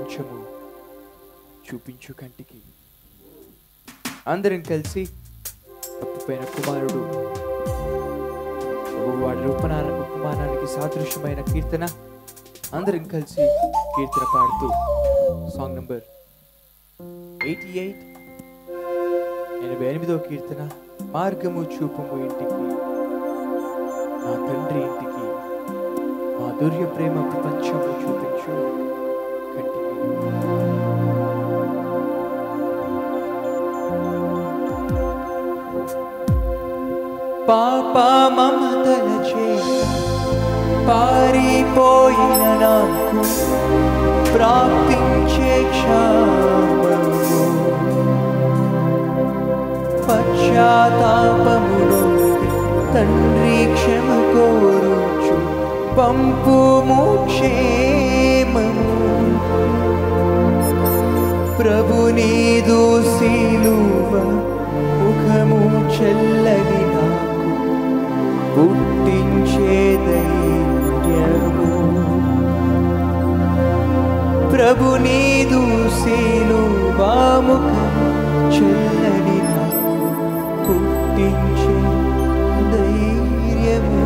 కొంచెము చూపించు కంటికి అందరం కలిసి తప్పిపోయిన కుమారుడు వాడి రూపనాన ఉపమానానికి సాదృశ్యమైన కీర్తన అందరం కలిసి కీర్తన పాడుతూ సాంగ్ నంబర్ ఎయిటీ ఎయిట్ ఎనభై ఎనిమిదో కీర్తన మార్గము చూపము ఇంటికి నా తండ్రి ఇంటికి మాధుర్య ప్రేమ ప్రపంచము చూపించు కంటికి పాప మమతల చేత పారిపోయిన నాకు ప్రాప్తించే క్షామము పశ్చాత్తాపమును తండ్రి క్షమ కోరుచు పంపుము క్షేమము ప్రభు నీదు శిలువ ముఖము చల్లని నాకు పుట్టించే ధైర్యము ప్రభు నీదు శిలువ ముఖము చల్లని నాకు పుట్టించే ధైర్యము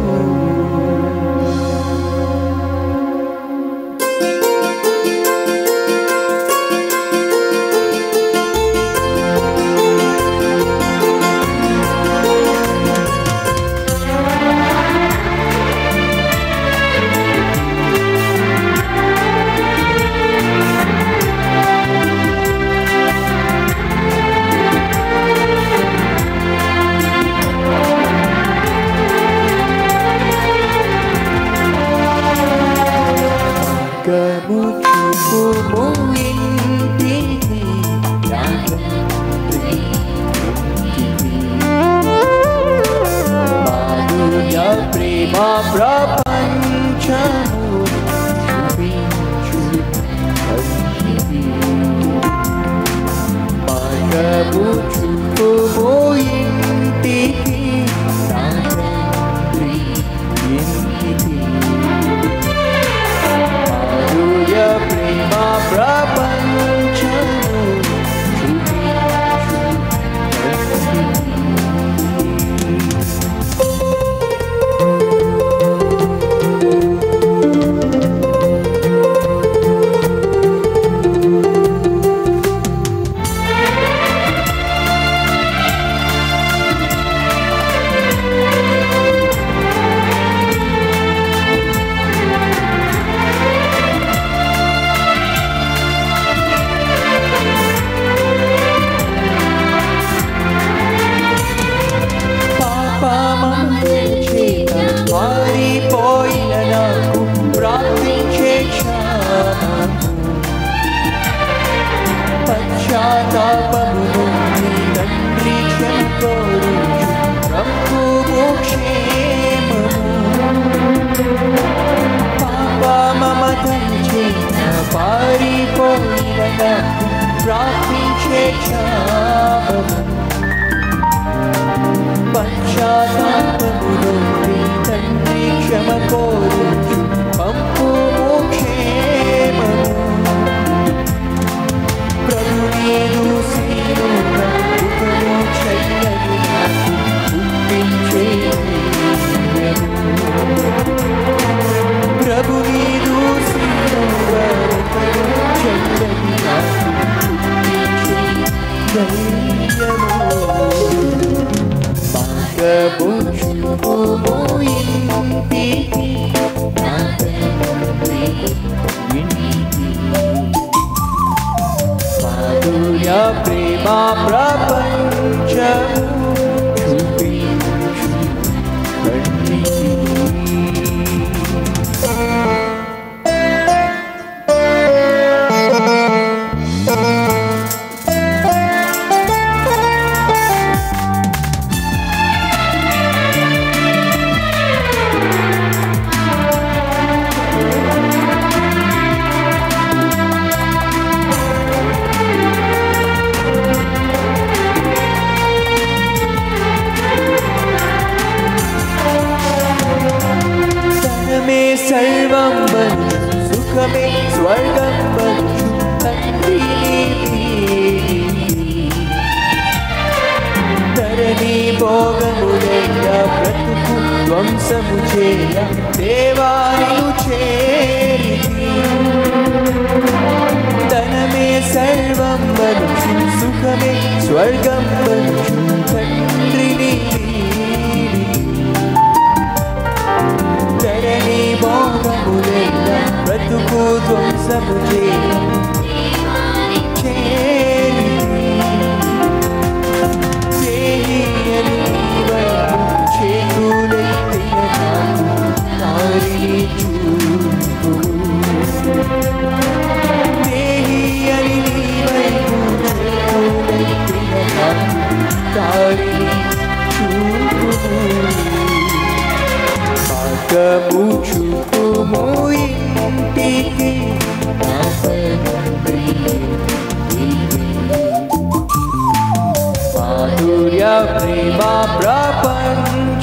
మార్గము చూపుము ఇంటికి నా తండ్రి ఇంటికి. మాధుర్య ప్రేమ ప్రపంచము చూపించు కంటికి. మార్గము చూపుము ఇంటికి నా తండ్రి ఇంటికి మాధుర్య ప్రేమ ప్రపంచము పాపమం చేత పారిపోయిన నాకు ప్రార్థించే క్షామము పశ్చాత్తాపమును నీ తండ్రి క్షమకోరుచు ప్రభువు క్షేమము పాపమమతం చేత పారిపోయిన నాకు ప్రార్థించే క్షామము పశ్చాత్తాపమును నీ తండ్రి క్షమ కోరుచు పంపు క్షేమము ప్రభు నీదు సీనుగా ముఖము చల్లని నాకు పుట్టించే ధైర్యము. ప్రభు నీదు సీనుగా ముఖము చల్లని నాకు పుట్టించే ధైర్యము మార్గబుచ్చుము ఇంటికి నా తండ్రి ఇంటికి. మాధుర్య ప్రేమ ప్రపంచము చూపించు కంటికి.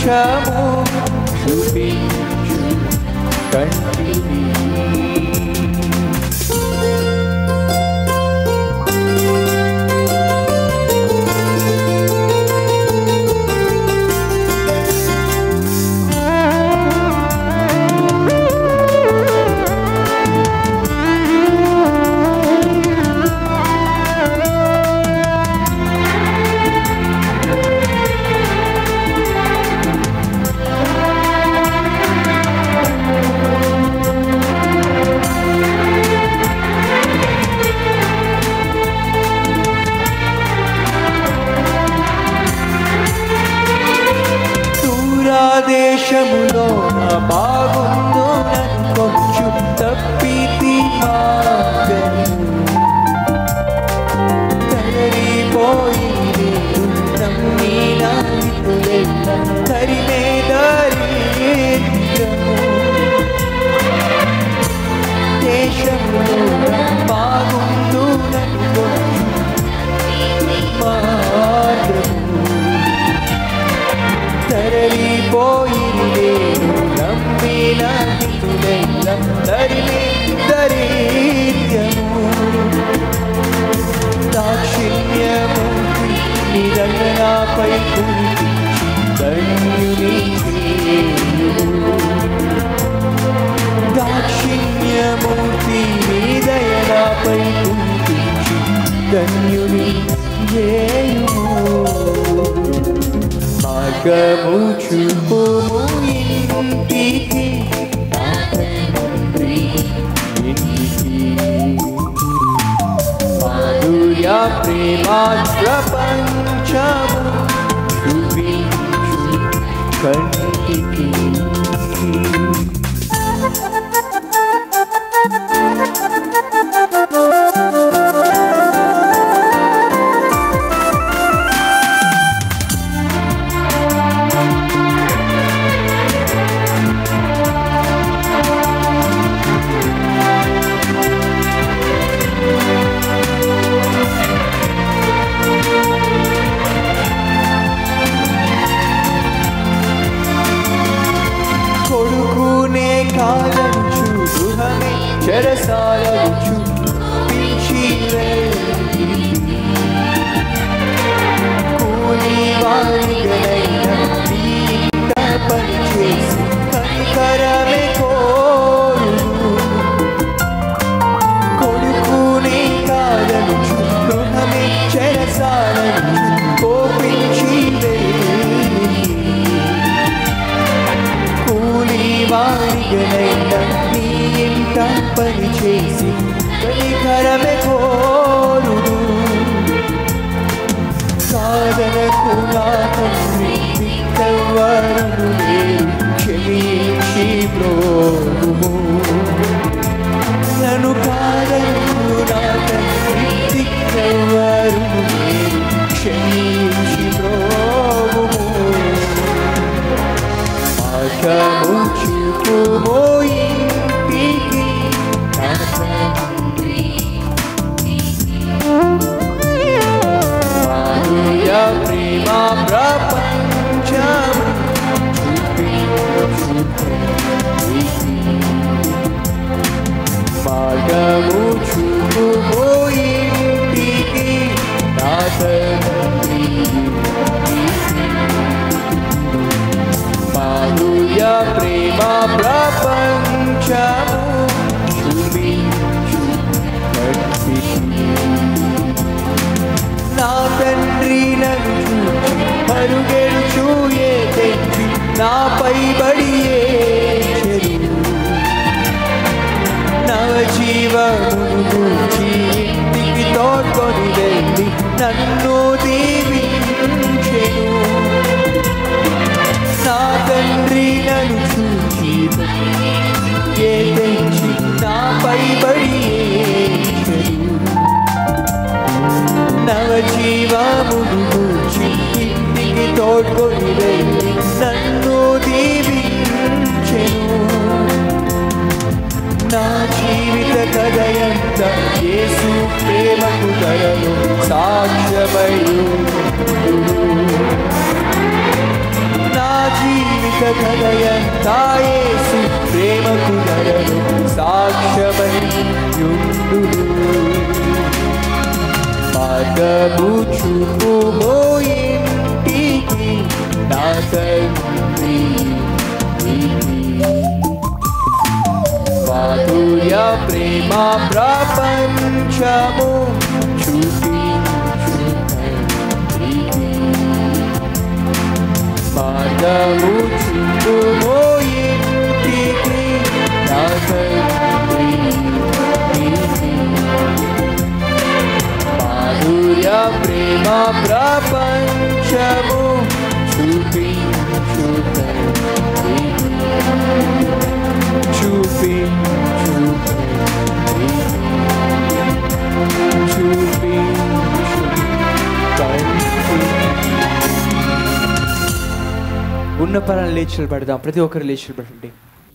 ప్రపంచము చూపించు కంటిని దూరాదేశములో నా బాగుందో కొంచెం తప్పితి మార్గము తరిపోయింది నమ్మిన విధులెల్ల తరిమే దారిద్రము దేశములో నా బాగుందో కొంచెం మార్గము తరలిపోయిందే నమ్మిన హితులెల్ల తరిమి దరిద్రము దాక్షిణ్యము నిరంజనాపై కురిపించి ధన్యుని చేయు దాక్షిణ్యమూర్తి నిదయనాపై కురిపించి ధన్యుని చేయుము మార్గము చూపుము ఇంటికి నా తండ్రి ఇంటికి మాధుర్య ప్రేమ ప్రపంచము చూపించు కంటికి కొడుకునే కాలంచు గృహమే చెరసాలచు పిలిచి వెళ్ళి. కూలి వారిగలైన నీ ఇంట పనిచేసి కనికరమే కోరు కొడుకునే కాలంచు గృహమే చెరసాలచు కోపించి వెళ్ళి. కూలి వారిగనైన నీ ఇంట పని చేసి కనికరమే కోరు సాధనకు నా తండ్రి దిక్కవరుడు లేరు క్షమించి బ్రోగుము నన్ను కాదను నా తండ్రి దిక్కవరుడు లేరు క్షమించి బ్రోగుము మార్గము చూపుము ఇంటికి నా తండ్రి మాధుర్య ప్రేమ ప్రపంచము చూపించు కంటికి. మార్గము చూపుము ఇంటికి నా తండ్రి ఇంటికి. మాధుర్య ప్రేమ ప్రపంచము చూపించు కంటికి. నా తండ్రి నన్ను చూచి మరుగెడుచు ఏ తెచ్చి నాపై బడి చెరు నవ జీవమును గూర్చి ఇంటికి తోడ్కొని వెళ్ళి నన్ను దీవించెను నా తండ్రి నన్ను చూచి ఏ తెచ్చి నాపై బడి నవ జీవమును గూర్చి ఇంటికి తోడ్కొని వెళ్ళి నన్ను దీవించెను నా జీవిత కథయంత యేసు ప్రేమకు ధరలు సాక్ష్యమయు నా జీవిత జీవిత కథయంతా యేసు ప్రేమకు ధరలు సాక్ష్యమై యుండును మార్గము చూపు ఇంటికి నా తండ్రి ఇంటికి. మాధుర్య ప్రేమ ప్రపంచము చూపించు తండ్రికి. మార్గము చూపు ఇంటికి నా తండ్రి ఇంటికి. మాధుర్య ప్రేమ ప్రపంచము చూపించు తండ్రి. చూపించు తండ్రి. చూపించు తండ్రి. ఉన్న పరాలు లేచి నిలబడదాం ప్రతి ఒక్కరు లేచి నిలబడండి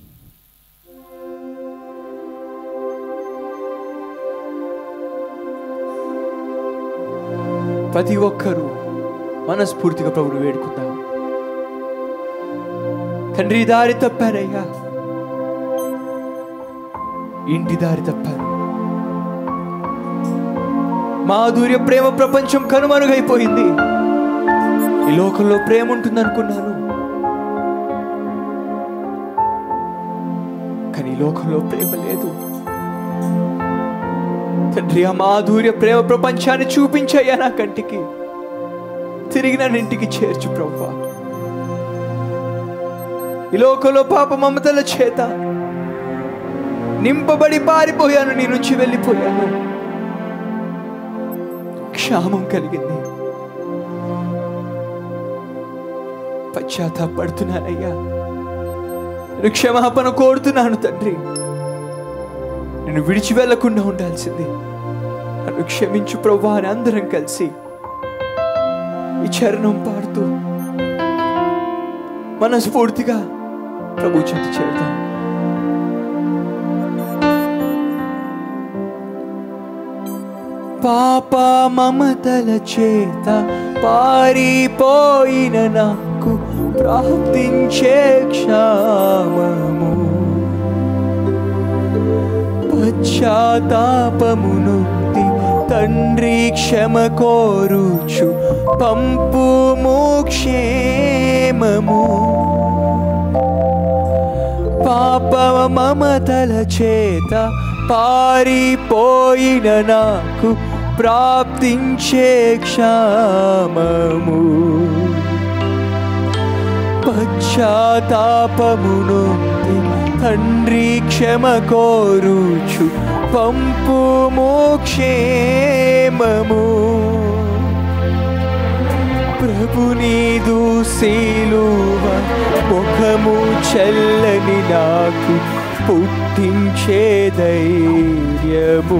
ప్రతి ఒక్కరూ మనస్ఫూర్తిగా ప్రభుని వేడుకుందాం తండ్రి ఈ దారి తప్పారయ్యా ఇంటి దారి తప్పారు మాధుర్య ప్రేమ ప్రపంచం కనుమరుగైపోయింది ఈ లోకంలో ప్రేమ ఉంటుంది అనుకున్నాను కానీ ఈ లోకంలో ప్రేమ లేదు తండ్రి ఆ మాధుర్య ప్రేమ ప్రపంచాన్ని చూపించయ్యా నా కంటికి తిరిగి నన్ను ఇంటికి చేర్చు ప్రవ్వా ఈ లోకంలో పాప మమతల చేత నింపబడి పారిపోయాను నీ నుంచి వెళ్ళిపోయాను క్షామం కలిగింది పశ్చాత్తాపడుతున్నానయ్యా నేను క్షమాపణ కోరుతున్నాను తండ్రి నేను విడిచి వెళ్లకుండా ఉండాల్సింది నన్ను క్షమించు ప్రభా అని అందరం కలిసి ఈ చరణం పాడుతూ మనస్ఫూర్తిగా ప్రభు చెంత చేద్దాం పాప మమతల చేత పారిపోయిన నాకు ప్రాప్తించే క్షామము పశ్చాత్తాపము నుండి తండ్రి క్షమ కోరుచు పంపు క్షేమము పాప మమతల చేత పారిపోయిన నాకు ప్రాప్తించే క్షామము పశ్చాత్తాపము నుండి తండ్రి క్షమ కోరుచు పంపు క్షేమము ప్రభు నీదు శీలువ ముఖము చల్లని నాకు పుట్టించే ధైర్యము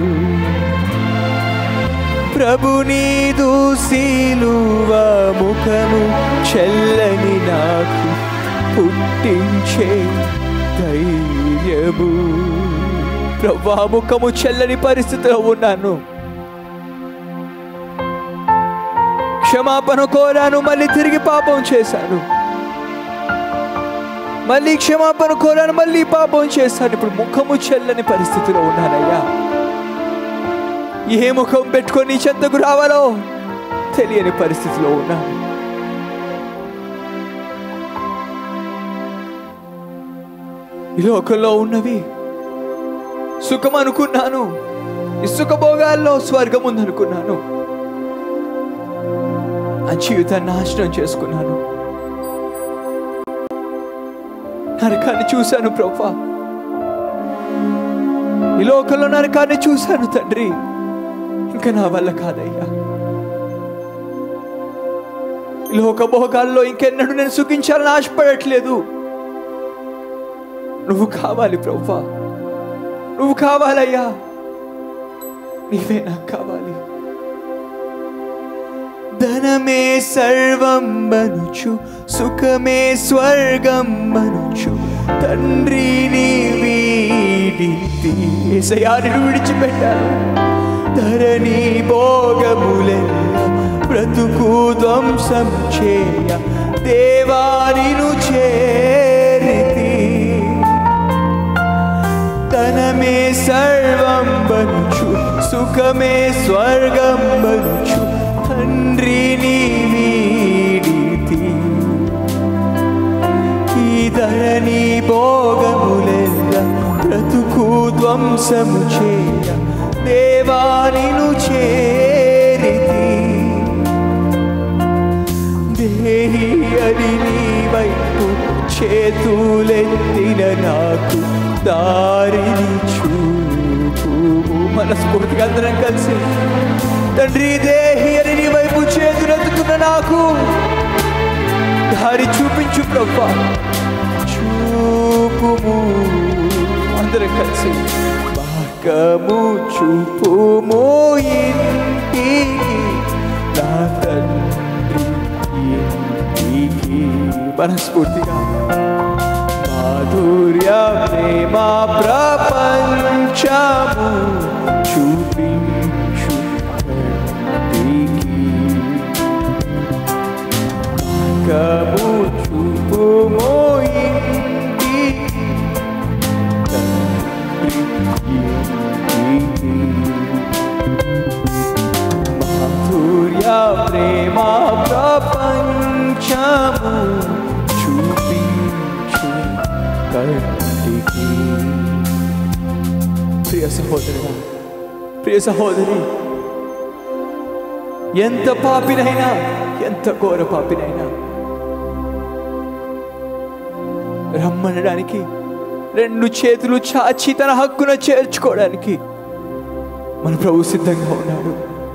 ప్రభు నీదు శీలువ ముఖము చల్లని నాకు పుట్టించే ధైర్యము ప్రభా ముఖము చల్లని పరిస్థితిలో ఉన్నాను క్షమాపణ కోరాను మళ్ళీ తిరిగి పాపం చేశాను మళ్ళీ క్షమాపణ కోరాను మళ్ళీ పాపం చేశాను ఇప్పుడు ముఖము చెల్లని పరిస్థితిలో ఉన్నానయ్యా ఏ ముఖం పెట్టుకొని నీ చెంతకు రావాలో తెలియని పరిస్థితిలో ఉన్నాను ఈ లోకంలో ఉన్నవి సుఖం అనుకున్నాను ఈ సుఖభోగాల్లో స్వర్గం ఉందనుకున్నాను ఆ జీవితాన్ని నాశనం చేసుకున్నాను నరకాన్ని చూశాను ప్రభా ఈ లోకంలో నరకాన్ని చూశాను తండ్రి ఇంకా నా వల్ల కాదయ్యా ఈ లోక భోగాల్లో ఇంకెన్నడూ నేను సుఖించాలని ఆశపడట్లేదు నువ్వు కావాలి ప్రభా నువ్వు కావాలయ్యా నీవే నాకు కావాలి ధనమే సర్వం మనుచు సుఖమే స్వర్గం మనుచు తండ్రిని వీడితి ఏసయాని విడిచిపెట్టాను ధరణి భోగములెల్ల బ్రతుకు ధ్వంసం చేయ దేవానిను చేరితి ధనమే సర్వం బనుచు సుఖమే స్వర్గం బనుచు తండ్రిని వీడితి ఈ ధరణి భోగములెల్ల బ్రతుకు ధ్వంసము చేయ దేవానిను చేరితి దేహి అని నీ వైపు చేతులెత్తిన నాకు దారిని చూపు మనస్ఫూర్తిగా అందరం కలిసి తండ్రి దేహి అని నీ వైపు చేతులెత్తుతున్న నాకు దారి చూపించు ప్రభా చూపుము అందరం కలిసి మార్గము చూపుము ఇంటికి నా తండ్రి ఇంటికి మనస్ఫూర్తిగా మాధుర్య ప్రేమ ప్రపంచము చూపించు తండ్రికి మార్గము చూపుము ఇంటికి తండ్రి ఇంటికి మాధుర్య ప్రేమ ప్రపంచము చూపించు కంటికి ప్రియ సహోదరుడా ప్రియ సహోదరి ఎంత పాపినైనా ఎంత ఘోర పాపినైనా రమ్మనడానికి రెండు చేతులు చాచి తన హక్కున చేర్చుకోవడానికి మన ప్రభు సిద్ధంగా ఉన్నాడు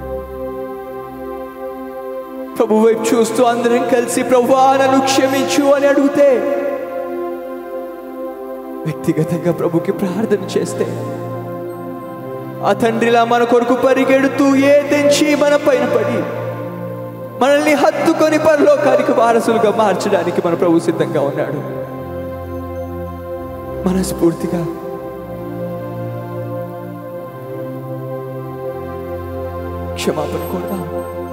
ప్రభు వైపు చూస్తూ అందరం కలిసి ప్రభు నన్ను క్షమించు అని అడిగితే వ్యక్తిగతంగా ప్రభుకి ప్రార్థన చేస్తే ఆ తండ్రిలా మన కొరకు పరిగెడుతూ ఏ తెంచి మన పైన పడి మనల్ని హత్తుకొని పరలోకానికి వారసులుగా మార్చడానికి మన ప్రభు సిద్ధంగా ఉన్నాడు మనస్ఫూర్తిగా క్షమాపణ కోరుదాం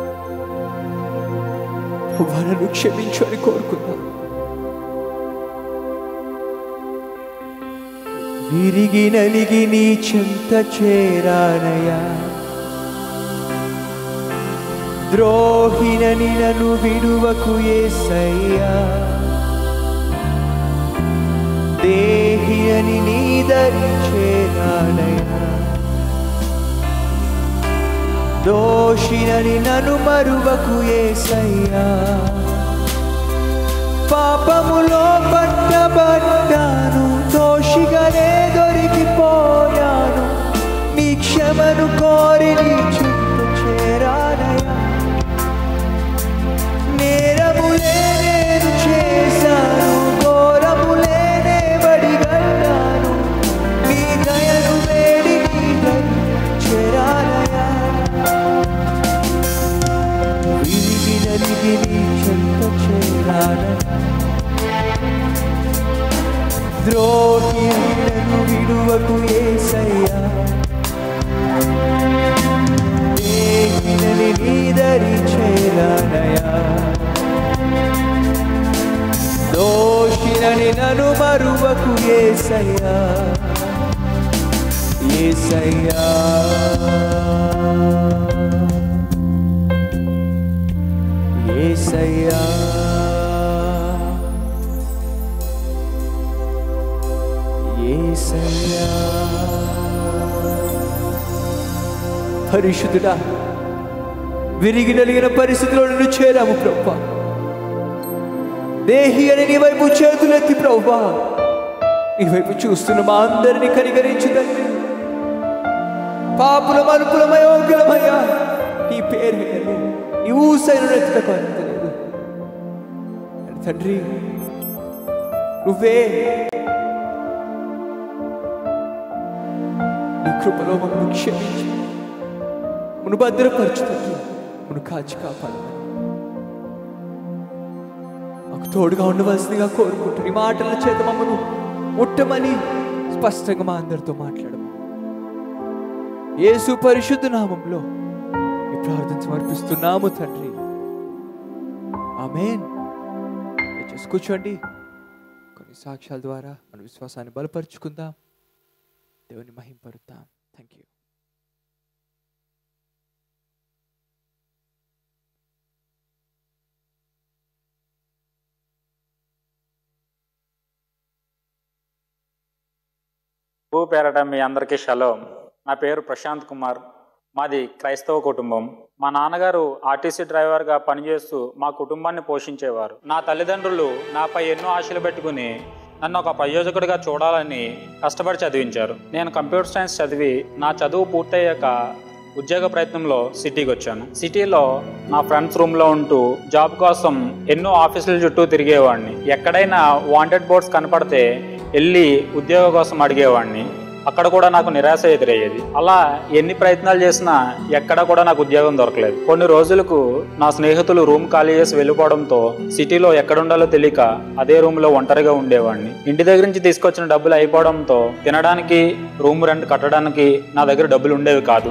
వారిని క్షమించు అని కోరుకుందాం విరిగి నలిగి నీ చెంత చేరానయా ద్రోహినని నన్ను విడువకు ఏసయ్యా దేహి అని నీ దరి చేరానయా దోషినని నన్ను మరువకు ఏసయ్యా పాపములో పట్టబడ్డాను దోషిగానే దొరికిపోయాను నీ క్షమను కోరి నీ చుట్టూ చేరానయా నేరములే నేను చేశాను ఘోరములే నే బడిగట్టాను నీ దయను వేడి నీ దరి చేరానయా విరిగి నలిగి నీ చెంత చేరానయా ద్రోహి నన్ను విడువకు ఏసయ్యా దేహినని నీదరి చేరానయా దోషినని నన్ను మరువకు ఏసయ్యా ఏసయ్యా ఏసయ్యా ఏసయ్యా పరిశుద్ధుడా విరిగి నలిగిన పరిస్థితిలో నిన్ను చేరాము ప్రభా దేహి అని నీ వైపు చేతులెత్తి ప్రభా నీ వైపు చూస్తున్న మా అందరినీ కనికరించు తండ్రి పాపుల మరుపులమయోగ్యులమయ్యా నీ పేరు లేదు నీ ఊసైన ఎత్తుటకు లేదు తండ్రి నువ్వే నీ కృపలో మమ్మల్ని క్షమించి మును భద్రపరచుతుంది మును కాచి కాపాడు మాకు తోడుగా ఉండవలసిందిగా కోరుకుంటూ నీ మాటల చేత మమ్మను ముట్టమని స్పష్టంగా మా అందరితో మాట్లాడము యేసు పరిశుద్ధ నామంలో ఈ ప్రార్థన సమర్పిస్తున్నాము తండ్రి ఆమెన్ దయచేసి కూర్చోండి కొన్ని సాక్ష్యాల ద్వారా మన విశ్వాసాన్ని బలపరుచుకుందాం దేవుని మహింపరుద్దాం థ్యాంక్ యూ భూ పేరట మీ అందరికీ షలోం నా పేరు ప్రశాంత్ కుమార్ మాది క్రైస్తవ కుటుంబం మా నాన్నగారు ఆర్టీసీ డ్రైవర్గా పనిచేస్తూ మా కుటుంబాన్ని పోషించేవారు నా తల్లిదండ్రులు నాపై ఎన్నో ఆశలు పెట్టుకుని నన్ను ఒక ప్రయోజకుడిగా చూడాలని కష్టపడి చదివించారు నేను కంప్యూటర్ సైన్స్ చదివి నా చదువు పూర్తయ్యాక ఉద్యోగ ప్రయత్నంలో సిటీకి వచ్చాను సిటీలో నా ఫ్రెండ్స్ రూమ్లో ఉంటూ జాబ్ కోసం ఎన్నో ఆఫీసుల చుట్టూ తిరిగేవాడిని ఎక్కడైనా వాంటెడ్ బోర్డ్స్ కనపడితే వెళ్ళి ఉద్యోగ కోసం అడిగేవాడిని అక్కడ కూడా నాకు నిరాశ ఎదురయ్యేది అలా ఎన్ని ప్రయత్నాలు చేసినా ఎక్కడ కూడా నాకు ఉద్యోగం దొరకలేదు కొన్ని రోజులకు నా స్నేహితులు రూమ్ ఖాళీ చేసి వెళ్ళిపోవడంతో సిటీలో ఎక్కడుండాలో తెలియక అదే రూమ్ లో ఒంటరిగా ఉండేవాడిని ఇంటి దగ్గర నుంచి తీసుకొచ్చిన డబ్బులు అయిపోవడంతో తినడానికి రూమ్ రెంట్ కట్టడానికి నా దగ్గర డబ్బులు ఉండేవి కాదు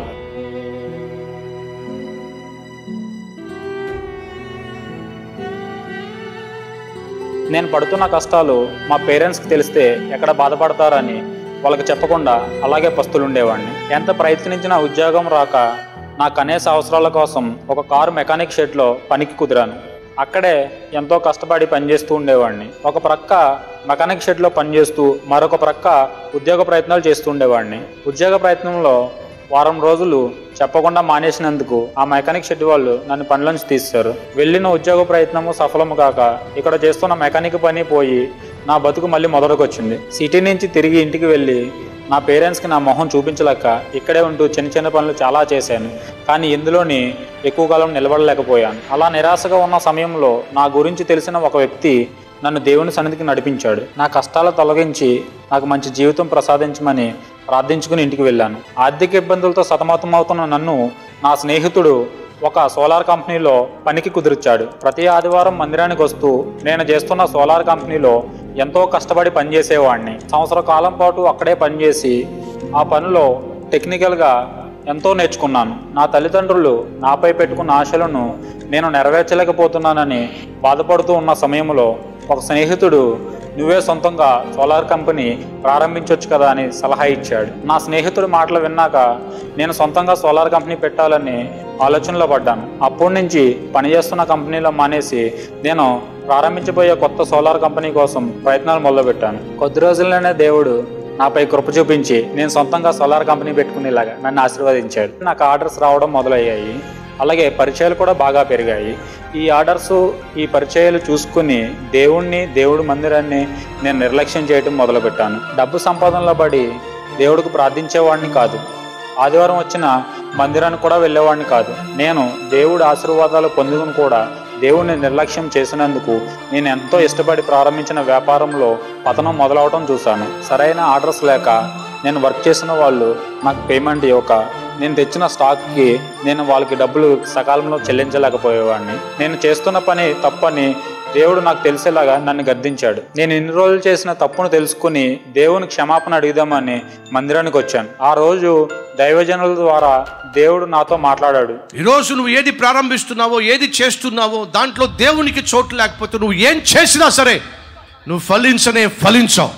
నేను పడుతున్న కష్టాలు మా పేరెంట్స్కి తెలిస్తే ఎక్కడ బాధపడతారని వాళ్ళకి చెప్పకుండా అలాగే పస్తులుండేవాడిని ఎంత ప్రయత్నించినా ఉద్యోగం రాక నా కనీస అవసరాల కోసం ఒక కారు మెకానిక్ షెడ్లో పనికి కుదిరాను అక్కడే ఎంతో కష్టపడి పనిచేస్తూ ఉండేవాడిని ఒక ప్రక్క మెకానిక్ షెడ్లో పనిచేస్తూ మరొక ప్రక్క ఉద్యోగ ప్రయత్నాలు చేస్తూ ఉండేవాడిని ఉద్యోగ ప్రయత్నంలో వారం రోజులు చెప్పకుండా మానేసినందుకు ఆ మెకానిక్ షెడ్ వాళ్ళు నన్ను పనిలోంచి తీశారు వెళ్ళిన ఉద్యోగ ప్రయత్నము సఫలము కాక ఇక్కడ చేస్తున్న మెకానిక్ పని పోయి నా బతుకు మళ్ళీ మొదలుకొచ్చింది సిటీ నుంచి తిరిగి ఇంటికి వెళ్ళి నా పేరెంట్స్కి నా మొహం చూపించలేక ఇక్కడే ఉంటూ చిన్న చిన్న పనులు చాలా చేశాను కానీ ఇందులోని ఎక్కువ కాలం నిలబడలేకపోయాను అలా నిరాశగా ఉన్న సమయంలో నా గురించి తెలిసిన ఒక వ్యక్తి నన్ను దేవుని సన్నిధికి నడిపించాడు నా కష్టాలు తొలగించి నాకు మంచి జీవితం ప్రసాదించమని ప్రార్థించుకుని ఇంటికి వెళ్ళాను ఆర్థిక ఇబ్బందులతో సతమతమవుతున్న నన్ను నా స్నేహితుడు ఒక సోలార్ కంపెనీలో పనికి కుదిర్చాడు ప్రతి ఆదివారం మందిరానికి వస్తూ నేను చేస్తున్న సోలార్ కంపెనీలో ఎంతో కష్టపడి పనిచేసేవాడిని సంవత్సర కాలం పాటు అక్కడే పనిచేసి ఆ పనిలో టెక్నికల్గా ఎంతో నేర్చుకున్నాను నా తల్లిదండ్రులు నాపై పెట్టుకున్న ఆశలను నేను నెరవేర్చలేకపోతున్నానని బాధపడుతూ ఉన్న సమయంలో ఒక స్నేహితుడు నువ్వే సొంతంగా సోలార్ కంపెనీ ప్రారంభించవచ్చు కదా అని సలహా ఇచ్చాడు నా స్నేహితుడి మాటలు విన్నాక నేను సొంతంగా సోలార్ కంపెనీ పెట్టాలని ఆలోచనలో పడ్డాను అప్పటి నుంచి పనిచేస్తున్న కంపెనీలో మానేసి నేను ప్రారంభించబోయే కొత్త సోలార్ కంపెనీ కోసం ప్రయత్నాలు మొదలుపెట్టాను కొద్ది రోజుల్లోనే దేవుడు నాపై కృప చూపించి నేను సొంతంగా సోలార్ కంపెనీ పెట్టుకునేలాగా నన్ను ఆశీర్వదించాడు నాకు ఆర్డర్స్ రావడం మొదలయ్యాయి అలాగే పరిచయాలు కూడా బాగా పెరిగాయి ఈ ఆర్డర్స్ ఈ పరిచయాలు చూసుకుని దేవుణ్ణి దేవుడి మందిరాన్ని నేను నిర్లక్ష్యం చేయడం మొదలుపెట్టాను డబ్బు సంపాదనలో పడి దేవుడికి ప్రార్థించేవాడిని కాదు ఆదివారం వచ్చిన మందిరానికి కూడా వెళ్ళేవాడిని కాదు నేను దేవుడి ఆశీర్వాదాలు పొందుకుని కూడా దేవుణ్ణి నిర్లక్ష్యం చేసినందుకు నేను ఎంతో ఇష్టపడి ప్రారంభించిన వ్యాపారంలో పతనం మొదలవటం చూశాను సరైన ఆర్డర్స్ లేక నేను వర్క్ చేసిన వాళ్ళు నాకు పేమెంట్ ఇవ్వక నేను తెచ్చిన స్టాక్కి నేను వాళ్ళకి డబ్బులు సకాలంలో చెల్లించలేకపోయేవాడిని నేను చేస్తున్న పని తప్పని దేవుడు నాకు తెలిసేలాగా నన్ను గద్దించాడు నేను ఇన్ని రోజులు చేసిన తప్పును తెలుసుకుని దేవుని క్షమాపణ అడుగుదామని మందిరానికి వచ్చాను ఆ రోజు దైవజనుల ద్వారా దేవుడు నాతో మాట్లాడాడు ఈరోజు నువ్వు ఏది ప్రారంభిస్తున్నావో ఏది చేస్తున్నావో దాంట్లో దేవునికి చోటు లేకపోతే నువ్వు ఏం చేసినా సరే నువ్వు ఫలించనే ఫలించావు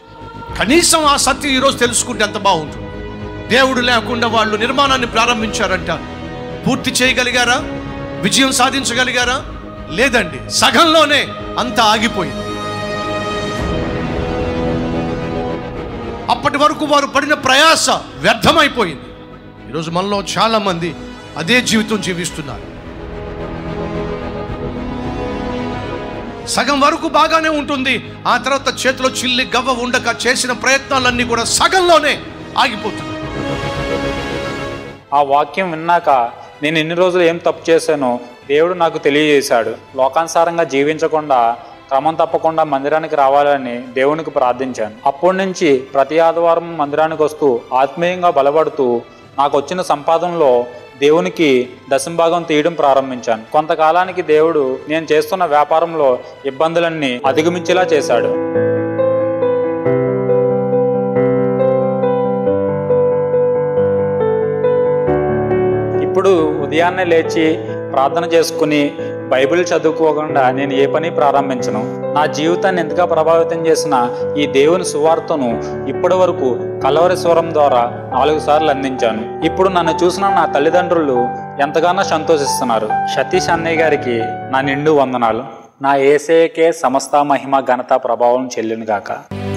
కనీసం ఆ సత్యం ఈరోజు తెలుసుకుంటే ఎంత బాగుంటుంది దేవుడు లేకుండా వాళ్ళు నిర్మాణాన్ని ప్రారంభించారంట పూర్తి చేయగలిగారా విజయం సాధించగలిగారా లేదండి సగంలోనే అంత ఆగిపోయింది అప్పటి వరకు వారు పడిన ప్రయాస వ్యర్థమైపోయింది ఈరోజు మనలో చాలా మంది అదే జీవితం జీవిస్తున్నారు సగం వరకు బాగానే ఉంటుంది ఆ తర్వాత చేతిలో చిల్లి గవ్వ ఉండక చేసిన ప్రయత్నాలన్నీ కూడా సగంలోనే ఆగిపోతున్నాయి ఆ వాక్యం విన్నాక నేను ఎన్ని రోజులు ఏం తప్పు చేశానో దేవుడు నాకు తెలియజేశాడు లోకానుసారంగా జీవించకుండా క్రమం తప్పకుండా మందిరానికి రావాలని దేవునికి ప్రార్థించాను అప్పటి నుంచి ప్రతి ఆదివారం మందిరానికి వస్తూ ఆత్మీయంగా బలపడుతూ నాకు వచ్చిన సంపాదనలో దేవునికి దశంభాగం తీయడం ప్రారంభించాను కొంతకాలానికి దేవుడు నేను చేస్తున్న వ్యాపారంలో ఇబ్బందులన్నీ అధిగమించేలా చేశాడు ఇప్పుడు ఉదయాన్నే లేచి ప్రార్థన చేసుకుని బైబిల్ చదువుకోకుండా నేను ఏ పని ప్రారంభించను నా జీవితాన్ని ఎంతగా ప్రభావితం చేసిన ఈ దేవుని సువార్తను ఇప్పటి వరకు కలవరి స్వరం ద్వారా నాలుగు సార్లు అందించాను ఇప్పుడు నన్ను చూసిన నా తల్లిదండ్రులు ఎంతగానో సంతోషిస్తున్నారు సతీష్ అన్నయ్య గారికి నా నిండు వందనాలు నా ఏసేకే సమస్త మహిమ ఘనత ప్రభావం చెల్లిన గాక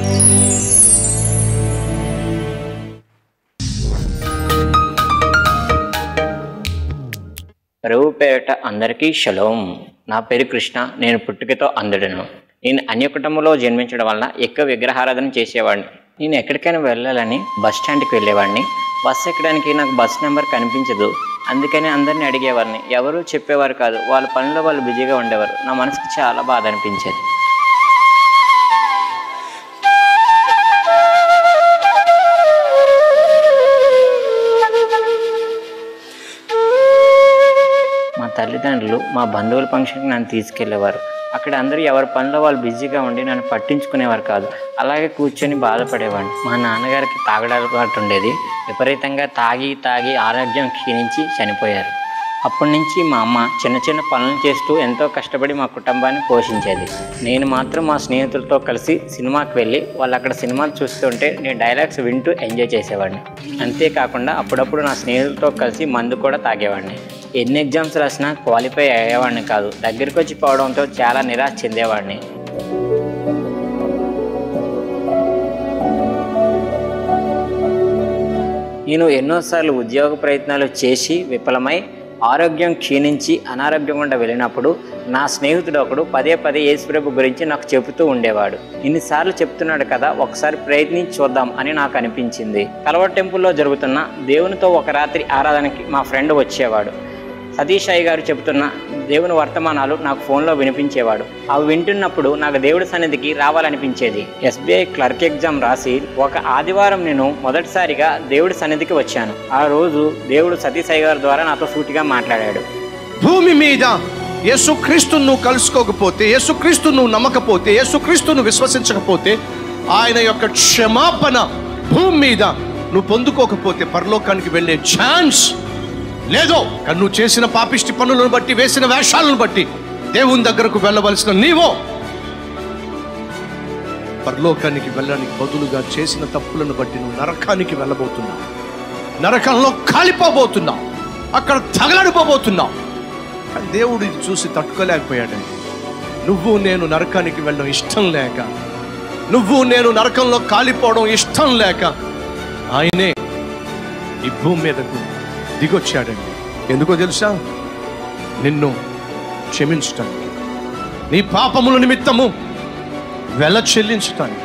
ప్రభుపేట అందరికీ షలోం నా పేరు కృష్ణ నేను పుట్టుకతో అందడను నేను అన్యకుటుంబంలో జన్మించడం వలన ఎక్కువ విగ్రహారాధన చేసేవాడిని నేను ఎక్కడికైనా వెళ్ళాలని బస్ స్టాండ్కి వెళ్ళేవాడిని బస్ ఎక్కడానికి నాకు బస్ నెంబర్ కనిపించదు అందుకని అందరిని అడిగేవారిని ఎవరు చెప్పేవారు కాదు వాళ్ళ పనిలో వాళ్ళు బిజీగా ఉండేవారు నా మనసుకి చాలా బాధ అనిపించేది మా తల్లిదండ్రులు మా బంధువుల ఫంక్షన్కి నన్ను తీసుకెళ్లేవారు అక్కడ అందరూ ఎవరి పనిలో వాళ్ళు బిజీగా ఉండి నన్ను పట్టించుకునేవారు కాదు అలాగే కూర్చొని బాధపడేవాడిని మా నాన్నగారికి తాగడాలపాటు ఉండేది విపరీతంగా తాగి తాగి ఆరోగ్యం క్షీణించి చనిపోయారు అప్పటి నుంచి మా అమ్మ చిన్న చిన్న పనులు చేస్తూ ఎంతో కష్టపడి మా కుటుంబాన్ని పోషించేది నేను మాత్రం మా స్నేహితులతో కలిసి సినిమాకి వెళ్ళి వాళ్ళు అక్కడ సినిమాలు చూస్తుంటే నేను డైలాగ్స్ వింటూ ఎంజాయ్ చేసేవాడిని అంతేకాకుండా అప్పుడప్పుడు నా స్నేహితులతో కలిసి మందు కూడా తాగేవాడిని ఎన్ని ఎగ్జామ్స్ రాసినా క్వాలిఫై అయ్యేవాడిని కాదు దగ్గరికి వచ్చి పోవడంతో చాలా నిరాశ చెందేవాడిని నేను ఎన్నోసార్లు ఉద్యోగ ప్రయత్నాలు చేసి విఫలమై ఆరోగ్యం క్షీణించి అనారోగ్యం గుండా వెళ్ళినప్పుడు నా స్నేహితుడు ఒకడు పదే పదే యేసుప్రభు గురించి నాకు చెబుతూ ఉండేవాడు ఇన్నిసార్లు చెప్తున్నాడు కదా ఒకసారి ప్రయత్నించి చూద్దాం అని నాకు అనిపించింది కలవ టెంపుల్లో జరుగుతున్న దేవునితో ఒక రాత్రి ఆరాధనకి మా ఫ్రెండ్ వచ్చేవాడు సతీష్ అయ్య గారు చెబుతున్న దేవుని వర్తమానాలు నాకు ఫోన్లో వినిపించేవాడు అవి వింటున్నప్పుడు నాకు దేవుడి సన్నిధికి రావాలనిపించేది ఎస్బీఐ క్లర్క్ ఎగ్జామ్ రాసి ఒక ఆదివారం నేను మొదటిసారిగా దేవుడి సన్నిధికి వచ్చాను ఆ రోజు దేవుడు సతీష్ అయ్య గారి ద్వారా నాతో సూటిగా మాట్లాడాడు భూమి మీద యేసుక్రీస్తును నువ్వు కలుసుకోకపోతే యేసుక్రీస్తును నువ్వు నమ్మకపోతే యేసుక్రీస్తును విశ్వసించకపోతే ఆయన యొక్క క్షమాపణ భూమి మీద నువ్వు పొందుకోకపోతే పరలోకానికి వెళ్ళే ఛాన్స్ లేదో కానీ నువ్వు చేసిన పాపిష్టి పనులను బట్టి వేసిన వేషాలను బట్టి దేవుని దగ్గరకు వెళ్ళవలసిన నీవో పరలోకానికి వెళ్ళడానికి బదులుగా చేసిన తప్పులను బట్టి నువ్వు నరకానికి వెళ్ళబోతున్నావు నరకంలో కాలిపోబోతున్నావు అక్కడ తగలడిపోబోతున్నావు కానీ దేవుడు ఇది చూసి తట్టుకోలేకపోయాడండి నువ్వు నేను నరకానికి వెళ్ళడం ఇష్టం లేక నువ్వు నేను నరకంలో కాలిపోవడం ఇష్టం లేక ఆయనే ఈ భూమి మీదకు దిగొచ్చాడండి ఎందుకో తెలుసా నిన్ను క్షమించటానికి నీ పాపముల నిమిత్తము వెల చెల్లించటానికి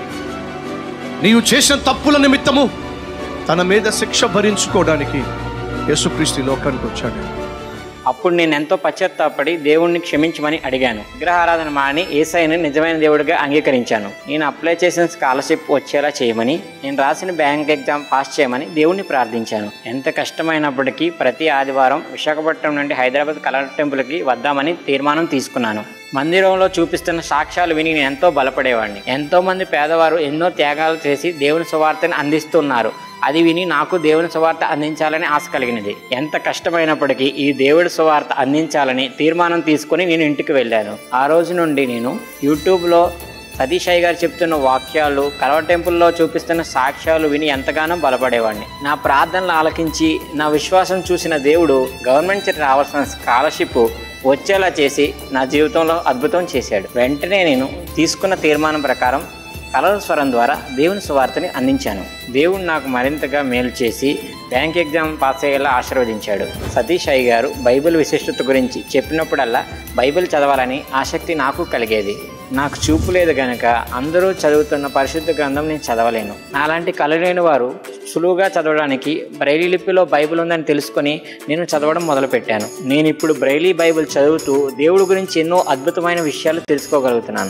నీవు చేసిన తప్పుల నిమిత్తము తన మీద శిక్ష భరించుకోవడానికి యేసుక్రీస్తు ఈ లోకానికి వచ్చాడు అప్పుడు నేను ఎంతో పశ్చాత్తాపడి దేవుణ్ణి క్షమించమని అడిగాను విగ్రహారాధన మాని ఏసైని నిజమైన దేవుడిగా అంగీకరించాను నేను అప్లై చేసిన స్కాలర్షిప్ వచ్చేలా చేయమని నేను రాసిన బ్యాంక్ ఎగ్జామ్ పాస్ చేయమని దేవుణ్ణి ప్రార్థించాను ఎంత కష్టమైనప్పటికీ ప్రతి ఆదివారం విశాఖపట్నం నుండి హైదరాబాద్ కలర్ టెంపుల్కి వద్దామని తీర్మానం తీసుకున్నాను మందిరంలో చూపిస్తున్న సాక్ష్యాలు విని నేను ఎంతో బలపడేవాడిని ఎంతో మంది పేదవారు ఎన్నో త్యాగాలు చేసి దేవుని సువార్తని అందిస్తున్నారు అది విని నాకు దేవుని సువార్త అందించాలని ఆశ కలిగినది ఎంత కష్టమైనప్పటికీ ఈ దేవుడి సువార్త అందించాలని తీర్మానం తీసుకుని నేను ఇంటికి వెళ్ళాను ఆ రోజు నుండి నేను యూట్యూబ్లో సతీష్ అయ్య గారు చెప్తున్న వాక్యాలు కలవ టెంపుల్లో చూపిస్తున్న సాక్ష్యాలు విని ఎంతగానో బలపడేవాడిని నా ప్రార్థనలు ఆలకించి నా విశ్వాసం చూసిన దేవుడు గవర్నమెంట్ నుంచి రావాల్సిన స్కాలర్షిప్ వచ్చేలా చేసి నా జీవితంలో అద్భుతం చేశాడు వెంటనే నేను తీసుకున్న తీర్మానం ప్రకారం కలల స్వరం ద్వారా దేవుని సువార్తని అందించాను దేవుడు నాకు మరింతగా మేలు చేసి బ్యాంక్ ఎగ్జామ్ పాస్ అయ్యేలా ఆశీర్వదించాడు సతీష్ అయ్య గారు బైబిల్ విశిష్టత గురించి చెప్పినప్పుడల్లా బైబిల్ చదవాలని ఆసక్తి నాకు కలిగేది నాకు చూపు లేదు గనక అందరూ చదువుతున్న పరిశుద్ధ గ్రంథం నేను చదవలేను నాలాంటి కలలేని వారు సులువుగా చదవడానికి బ్రైలీ లిపిలో బైబిల్ ఉందని తెలుసుకొని నేను చదవడం మొదలుపెట్టాను నేను ఇప్పుడు బ్రైలీ బైబిల్ చదువుతూ దేవుడి గురించి ఎన్నో అద్భుతమైన విషయాలు తెలుసుకోగలుగుతున్నాను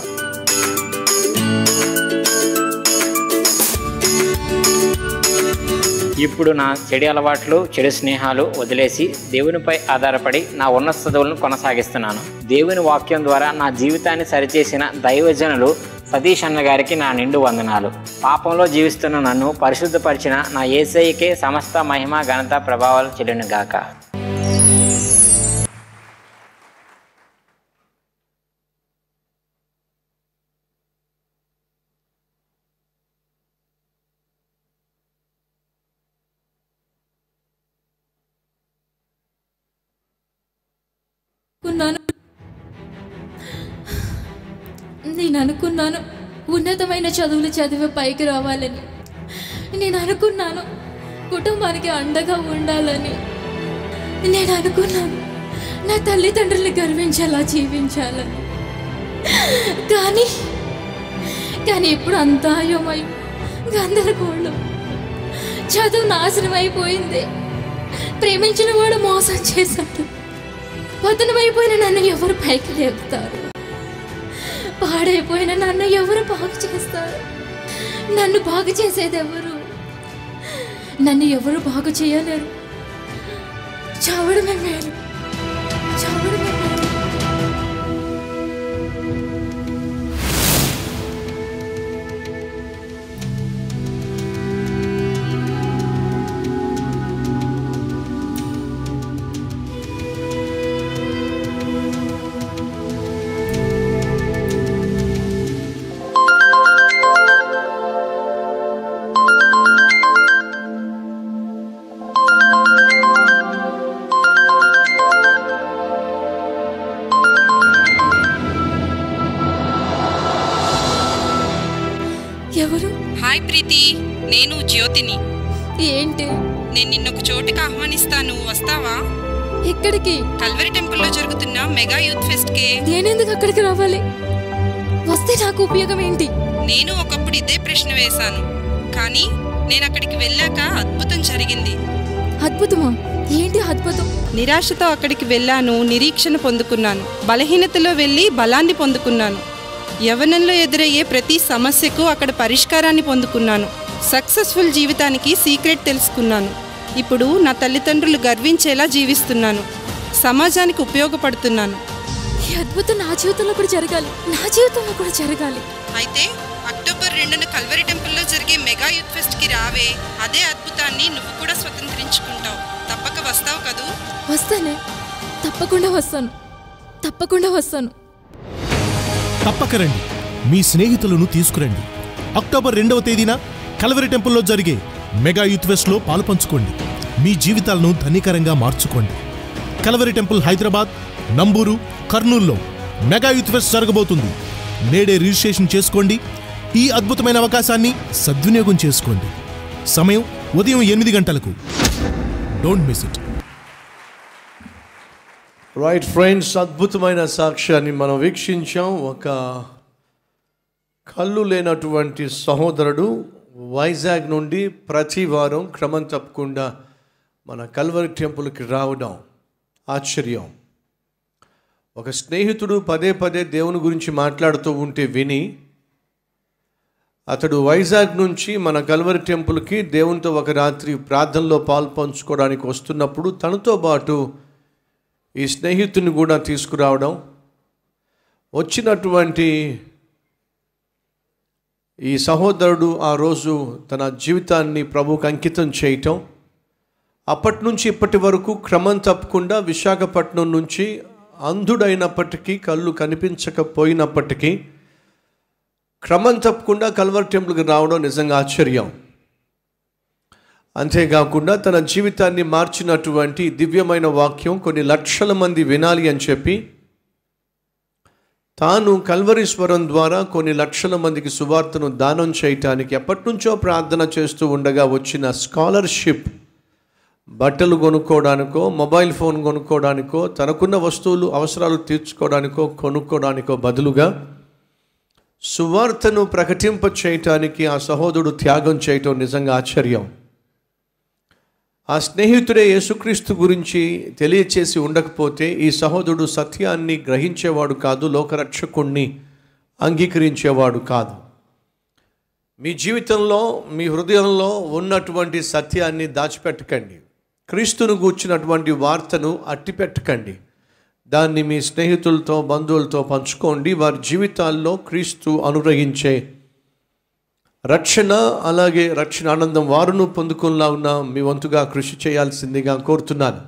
ఇప్పుడు నా చెడు అలవాట్లు చెడు స్నేహాలు వదిలేసి దేవునిపై ఆధారపడి నా ఉన్నత చదువులను కొనసాగిస్తున్నాను దేవుని వాక్యం ద్వారా నా జీవితాన్ని సరిచేసిన దైవజనులు సతీష్ అన్న గారికి నా నిండు వందనాలు పాపంలో జీవిస్తున్న నన్ను పరిశుద్ధపరిచిన నా ఏసైకే సమస్త మహిమ ఘనత ప్రభావాలు చెల్లిన గాక అనుకున్నాను నేను అనుకున్నాను ఉన్నతమైన చదువులు చదివి పైకి రావాలని నేను అనుకున్నాను కుటుంబానికి అండగా ఉండాలని నేను అనుకున్నాను నా తల్లిదండ్రుల్ని గర్వించేలా జీవించాలని కానీ కానీ ఇప్పుడు అంతా అయోమయం గందరగోళం చదువు నాశనం అయిపోయింది ప్రేమించిన వాడు మోసం చేశాడు పతనమైపోయిన నన్ను ఎవరు పైకి లేపుతారు పాడైపోయిన నన్ను ఎవరు బాగు చేస్తారు నన్ను బాగు చేసేది ఎవరు నన్ను ఎవరు బాగు చేయలేరు చావడమే మేలు చావడమే మేలు ఎవరు హాయ్ ప్రీతి నేను జ్యోతిని ఏంటి నేను నిన్నొక చోటుకి ఆహ్వానిస్తాను వస్తావా ఎక్కడికి కల్వరి టెంపుల్లో జరుగుతున్న మెగా యూత్ ఫెస్ట్ కే నేనెందుకు అక్కడికి రావాలి వస్తే నాకు ఉపయోగం ఏంటి నేను ఒకప్పుడు ఇదే ప్రశ్న వేశాను కానీ నేను అక్కడికి వెళ్ళాక అద్భుతం జరిగింది అద్భుతమా ఏంటి అద్భుతం నిరాశతో అక్కడికి వెళ్ళాను నిరీక్షణ పొందుకున్నాను బలహీనతలో వెళ్ళి బలాన్ని పొందుకున్నాను యవ్వనంలో ఎదురయ్యే ప్రతి సమస్యకు అక్కడ పరిష్కారాన్ని పొందుకున్నాను సక్సెస్ఫుల్ జీవితానికి సీక్రెట్ తెలుసుకున్నాను ఇప్పుడు నా తల్లిదండ్రులు గర్వించేలా జీవిస్తున్నాను సమాజానికి ఉపయోగపడుతున్నాను ఈ అద్భుతం నా జీవితంలో కూడా జరగాలి నా జీవితంలో కూడా జరగాలి అయితే అక్టోబర్ రెండున కల్వరి టెంపుల్లో జరిగే మెగా యూత్ ఫెస్ట్కి రావే అదే అద్భుతాన్ని నువ్వు కూడా స్వతంత్రించుకుంటావు తప్పక వస్తావు కదూ వస్తానే తప్పకుండా వస్తాను తప్పకుండా వస్తాను తప్పక రండి మీ స్నేహితులను తీసుకురండి అక్టోబర్ రెండవ తేదీన కలవరి టెంపుల్లో జరిగే మెగా యూత్ ఫెస్ట్లో పాలుపంచుకోండి మీ జీవితాలను ధనికరంగా మార్చుకోండి కలవరి టెంపుల్ హైదరాబాద్ నంబూరు కర్నూల్లో మెగా యూత్ ఫెస్ట్ జరగబోతుంది నేడే రిజిస్ట్రేషన్ చేసుకోండి ఈ అద్భుతమైన అవకాశాన్ని సద్వినియోగం చేసుకోండి సమయం ఉదయం ఎనిమిది గంటలకు don't miss it right friends అద్భుతమైన సాక్ష్యాన్ని మనం వీక్షించాం ఒక కళ్ళు లేనటువంటి సహోదరుడు వైజాగ్ నుండి ప్రతి వారం క్రమం తప్పకుండా మన కల్వరి టెంపుల్కి రావడం ఆశ్చర్యం ఒక స్నేహితుడు పదే పదే దేవుని గురించి మాట్లాడుతూ ఉంటే విని అతడు వైజాగ్ నుంచి మన కల్వరి టెంపుల్కి దేవునితో ఒక రాత్రి ప్రార్థనలో పాలు పంచుకోవడానికి వస్తున్నప్పుడు తనతో పాటు ఈ స్నేహితుని కూడా తీసుకురావడం వచ్చినటువంటి ఈ సహోదరుడు ఆ రోజు తన జీవితాన్ని ప్రభుకు అంకితం చేయటం అప్పటి నుంచి ఇప్పటి వరకు క్రమం తప్పకుండా విశాఖపట్నం నుంచి అంధుడైనప్పటికీ కళ్ళు కనిపించకపోయినప్పటికీ క్రమం తప్పకుండా కల్వర్ టెంపుల్కి రావడం నిజంగా ఆశ్చర్యం అంతేకాకుండా తన జీవితాన్ని మార్చినటువంటి దివ్యమైన వాక్యం కొన్ని లక్షల మంది వినాలి అని చెప్పి తాను కల్వరీశ్వరం ద్వారా కొన్ని లక్షల మందికి సువార్తను దానం చేయటానికి ఎప్పటి నుంచో ప్రార్థన చేస్తూ ఉండగా వచ్చిన స్కాలర్షిప్ బట్టలు కొనుక్కోవడానికో మొబైల్ ఫోన్ కొనుక్కోవడానికో తనకున్న వస్తువులు అవసరాలు తీర్చుకోవడానికో కొనుక్కోవడానికో బదులుగా సువార్తను ప్రకటింప చేయటానికి ఆ సహోదరుడు త్యాగం చేయటం నిజంగా ఆశ్చర్యం ఆ స్నేహితుడే యేసుక్రీస్తు గురించి తెలియచేసి ఉండకపోతే ఈ సహోదరుడు సత్యాన్ని గ్రహించేవాడు కాదు లోకరక్షకుణ్ణి అంగీకరించేవాడు కాదు మీ జీవితంలో మీ హృదయంలో ఉన్నటువంటి సత్యాన్ని దాచిపెట్టకండి క్రీస్తును గూర్చినటువంటి వార్తను అట్టిపెట్టకండి దాన్ని మీ స్నేహితులతో బంధువులతో పంచుకోండి వారి జీవితాల్లో క్రీస్తు అనుగ్రహించే రక్షణ అలాగే రక్షణ ఆనందం వారును పొందుకునేలా ఉన్న మీ వంతుగా కృషి చేయాల్సిందిగా కోరుతున్నాను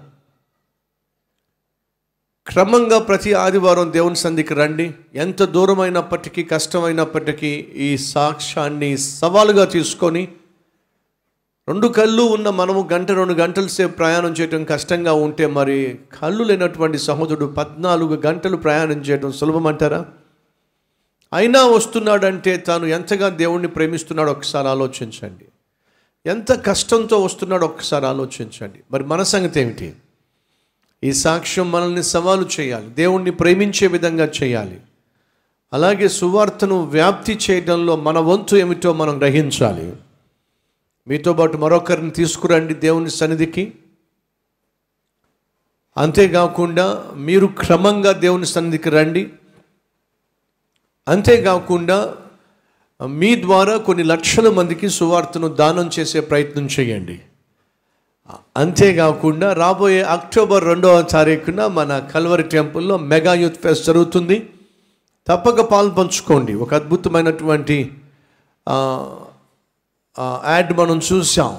క్రమంగా ప్రతి ఆదివారం దేవుని సంధికి రండి ఎంత దూరమైనప్పటికీ కష్టమైనప్పటికీ ఈ సాక్ష్యాన్ని సవాలుగా తీసుకొని రెండు కళ్ళు ఉన్న మనము గంట రెండు గంటల సేపు ప్రయాణం చేయడం కష్టంగా ఉంటే మరి కళ్ళు లేనటువంటి సహోదరుడు పద్నాలుగు గంటలు ప్రయాణం చేయడం సులభం అంటారా అయినా వస్తున్నాడంటే తాను ఎంతగా దేవుణ్ణి ప్రేమిస్తున్నాడో ఒకసారి ఆలోచించండి ఎంత కష్టంతో వస్తున్నాడో ఒక్కసారి ఆలోచించండి మరి మన సంగతి ఏమిటి ఈ సాక్ష్యం మనల్ని సవాలు చేయాలి దేవుణ్ణి ప్రేమించే విధంగా చేయాలి అలాగే సువార్తను వ్యాప్తి చేయడంలో మన వంతు ఏమిటో మనం గ్రహించాలి మీతో పాటు మరొకరిని తీసుకురండి దేవుని సన్నిధికి అంతేకాకుండా మీరు క్రమంగా దేవుని సన్నిధికి రండి అంతేకాకుండా మీ ద్వారా కొన్ని లక్షల మందికి సువార్తను దానం చేసే ప్రయత్నం చేయండి అంతేకాకుండా రాబోయే అక్టోబర్ రెండవ తారీఖున మన కల్వరి టెంపుల్లో మెగా యూత్ ఫెస్ట్ జరుగుతుంది తప్పక పాలు పంచుకోండి ఒక అద్భుతమైనటువంటి ఆ, ఆ, యాడ్ మనం చూసాం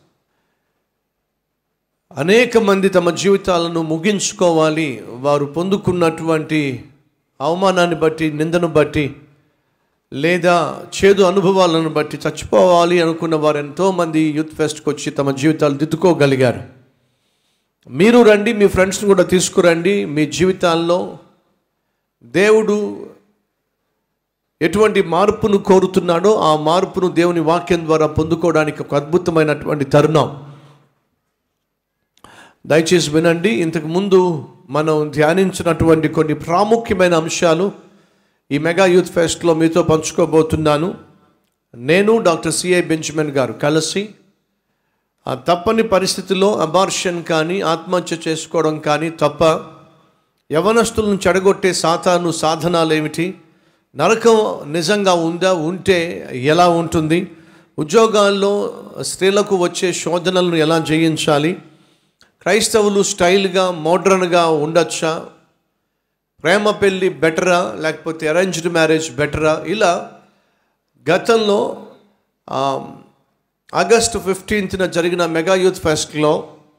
అనేక మంది తమ జీవితాలను ముగించుకోవాలి వారు పొందుకున్నటువంటి అవమానాన్ని బట్టి నిందను బట్టి లేదా చేదు అనుభవాలను బట్టి చచ్చిపోవాలి అనుకున్న వారు ఎంతోమంది యూత్ ఫెస్ట్కి వచ్చి తమ జీవితాలు దిద్దుకోగలిగారు మీరు రండి మీ ఫ్రెండ్స్ని కూడా తీసుకురండి మీ జీవితాల్లో దేవుడు ఎటువంటి మార్పును కోరుతున్నాడో ఆ మార్పును దేవుని వాక్యం ద్వారా పొందుకోవడానికి ఒక అద్భుతమైనటువంటి తరుణం దయచేసి వినండి ఇంతకు ముందు మనం ధ్యానించినటువంటి కొన్ని ప్రాముఖ్యమైన అంశాలు ఈ మెగా యూత్ ఫెస్ట్లో మీతో పంచుకోబోతున్నాను నేను డాక్టర్ సిఐ బెంచమిన్ గారు కలిసి ఆ తప్పని పరిస్థితిలో అబార్షన్ కానీ ఆత్మహత్య చేసుకోవడం కానీ తప్ప యవనస్తులను చెడగొట్టే సాతాను సాధనాలు ఏమిటి నరకం నిజంగా ఉందా ఉంటే ఎలా ఉంటుంది ఉద్యోగాల్లో స్త్రీలకు వచ్చే శోధనలను ఎలా జయించాలి క్రైస్తవులు స్టైల్గా మోడ్రన్గా ఉండొచ్చా ప్రేమ పెళ్ళి బెటరా లేకపోతే అరేంజ్డ్ మ్యారేజ్ బెటరా ఇలా గతంలో ఆ, ఆగస్టు ఫిఫ్టీన్త్న జరిగిన మెగా యూత్ ఫెస్ట్లో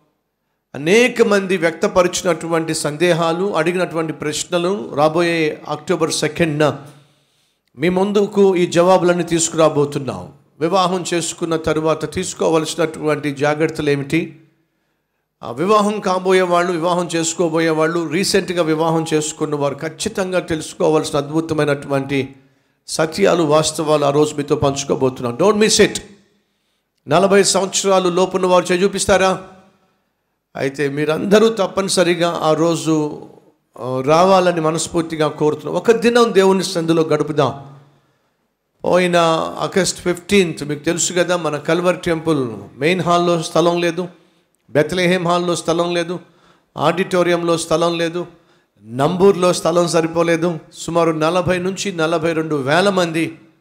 అనేక మంది వ్యక్తపరిచినటువంటి సందేహాలు అడిగినటువంటి ప్రశ్నలు రాబోయే అక్టోబర్ సెకండ్న మీ ముందుకు ఈ జవాబులన్నీ తీసుకురాబోతున్నాం వివాహం చేసుకున్న తరువాత తీసుకోవలసినటువంటి జాగ్రత్తలు ఏమిటి ఆ వివాహం కాబోయే వాళ్ళు వివాహం చేసుకోబోయే వాళ్ళు రీసెంట్గా వివాహం చేసుకున్న వారు ఖచ్చితంగా తెలుసుకోవాల్సిన అద్భుతమైనటువంటి సత్యాలు వాస్తవాలు ఆ రోజు మీతో పంచుకోబోతున్నాం డోంట్ మిస్ ఇట్ నలభై సంవత్సరాలు లోపున్న వారు చేయి చూపిస్తారా అయితే మీరందరూ తప్పనిసరిగా ఆ రోజు ఆ, రావాలని మనస్ఫూర్తిగా కోరుతున్నాం ఒక దినం దేవుని సందులో గడుపుదాం పోయిన ఆగస్ట్ ఫిఫ్టీన్త్ మీకు తెలుసు కదా మన కల్వర్ టెంపుల్ మెయిన్ హాల్లో స్థలం లేదు బెత్లెహేమ్ హాల్లో స్థలం లేదు ఆడిటోరియంలో స్థలం లేదు నంబూర్లో స్థలం సరిపోలేదు సుమారు నలభై నుంచి నలభై రెండు వేల మంది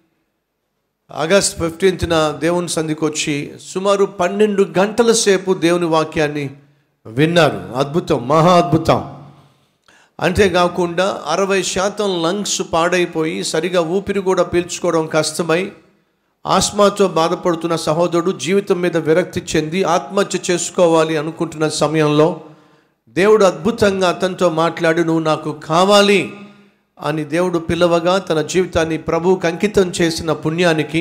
ఆగస్ట్ ఫిఫ్టీన్త్న దేవుని సంధికి వచ్చి సుమారు పన్నెండు గంటల సేపు దేవుని వాక్యాన్ని విన్నారు అద్భుతం మహా అద్భుతం అంతేకాకుండా అరవై శాతం లంగ్స్ పాడైపోయి సరిగా ఊపిరి కూడా పీల్చుకోవడం కష్టమై ఆస్మాతో బాధపడుతున్న సహోదరుడు జీవితం మీద విరక్తి చెంది ఆత్మహత్య చేసుకోవాలి అనుకుంటున్న సమయంలో దేవుడు అద్భుతంగా అతనితో మాట్లాడి నువ్వు నాకు కావాలి అని దేవుడు పిలవగా తన జీవితాన్ని ప్రభువుకు అంకితం చేసిన పుణ్యానికి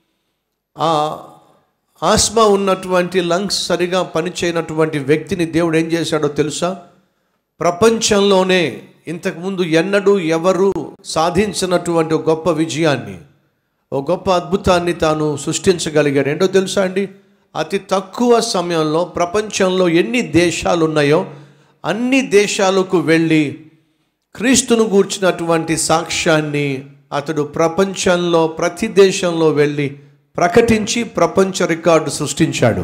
ఆ ఆస్మా ఉన్నటువంటి లంగ్స్ సరిగా పనిచేయనటువంటి వ్యక్తిని దేవుడు ఏం చేశాడో తెలుసా ప్రపంచంలోనే ఇంతకుముందు ఎన్నడూ ఎవరు సాధించినటువంటి ఒక గొప్ప విజయాన్ని ఒక గొప్ప అద్భుతాన్ని తాను సృష్టించగలిగాడు ఏంటో తెలుసా అండి అతి తక్కువ సమయంలో ప్రపంచంలో ఎన్ని దేశాలు ఉన్నాయో అన్ని దేశాలకు వెళ్ళి క్రీస్తును గూర్చినటువంటి సాక్ష్యాన్ని అతడు ప్రపంచంలో ప్రతి దేశంలో వెళ్ళి ప్రకటించి ప్రపంచ రికార్డు సృష్టించాడు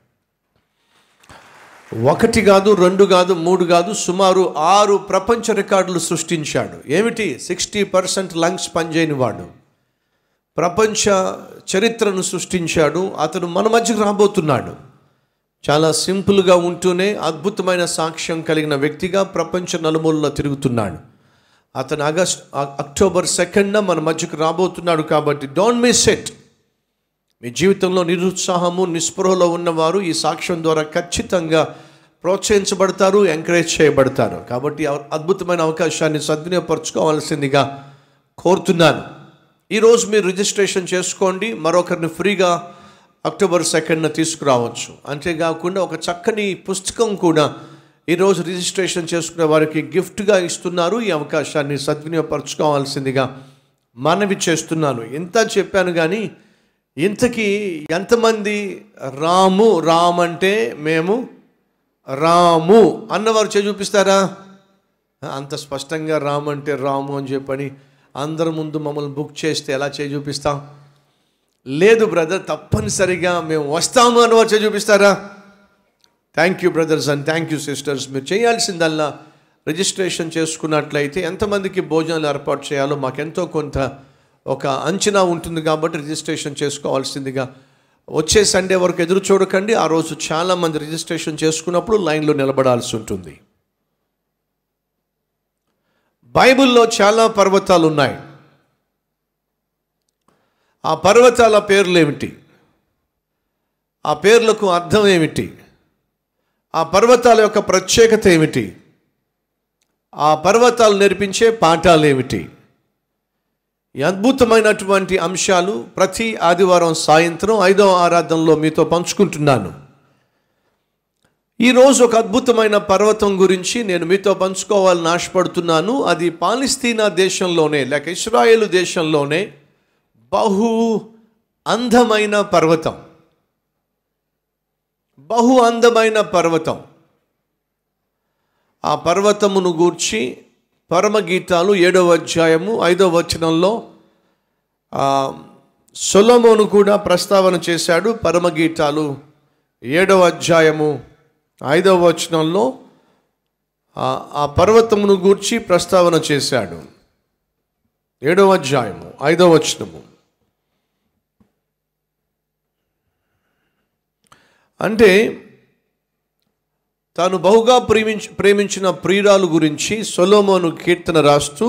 ఒకటి కాదు రెండు కాదు మూడు కాదు సుమారు ఆరు ప్రపంచ రికార్డులు సృష్టించాడు ఏమిటి సిక్స్టీ పర్సెంట్ లంగ్స్ పనిచేయని వాడు ప్రపంచ చరిత్రను సృష్టించాడు అతను మన మధ్యకు రాబోతున్నాడు చాలా సింపుల్గా ఉంటూనే అద్భుతమైన సాక్ష్యం కలిగిన వ్యక్తిగా ప్రపంచ నలుమూలలో తిరుగుతున్నాడు అతను ఆగస్ట్ అక్టోబర్ సెకండ్న మన మధ్యకు రాబోతున్నాడు కాబట్టి డోంట్ మిస్ ఇట్ మీ జీవితంలో నిరుత్సాహము నిస్పృహలో ఉన్నవారు ఈ సాక్ష్యం ద్వారా ఖచ్చితంగా ప్రోత్సహించబడతారు ఎంకరేజ్ చేయబడతారు కాబట్టి ఆ అద్భుతమైన అవకాశాన్ని సద్వినియోగపరచుకోవాల్సిందిగా కోరుతున్నాను ఈరోజు మీరు రిజిస్ట్రేషన్ చేసుకోండి మరొకరిని ఫ్రీగా అక్టోబర్ సెకండ్న తీసుకురావచ్చు అంతేకాకుండా ఒక చక్కని పుస్తకం కూడా ఈరోజు రిజిస్ట్రేషన్ చేసుకునే వారికి గిఫ్ట్గా ఇస్తున్నారు ఈ అవకాశాన్ని సద్వినియోగపరచుకోవాల్సిందిగా మనవి చేస్తున్నాను ఇంత చెప్పాను కానీ ఇంతకీ ఎంతమంది రాము రామ్ అంటే మేము రాము అన్నవారు చేయి చూపిస్తారా అంత స్పష్టంగా రాము అంటే రాము అని చెప్పని అందరి ముందు మమ్మల్ని బుక్ చేస్తే ఎలా చేయి చూపిస్తాం లేదు బ్రదర్ తప్పనిసరిగా మేము వస్తాము అని వచ్చి చూపిస్తారా thank you brothers and thank you sisters మీరు చేయాల్సిందల్లా రిజిస్ట్రేషన్ చేసుకున్నట్లయితే ఎంతమందికి భోజనాలు ఏర్పాటు చేయాలో మాకెంతో కొంత ఒక అంచనా ఉంటుంది కాబట్టి రిజిస్ట్రేషన్ చేసుకోవాల్సిందిగా వచ్చే సండే వరకు ఎదురు చూడకండి ఆ రోజు చాలామంది రిజిస్ట్రేషన్ చేసుకున్నప్పుడు లైన్లో నిలబడాల్సి ఉంటుంది బైబిల్లో చాలా పర్వతాలు ఉన్నాయి ఆ పర్వతాల పేర్లు ఏమిటి ఆ పేర్లకు అర్థం ఏమిటి ఆ పర్వతాల యొక్క ప్రత్యేకత ఏమిటి ఆ పర్వతాలు నేర్పించే పాఠాలు ఏమిటి ఈ అద్భుతమైనటువంటి అంశాలు ప్రతి ఆదివారం సాయంత్రం ఐదవ ఆరాధనలో మీతో పంచుకుంటున్నాను ఈరోజు ఒక అద్భుతమైన పర్వతం గురించి నేను మీతో పంచుకోవాలని ఆశపడుతున్నాను అది పాలిస్తీనా దేశంలోనే లేక ఇస్రాయేలు దేశంలోనే బహు అందమైన పర్వతం బహు అందమైన పర్వతం ఆ పర్వతమును గూర్చి పరమగీతాలు ఏడవ అధ్యాయము ఐదవ వచనంలో ఆ, సొలొమోను కూడా ప్రస్తావన చేశాడు పరమగీతాలు ఏడవ అధ్యాయము ఐదవ వచనంలో ఆ ఆ పర్వతమును గూర్చి ప్రస్తావన చేశాడు ఏడవ అధ్యాయము ఐదవ వచనము అంటే తాను బహుగా ప్రేమించి ప్రేమించిన ప్రియురాలు గురించి సొలోమోను కీర్తన రాస్తూ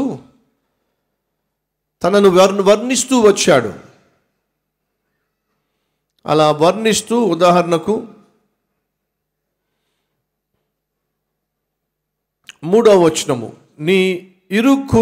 తనను వర్ణ వర్ణిస్తూ వచ్చాడు అలా వర్ణిస్తూ ఉదాహరణకు మూడవ వచనము నీ ఇరుకు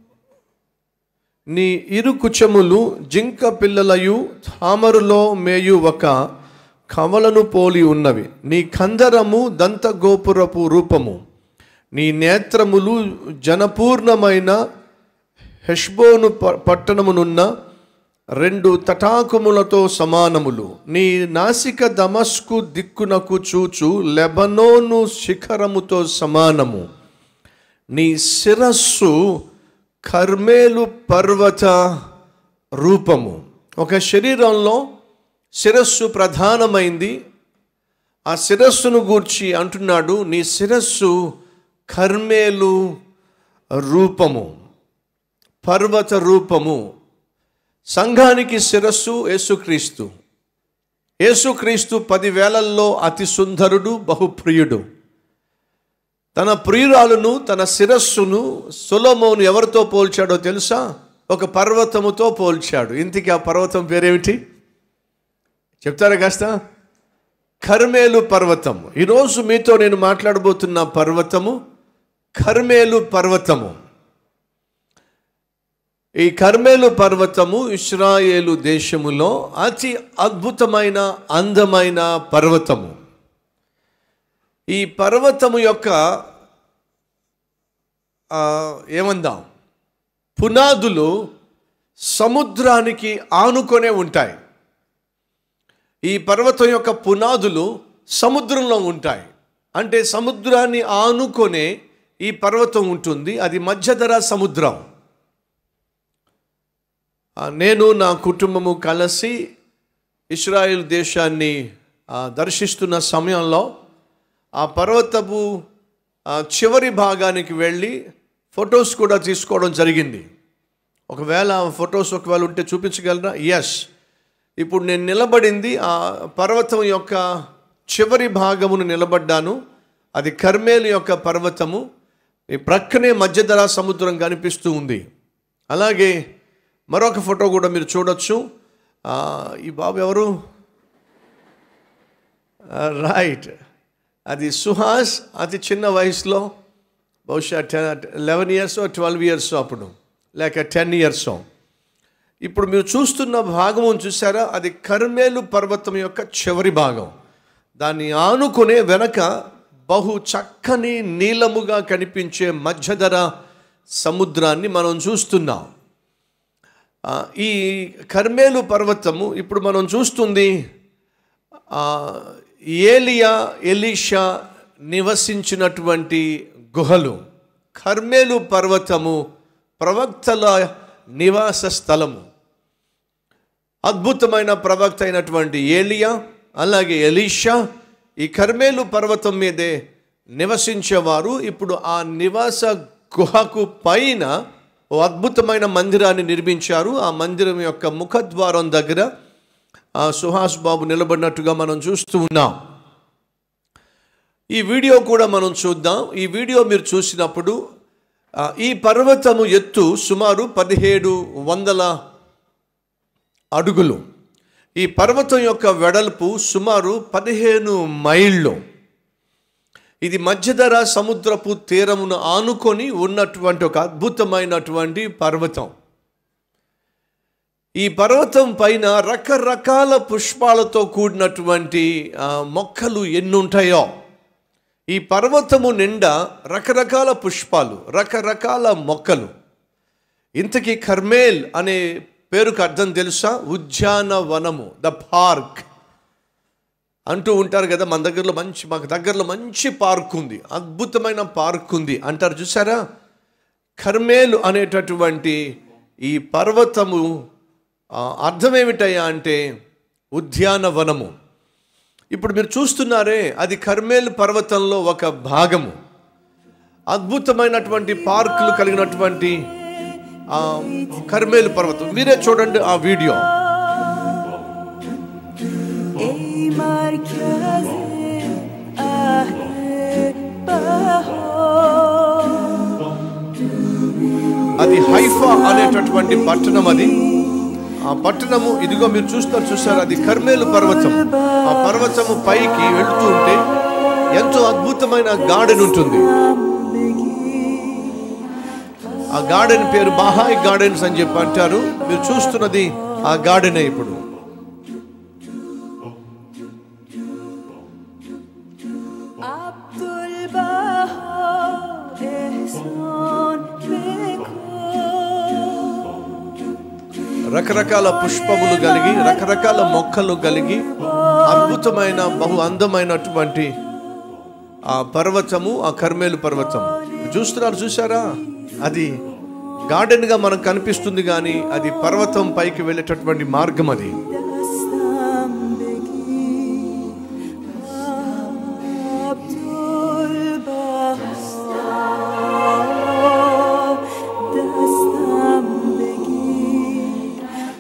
నీ ఇరు కుచములు జింక పిల్లలయు తామరులో మేయు ఒక కవలను పోలి ఉన్నవి నీ కందరము దంతగోపురపు రూపము నీ నేత్రములు జనపూర్ణమైన హెష్బోను ప- పట్టణమునున్న రెండు తటాకములతో సమానములు నీ నాసిక దమస్కు దిక్కునకు చూచు లెబనోను శిఖరముతో సమానము నీ శిరస్సు కర్మేలు పర్వత రూపము ఒక శరీరంలో శిరస్సు ప్రధానమైంది ఆ శిరస్సును గూర్చి అంటున్నాడు నీ శిరస్సు కర్మేలు రూపము పర్వత రూపము సంఘానికి శిరస్సు యేసుక్రీస్తు యేసుక్రీస్తు పదివేలల్లో అతి సుందరుడు బహుప్రియుడు తన ప్రియురాలును తన శిరస్సును సొలొమోను ఎవరితో పోల్చాడో తెలుసా ఒక పర్వతముతో పోల్చాడు ఇంతకీ ఆ పర్వతం పేరేమిటి చెప్తారా కాస్త కర్మేలు పర్వతం ఈరోజు మీతో నేను మాట్లాడబోతున్న పర్వతము కర్మేలు పర్వతము ఈ కర్మేలు పర్వతము ఇస్రాయేలు దేశములో అతి అద్భుతమైన అందమైన పర్వతము ఈ పర్వతము యొక్క ఆ, ఏమందాం పునాదులు సముద్రానికి ఆనుకొనే ఉంటాయి ఈ పర్వతం యొక్క పునాదులు సముద్రంలో ఉంటాయి అంటే సముద్రాన్ని ఆనుకొనే ఈ పర్వతం ఉంటుంది అది మధ్యధర సముద్రం ఆ, నేను నా కుటుంబము కలిసి ఇస్రాయేల్ దేశాన్ని ఆ, దర్శిస్తున్న సమయంలో ఆ పర్వతపు ఆ, చివరి భాగానికి వెళ్ళి ఫొటోస్ కూడా తీసుకోవడం జరిగింది ఒకవేళ ఆ ఫొటోస్ ఒకవేళ ఉంటే చూపించగలరా ఎస్ ఇప్పుడు నేను నిలబడింది ఆ పర్వతం యొక్క చివరి భాగమును నిలబడ్డాను అది కర్మేలు యొక్క పర్వతము ఈ ప్రక్కనే మధ్యధరా సముద్రం కనిపిస్తూ ఉంది అలాగే మరొక ఫోటో కూడా మీరు చూడొచ్చు ఆ, ఈ బాబు ఎవరు రైట్ అది సుహాస్ అతి చిన్న వయసులో బహుశా ten eleven years twelve years అప్పుడు లేక టెన్ ఇయర్స్ ఇప్పుడు మీరు చూస్తున్న భాగం చూసారా అది కర్మేలు పర్వతం యొక్క చివరి భాగం దాన్ని ఆనుకునే వెనక బహు చక్కని నీలముగా కనిపించే మధ్యధర సముద్రాన్ని మనం చూస్తున్నాం ఆ, ఈ కర్మేలు పర్వతము ఇప్పుడు మనం చూస్తుంది ఆ, ఏలియా ఎలీషా నివసించినటువంటి గుహలు కర్మేలు పర్వతము ప్రవక్తల నివాస స్థలము అద్భుతమైన ప్రవక్త అయినటువంటి ఏలియా అలాగే ఎలీషా ఈ కర్మేలు పర్వతం మీదే నివసించేవారు ఇప్పుడు ఆ నివాస గుహకు పైన ఓ అద్భుతమైన మందిరాన్ని నిర్మించారు ఆ మందిరం యొక్క ముఖద్వారం దగ్గర ఆ సుహాస్ బాబు నిలబడినట్టుగా మనం చూస్తూ ఉన్నాం ఈ వీడియో కూడా మనం చూద్దాం ఈ వీడియో మీరు చూసినప్పుడు ఆ, ఈ పర్వతము ఎత్తు సుమారు పదిహేడు వందల అడుగులు ఈ పర్వతం యొక్క వెడల్పు సుమారు పదిహేను మైళ్ళు ఇది మధ్యధర సముద్రపు తీరమును ఆనుకొని ఉన్నటువంటి ఒక అద్భుతమైనటువంటి పర్వతం ఈ పర్వతం పైన రకరకాల పుష్పాలతో కూడినటువంటి ఆ, మొక్కలు ఎన్నుంటాయో ఈ పర్వతము నిండా రకరకాల పుష్పాలు రకరకాల మొక్కలు ఇంతకీ కర్మేల్ అనే పేరుకు అర్థం తెలుసా ఉద్యానవనము ద పార్క్ అంటూ ఉంటారు కదా మన దగ్గరలో మంచి మాకు దగ్గరలో మంచి పార్క్ ఉంది అద్భుతమైన పార్క్ ఉంది అంటారు చూసారా కర్మేలు అనేటటువంటి ఈ పర్వతము ఆ, అర్థం ఏమిటయ్యా అంటే ఉద్యానవనము ఇప్పుడు మీరు చూస్తున్నారే అది కర్మేలు పర్వతంలో ఒక భాగము అద్భుతమైనటువంటి పార్కులు కలిగినటువంటి ఆ కర్మేలు పర్వతం మీరే చూడండి ఆ వీడియో ای مرکز اهل بهار అది హైఫా అనేటటువంటి పట్టణం అది ఆ పట్టణము ఇదిగో మీరు చూస్తారు చూస్తారు అది కర్మేలు పర్వతం ఆ పర్వతము పైకి వెళ్తూ ఉంటే ఎంతో అద్భుతమైన గార్డెన్ ఉంటుంది ఆ గార్డెన్ పేరు బాహాయ్ గార్డెన్స్ అని చెప్పి అంటారు మీరు చూస్తున్నది ఆ గార్డెనే ఇప్పుడు عبدالبها احسان بکن రకరకాల పుష్పములు కలిగి రకరకాల మొక్కలు కలిగి అద్భుతమైన బహు అందమైనటువంటి ఆ పర్వతము ఆ కర్మేలు పర్వతం చూస్తున్నారు చూసారా అది గార్డెన్గా మనకు కనిపిస్తుంది కానీ అది పర్వతం పైకి వెళ్ళేటటువంటి మార్గం అది دستم بگیر عبدالبها دستم بگیر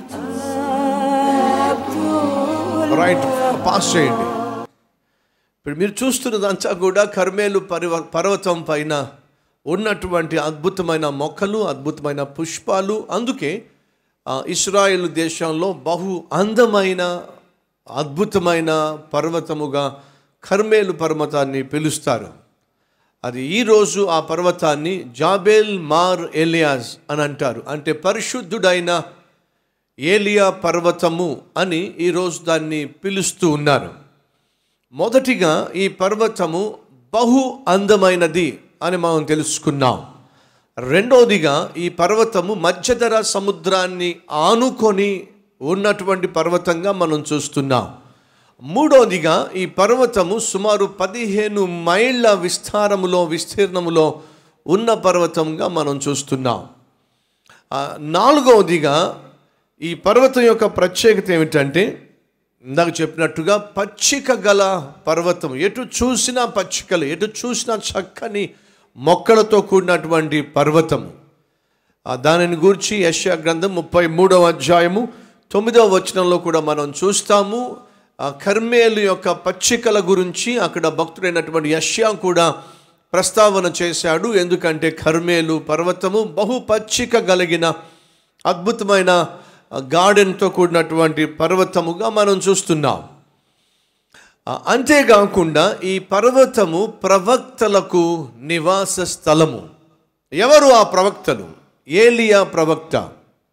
عبدالبها రైట్ పాస్ చేయండి ఇప్పుడు మీరు చూస్తున్నదంతా కూడా కర్మేలు పర్వ పర్వతం పైన ఉన్నటువంటి అద్భుతమైన మొక్కలు అద్భుతమైన పుష్పాలు అందుకే ఆ, ఇస్రాయేల్ దేశంలో బహు అందమైన అద్భుతమైన పర్వతముగా కర్మేలు పర్వతాన్ని పిలుస్తారు అది ఈరోజు ఆ పర్వతాన్ని జాబేల్ మార్ ఎలియాజ్ అని అంటారు అంటే పరిశుద్ధుడైన ఏలియా పర్వతము అని ఈరోజు దాన్ని పిలుస్తూ ఉన్నారు మొదటిగా ఈ పర్వతము బహు అందమైనది అని మనం తెలుసుకున్నాం రెండవదిగా ఈ పర్వతము మధ్యధర సముద్రాన్ని ఆనుకొని ఉన్నటువంటి పర్వతంగా మనం చూస్తున్నాం మూడవదిగా ఈ పర్వతము సుమారు పదిహేను మైళ్ళ విస్తారములో విస్తీర్ణములో ఉన్న పర్వతంగా మనం చూస్తున్నాం ఆ, నాలుగవదిగా ఈ పర్వతం యొక్క ప్రత్యేకత ఏమిటంటే ఇందాక చెప్పినట్టుగా పచ్చిక గల పర్వతం ఎటు చూసినా పచ్చికలు ఎటు చూసినా చక్కని మొక్కలతో కూడినటువంటి పర్వతము ఆ దానిని గూర్చి యశ్యా గ్రంథం ముప్పై మూడవ అధ్యాయము తొమ్మిదవ వచనంలో కూడా మనం చూస్తాము ఆ కర్మేలు యొక్క పచ్చికల గురించి అక్కడ భక్తుడైనటువంటి యశ్యా కూడా ప్రస్తావన చేశాడు ఎందుకంటే కర్మేలు పర్వతము బహు పచ్చిక కలిగిన అద్భుతమైన గార్డెన్తో కూడినటువంటి పర్వతముగా మనం చూస్తున్నాం ఆ, అంతేకాకుండా ఈ పర్వతము ప్రవక్తలకు నివాస స్థలము ఎవరు ఆ ప్రవక్తలు ఏలియా ప్రవక్త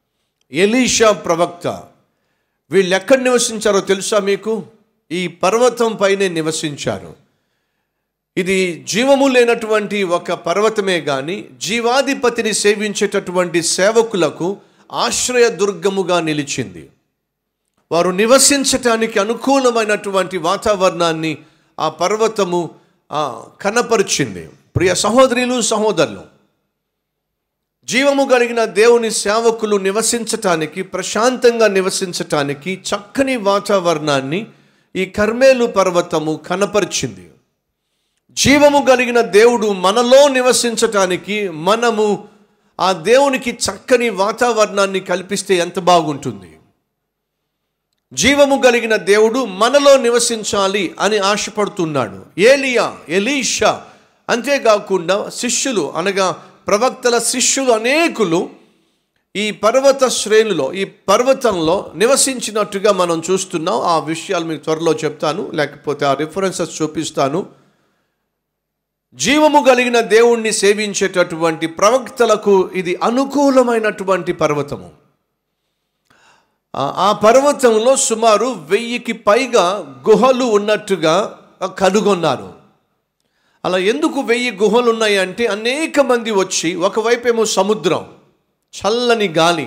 ఎలీషా ప్రవక్త వీళ్ళు ఎక్కడ నివసించారో తెలుసా మీకు ఈ పర్వతం పైనే నివసించారు ఇది జీవము లేనటువంటి ఒక పర్వతమే గాని జీవాధిపతిని సేవించేటటువంటి సేవకులకు ఆశ్రయ దుర్గముగా నిలిచింది వారు నివసించటానికి అనుకూలమైనటువంటి వాతావరణాన్ని ఆ పర్వతము ఆ, కనపరిచింది ప్రియ సహోదరులు సహోదరులు జీవము కలిగిన దేవుని సేవకులు నివసించటానికి ప్రశాంతంగా నివసించటానికి చక్కని వాతావరణాన్ని ఈ కర్మేలు పర్వతము కనపరిచింది జీవము కలిగిన దేవుడు మనలో నివసించటానికి మనము ఆ దేవునికి చక్కని వాతావరణాన్ని కల్పిస్తే ఎంత బాగుంటుంది జీవము కలిగిన దేవుడు మనలో నివసించాలి అని ఆశపడుతున్నాడు ఏలియా ఎలీషా అంతేకాకుండా శిష్యులు అనగా ప్రవక్తల శిష్యులు అనేకులు ఈ పర్వత శ్రేణులో ఈ పర్వతంలో నివసించినట్టుగా మనం చూస్తున్నాం ఆ విషయాలు మీకు త్వరలో చెప్తాను లేకపోతే ఆ రిఫరెన్సెస్ చూపిస్తాను జీవము కలిగిన దేవుణ్ణి సేవించేటటువంటి ప్రవక్తలకు ఇది అనుకూలమైనటువంటి పర్వతము ఆ- ఆ పర్వతంలో సుమారు వెయ్యికి పైగా గుహలు ఉన్నట్టుగా కనుగొన్నారు అలా ఎందుకు వెయ్యి గుహలు ఉన్నాయి అంటే అనేక మంది వచ్చి ఒకవైపేమో సముద్రం చల్లని గాలి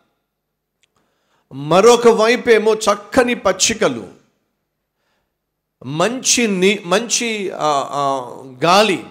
మరొక వైపేమో చక్కని పచ్చికలు మంచి ని మంచి ఆ, ఆ, గాలి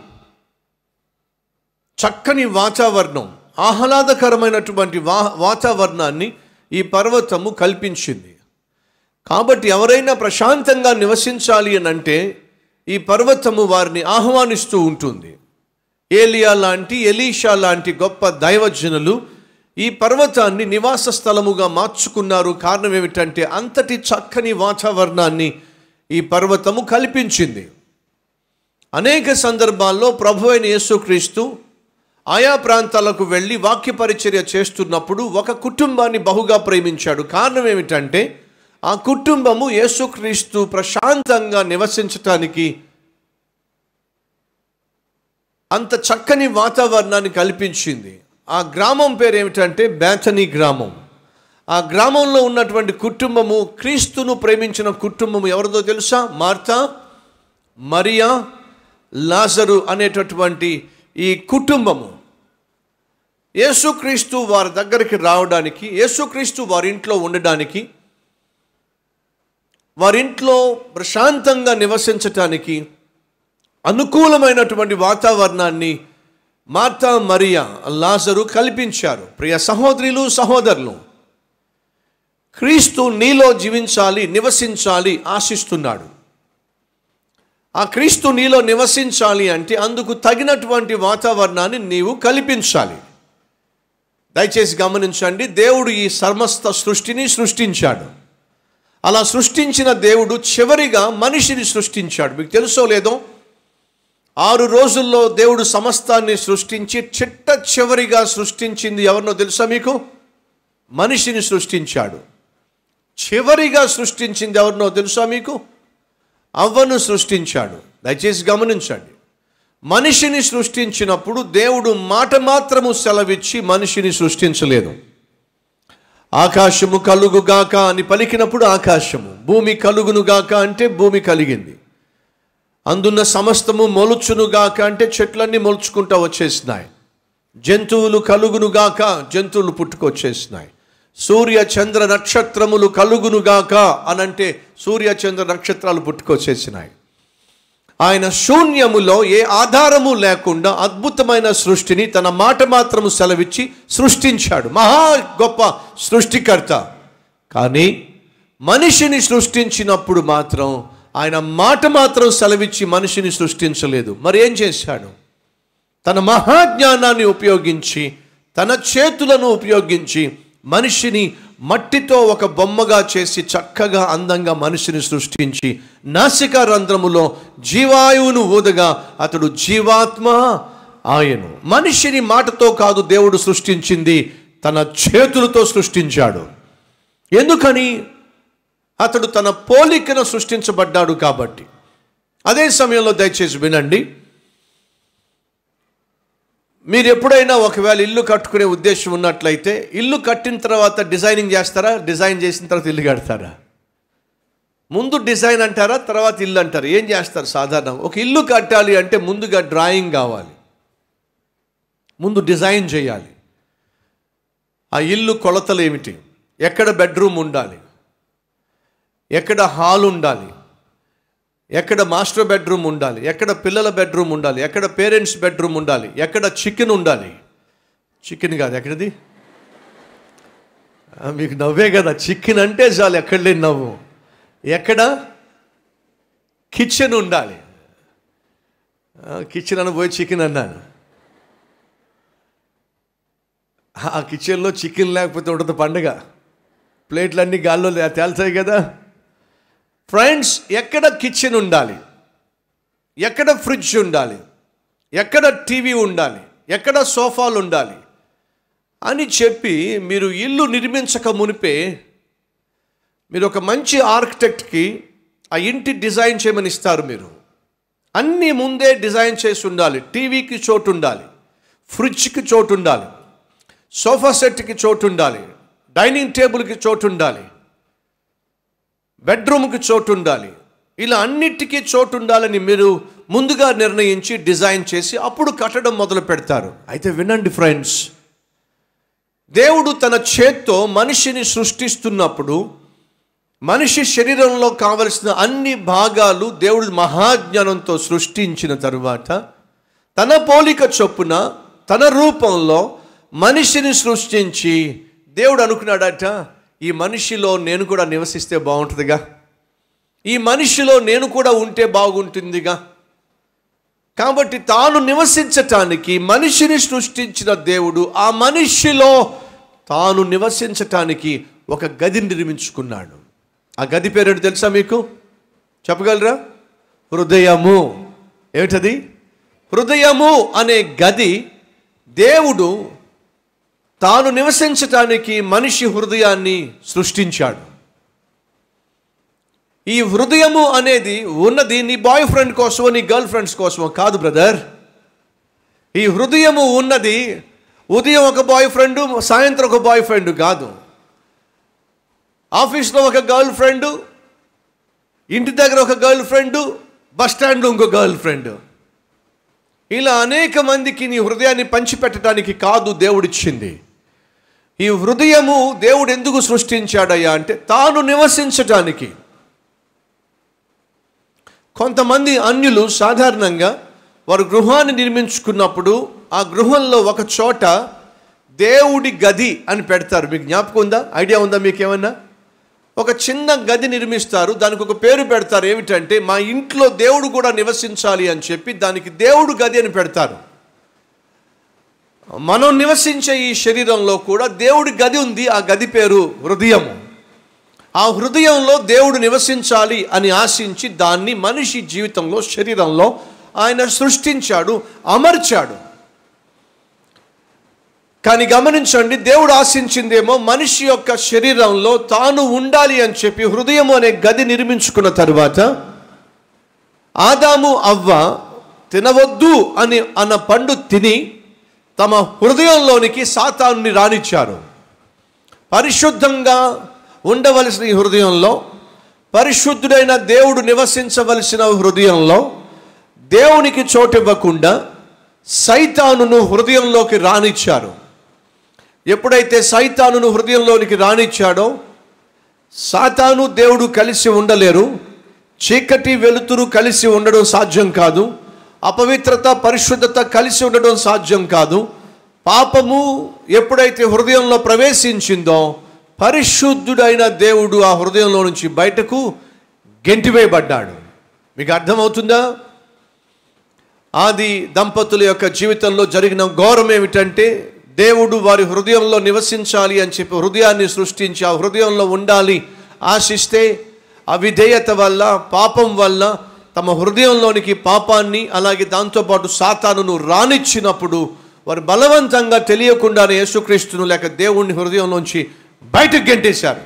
చక్కని వాతావరణం ఆహ్లాదకరమైనటువంటి వా వాతావరణాన్ని ఈ పర్వతము కల్పించింది కాబట్టి ఎవరైనా ప్రశాంతంగా నివసించాలి అని అంటే ఈ పర్వతము వారిని ఆహ్వానిస్తూ ఉంటుంది ఏలియా లాంటి ఎలీషా లాంటి గొప్ప దైవజనులు ఈ పర్వతాన్ని నివాస స్థలముగా మార్చుకున్నారు కారణం ఏమిటంటే అంతటి చక్కని వాతావరణాన్ని ఈ పర్వతము కల్పించింది అనేక సందర్భాల్లో ప్రభు అయిన యేసుక్రీస్తు ఆయా ప్రాంతాలకు వెళ్ళి వాక్య పరిచర్య చేస్తున్నప్పుడు ఒక కుటుంబాన్ని బహుగా ప్రేమించాడు కారణం ఏమిటంటే ఆ కుటుంబము యేసుక్రీస్తు ప్రశాంతంగా నివసించటానికి అంత చక్కని వాతావరణాన్ని కల్పించింది ఆ గ్రామం పేరు ఏమిటంటే బేతనీ గ్రామం ఆ గ్రామంలో ఉన్నటువంటి కుటుంబము క్రీస్తును ప్రేమించిన కుటుంబము ఎవరిదో తెలుసా మార్తా మరియా లాజరు అనేటటువంటి ఈ కుటుంబము యేసుక్రీస్తు వారి దగ్గరికి రావడానికి యేసుక్రీస్తు వారి ఇంట్లో ఉండడానికి వారింట్లో ప్రశాంతంగా నివసించటానికి అనుకూలమైనటువంటి వాతావరణాన్ని మార్తా మరియా లాజరు కల్పించారు ప్రియ సహోదరులు సహోదరులు క్రీస్తు నీలో జీవించాలి నివసించాలి ఆశిస్తున్నాడు ఆ క్రీస్తు నీలో నివసించాలి అంటే అందుకు తగినటువంటి వాతావరణాన్ని నీవు కల్పించాలి దయచేసి గమనించండి దేవుడు ఈ సమస్త సృష్టిని సృష్టించాడు అలా సృష్టించిన దేవుడు చివరిగా మనిషిని సృష్టించాడు మీకు తెలుసో లేదో ఆరు రోజుల్లో దేవుడు సమస్తాన్ని సృష్టించి చిట్ట చివరిగా సృష్టించింది ఎవరినో తెలుసా మీకు మనిషిని సృష్టించాడు చివరిగా సృష్టించింది ఎవరినో తెలుసా మీకు అవ్వను సృష్టించాడు దయచేసి గమనించండి మనిషిని సృష్టించినప్పుడు దేవుడు మాట మాత్రము సెలవిచ్చి మనిషిని సృష్టించలేదు ఆకాశము కలుగుగాక అని పలికినప్పుడు ఆకాశము భూమి కలుగునుగాక అంటే భూమి కలిగింది అందున్న సమస్తము మొలుచునుగాక అంటే చెట్లన్నీ మొలుచుకుంటా వచ్చేసినాయి జంతువులు కలుగునుగాక జంతువులు పుట్టుకొచ్చేసినాయి సూర్య చంద్ర నక్షత్రములు కలుగునుగాక అనంటే సూర్య చంద్ర నక్షత్రాలు పుట్టుకొచ్చేసినాయి ఆయన శూన్యములో ఏ ఆధారము లేకుండా అద్భుతమైన సృష్టిని తన మాట మాత్రము సెలవిచ్చి సృష్టించాడు మహా గొప్ప సృష్టికర్త కానీ మనిషిని సృష్టించినప్పుడు మాత్రం ఆయన మాట మాత్రం సెలవిచ్చి మనిషిని సృష్టించలేదు మరి ఏం చేశాడు తన మహాజ్ఞానాన్ని ఉపయోగించి తన చేతులను ఉపయోగించి మనిషిని మట్టితో ఒక బొమ్మగా చేసి చక్కగా అందంగా మనిషిని సృష్టించి నాసిక రంధ్రములో జీవాయువును ఊదగా అతడు జీవాత్మ ఆయను మనిషిని మాటతో కాదు దేవుడు సృష్టించింది తన చేతులతో సృష్టించాడు ఎందుకని అతడు తన పోలికను సృష్టించబడ్డాడు కాబట్టి అదే సమయంలో దయచేసి వినండి మీరు ఎప్పుడైనా ఒకవేళ ఇల్లు కట్టుకునే ఉద్దేశం ఉన్నట్లయితే ఇల్లు కట్టిన తర్వాత డిజైనింగ్ చేస్తారా డిజైన్ చేసిన తర్వాత ఇల్లు కడతారా ముందు డిజైన్ అంటారా తర్వాత ఇల్లు అంటారు ఏం చేస్తారు సాధారణం ఒక ఇల్లు కట్టాలి అంటే ముందుగా డ్రాయింగ్ కావాలి ముందు డిజైన్ చేయాలి ఆ ఇల్లు కొలతలు ఏమిటి ఎక్కడ బెడ్రూమ్ ఉండాలి ఎక్కడ హాల్ ఉండాలి ఎక్కడ మాస్టర్ బెడ్రూమ్ ఉండాలి ఎక్కడ పిల్లల బెడ్రూమ్ ఉండాలి ఎక్కడ పేరెంట్స్ బెడ్రూమ్ ఉండాలి ఎక్కడ చికెన్ ఉండాలి చికెన్ కాదు ఎక్కడిది ఆ, మీకు నవ్వే కదా చికెన్ అంటే చాలు ఎక్కడ లేని నవ్వు ఎక్కడ కిచెన్ ఉండాలి కిచెన్ అని పోయి చికెన్ అన్నాను ఆ కిచెన్లో చికెన్ లేకపోతే ఉంటుంది పండుగ ప్లేట్లన్నీ గాల్లో లే- తేల్చాయి కదా ఫ్రెండ్స్ ఎక్కడ కిచెన్ ఉండాలి ఎక్కడ ఫ్రిడ్జ్ ఉండాలి ఎక్కడ టీవీ ఉండాలి ఎక్కడ సోఫాలు ఉండాలి అని చెప్పి మీరు ఇల్లు నిర్మించక మునిపే మీరు ఒక మంచి ఆర్కిటెక్ట్కి ఆ ఇంటి డిజైన్ చేయమని ఇస్తారు మీరు అన్నీ ముందే డిజైన్ చేసి ఉండాలి టీవీకి చోటు ఉండాలి ఫ్రిడ్జ్కి చోటు ఉండాలి సోఫా సెట్కి చోటు ఉండాలి డైనింగ్ టేబుల్కి చోటు ఉండాలి బెడ్రూమ్కి చోటు ఉండాలి ఇలా అన్నిటికీ చోటు ఉండాలని మీరు ముందుగా నిర్ణయించి డిజైన్ చేసి అప్పుడు కట్టడం మొదలు పెడతారు అయితే వినండి ఫ్రెండ్స్ దేవుడు తన చేత్తో మనిషిని సృష్టిస్తున్నప్పుడు మనిషి శరీరంలో కావలసిన అన్ని భాగాలు దేవుడు మహాజ్ఞానంతో సృష్టించిన తరువాత తన పోలిక చొప్పున తన రూపంలో మనిషిని సృష్టించి దేవుడు అనుకున్నాడట ఈ మనిషిలో నేను కూడా నివసిస్తే బాగుంటుందిగా ఈ మనిషిలో నేను కూడా ఉంటే బాగుంటుందిగా కాబట్టి తాను నివసించటానికి మనిషిని సృష్టించిన దేవుడు ఆ మనిషిలో తాను నివసించటానికి ఒక గది నిర్మించుకున్నాడు ఆ గది పేరేంటి తెలుసా మీకు చెప్పగలరా హృదయము ఏమిటది హృదయము అనే గది దేవుడు తాను నివసించటానికి మనిషి హృదయాన్ని సృష్టించాడు ఈ హృదయము అనేది ఉన్నది నీ బాయ్ ఫ్రెండ్ కోసమో నీ గర్ల్ ఫ్రెండ్స్ కోసమో కాదు బ్రదర్ ఈ హృదయము ఉన్నది ఉదయం ఒక బాయ్ ఫ్రెండ్ సాయంత్రం ఒక బాయ్ ఫ్రెండ్ కాదు ఆఫీస్లో ఒక గర్ల్ ఫ్రెండ్ ఇంటి దగ్గర ఒక గర్ల్ ఫ్రెండ్ బస్ స్టాండ్లో ఇంకో గర్ల్ ఫ్రెండ్ ఇలా అనేక మందికి నీ హృదయాన్ని పంచిపెట్టడానికి కాదు దేవుడిచ్చింది ఈ హృదయము దేవుడు ఎందుకు సృష్టించాడయ్యా అంటే తాను నివసించటానికి కొంతమంది అన్యులు సాధారణంగా వారు గృహాన్ని నిర్మించుకున్నప్పుడు ఆ గృహంలో ఒక చోట దేవుడి గది అని పెడతారు మీకు జ్ఞాపకం ఉందా ఐడియా ఉందా మీకేమన్నా ఒక చిన్న గది నిర్మిస్తారు దానికి ఒక పేరు పెడతారు ఏమిటంటే మా ఇంట్లో దేవుడు కూడా నివసించాలి అని చెప్పి దానికి దేవుడు గది అని పెడతారు మనం నివసించే ఈ శరీరంలో కూడా దేవుడి గది ఉంది ఆ గది పేరు హృదయము ఆ హృదయంలో దేవుడు నివసించాలి అని ఆశించి దాన్ని మనిషి జీవితంలో శరీరంలో ఆయన సృష్టించాడు అమర్చాడు కానీ గమనించండి దేవుడు ఆశించిందేమో మనిషి యొక్క శరీరంలో తాను ఉండాలి అని చెప్పి హృదయం అనే గది నిర్మించుకున్న తరువాత ఆదాము అవ్వ తినవద్దు అని అన్న పండు తిని తమ హృదయంలోనికి సాతాన్ని రానిచ్చారు పరిశుద్ధంగా ఉండవలసిన ఈ హృదయంలో పరిశుద్ధుడైన దేవుడు నివసించవలసిన హృదయంలో దేవునికి చోటివ్వకుండా సైతానును హృదయంలోకి రానిచ్చారు ఎప్పుడైతే సైతానును హృదయంలోనికి రానిచ్చాడో సాతాను దేవుడు కలిసి ఉండలేరు చీకటి వెలుతురు కలిసి ఉండడం సాధ్యం కాదు అపవిత్రత పరిశుద్ధత కలిసి ఉండడం సాధ్యం కాదు పాపము ఎప్పుడైతే హృదయంలో ప్రవేశించిందో పరిశుద్ధుడైన దేవుడు ఆ హృదయంలో నుంచి బయటకు గెంటివేయబడ్డాడు మీకు అర్థమవుతుందా ఆది దంపతుల యొక్క జీవితంలో జరిగిన ఘోరం ఏమిటంటే దేవుడు వారి హృదయంలో నివసించాలి అని చెప్పి హృదయాన్ని సృష్టించి ఆ హృదయంలో ఉండాలి ఆశిస్తే అవిధేయత వల్ల పాపం వల్ల తమ హృదయంలోనికి పాపాన్ని అలాగే దాంతోపాటు సాతానును రానిచ్చినప్పుడు వారు బలవంతంగా తెలియకుండానే యేసుక్రీస్తును లేక దేవుణ్ణి హృదయంలోంచి బయటకు గెంటేశారు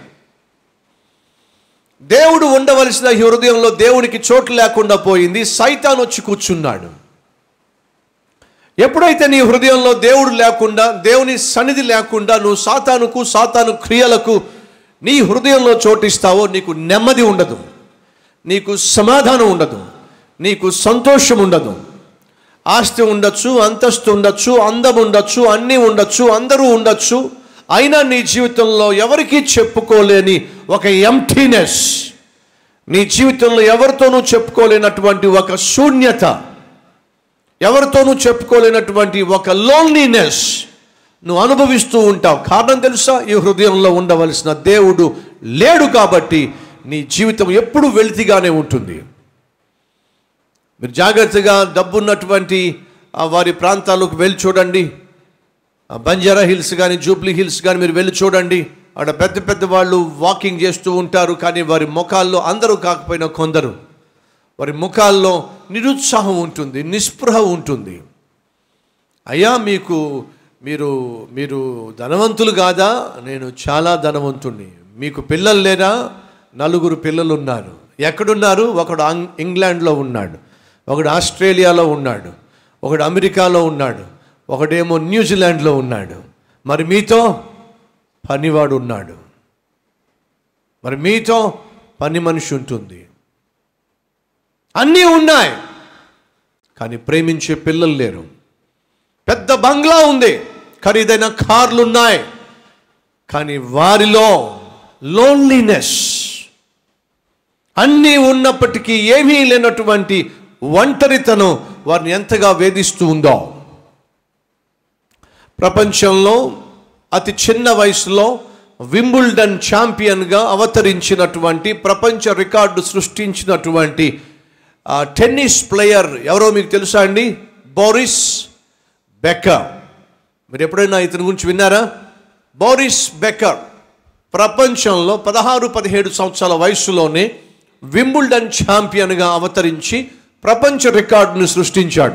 దేవుడు ఉండవలసిన ఈ హృదయంలో దేవునికి చోటు లేకుండా పోయింది సైతాన్ వచ్చి కూర్చున్నాడు ఎప్పుడైతే నీ హృదయంలో దేవుడు లేకుండా దేవుని సన్నిధి లేకుండా నువ్వు సాతానుకు సాతాను క్రియలకు నీ హృదయంలో చోటిస్తావో నీకు నెమ్మది ఉండదు నీకు సమాధానం ఉండదు నీకు సంతోషం ఉండదు ఆస్తి ఉండొచ్చు అంతస్తు ఉండొచ్చు అందం ఉండొచ్చు అన్నీ ఉండొచ్చు అందరూ ఉండొచ్చు అయినా నీ జీవితంలో ఎవరికీ చెప్పుకోలేని ఒక ఎంటీనెస్ నీ జీవితంలో ఎవరితోనూ చెప్పుకోలేనటువంటి ఒక శూన్యత ఎవరితోనూ చెప్పుకోలేనటువంటి ఒక లోన్లీనెస్ నువ్వు అనుభవిస్తూ ఉంటావు కారణం తెలుసా ఈ హృదయంలో ఉండవలసిన దేవుడు లేడు కాబట్టి నీ జీవితం ఎప్పుడు వెలితిగానే ఉంటుంది మీరు జాగ్రత్తగా డబ్బున్నటువంటి ఆ వారి ప్రాంతాలకు వెళ్ళి చూడండి ఆ బంజారా హిల్స్ కానీ జూబ్లీ హిల్స్ కానీ మీరు వెళ్ళి చూడండి ఆడ పెద్ద పెద్ద వాళ్ళు వాకింగ్ చేస్తూ ఉంటారు కానీ వారి ముఖాల్లో అందరూ కాకపోయినా కొందరు వారి ముఖాల్లో నిరుత్సాహం ఉంటుంది నిస్పృహ ఉంటుంది అయ్యా మీకు మీరు మీరు ధనవంతులు కాదా నేను చాలా ధనవంతుణ్ణి మీకు పిల్లలు లేరా నలుగురు పిల్లలు ఉన్నారు ఎక్కడున్నారు ఒకడు ఆంగ్- ఇంగ్లాండ్లో ఉన్నాడు ఒకడు ఆస్ట్రేలియాలో ఉన్నాడు ఒకడు అమెరికాలో ఉన్నాడు ఒకడేమో న్యూజిలాండ్లో ఉన్నాడు మరి మీతో పనివాడు ఉన్నాడు మరి మీతో పని మనిషి ఉంటుంది అన్నీ ఉన్నాయి కానీ ప్రేమించే పిల్లలు లేరు పెద్ద బంగ్లా ఉంది ఖరీదైన కార్లు ఉన్నాయి కానీ వారిలో లోన్లీనెస్ అన్నీ ఉన్నప్పటికీ ఏమీ లేనటువంటి ఒంటరితనం వారిని ఎంతగా వేధిస్తూ ఉందో ప్రపంచంలో అతి చిన్న వయసులో వింబుల్డన్ ఛాంపియన్గా అవతరించినటువంటి ప్రపంచ రికార్డు సృష్టించినటువంటి ఆ, టెన్నిస్ ప్లేయర్ ఎవరో మీకు తెలుసా అండి బోరిస్ బెక్కర్ మీరు ఎప్పుడైనా ఇతని గురించి విన్నారా బోరిస్ బెక్కర్ ప్రపంచంలో పదహారు పదిహేడు సంవత్సరాల వయసులోనే వింబుల్డన్ ఛాంపియన్గా అవతరించి ప్రపంచ రికార్డును సృష్టించాడు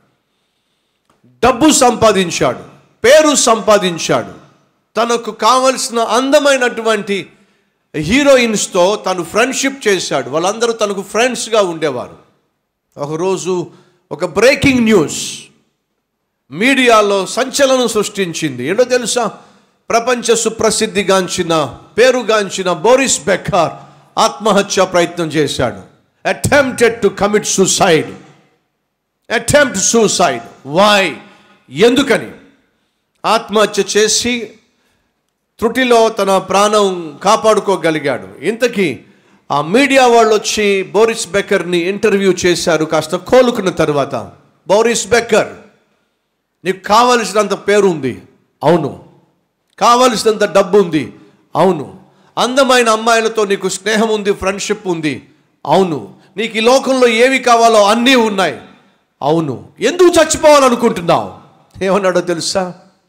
డబ్బు సంపాదించాడు పేరు సంపాదించాడు తనకు కావలసిన అందమైనటువంటి హీరోయిన్స్తో తను ఫ్రెండ్షిప్ చేశాడు వాళ్ళందరూ తనకు ఫ్రెండ్స్గా ఉండేవారు ఒకరోజు ఒక బ్రేకింగ్ న్యూస్ మీడియాలో సంచలనం సృష్టించింది ఏంటో తెలుసా ప్రపంచ సుప్రసిద్ధిగాంచిన పేరుగాంచిన బోరిస్ బెకార్ ఆత్మహత్య ప్రయత్నం చేశాడు attempted to commit suicide attempt suicide why ఎందుకని ఆత్మహత్య చేసి త్రుటిలో తన ప్రాణం కాపాడుకోగలిగాడు ఇంతకీ ఆ మీడియా వాళ్ళు వచ్చి బోరిస్ బెక్కర్ని ఇంటర్వ్యూ చేశారు కాస్త కోలుకున్న తర్వాత బోరిస్ బెక్కర్ నీకు కావలసినంత పేరు ఉంది అవును కావలసినంత డబ్బు ఉంది అవును అందమైన అమ్మాయిలతో నీకు స్నేహం ఉంది ఫ్రెండ్షిప్ ఉంది అవును నీకు ఈ లోకంలో ఏవి కావాలో అన్నీ ఉన్నాయి అవును ఎందుకు చచ్చిపోవాలనుకుంటున్నావు ఏమన్నాడో తెలుసా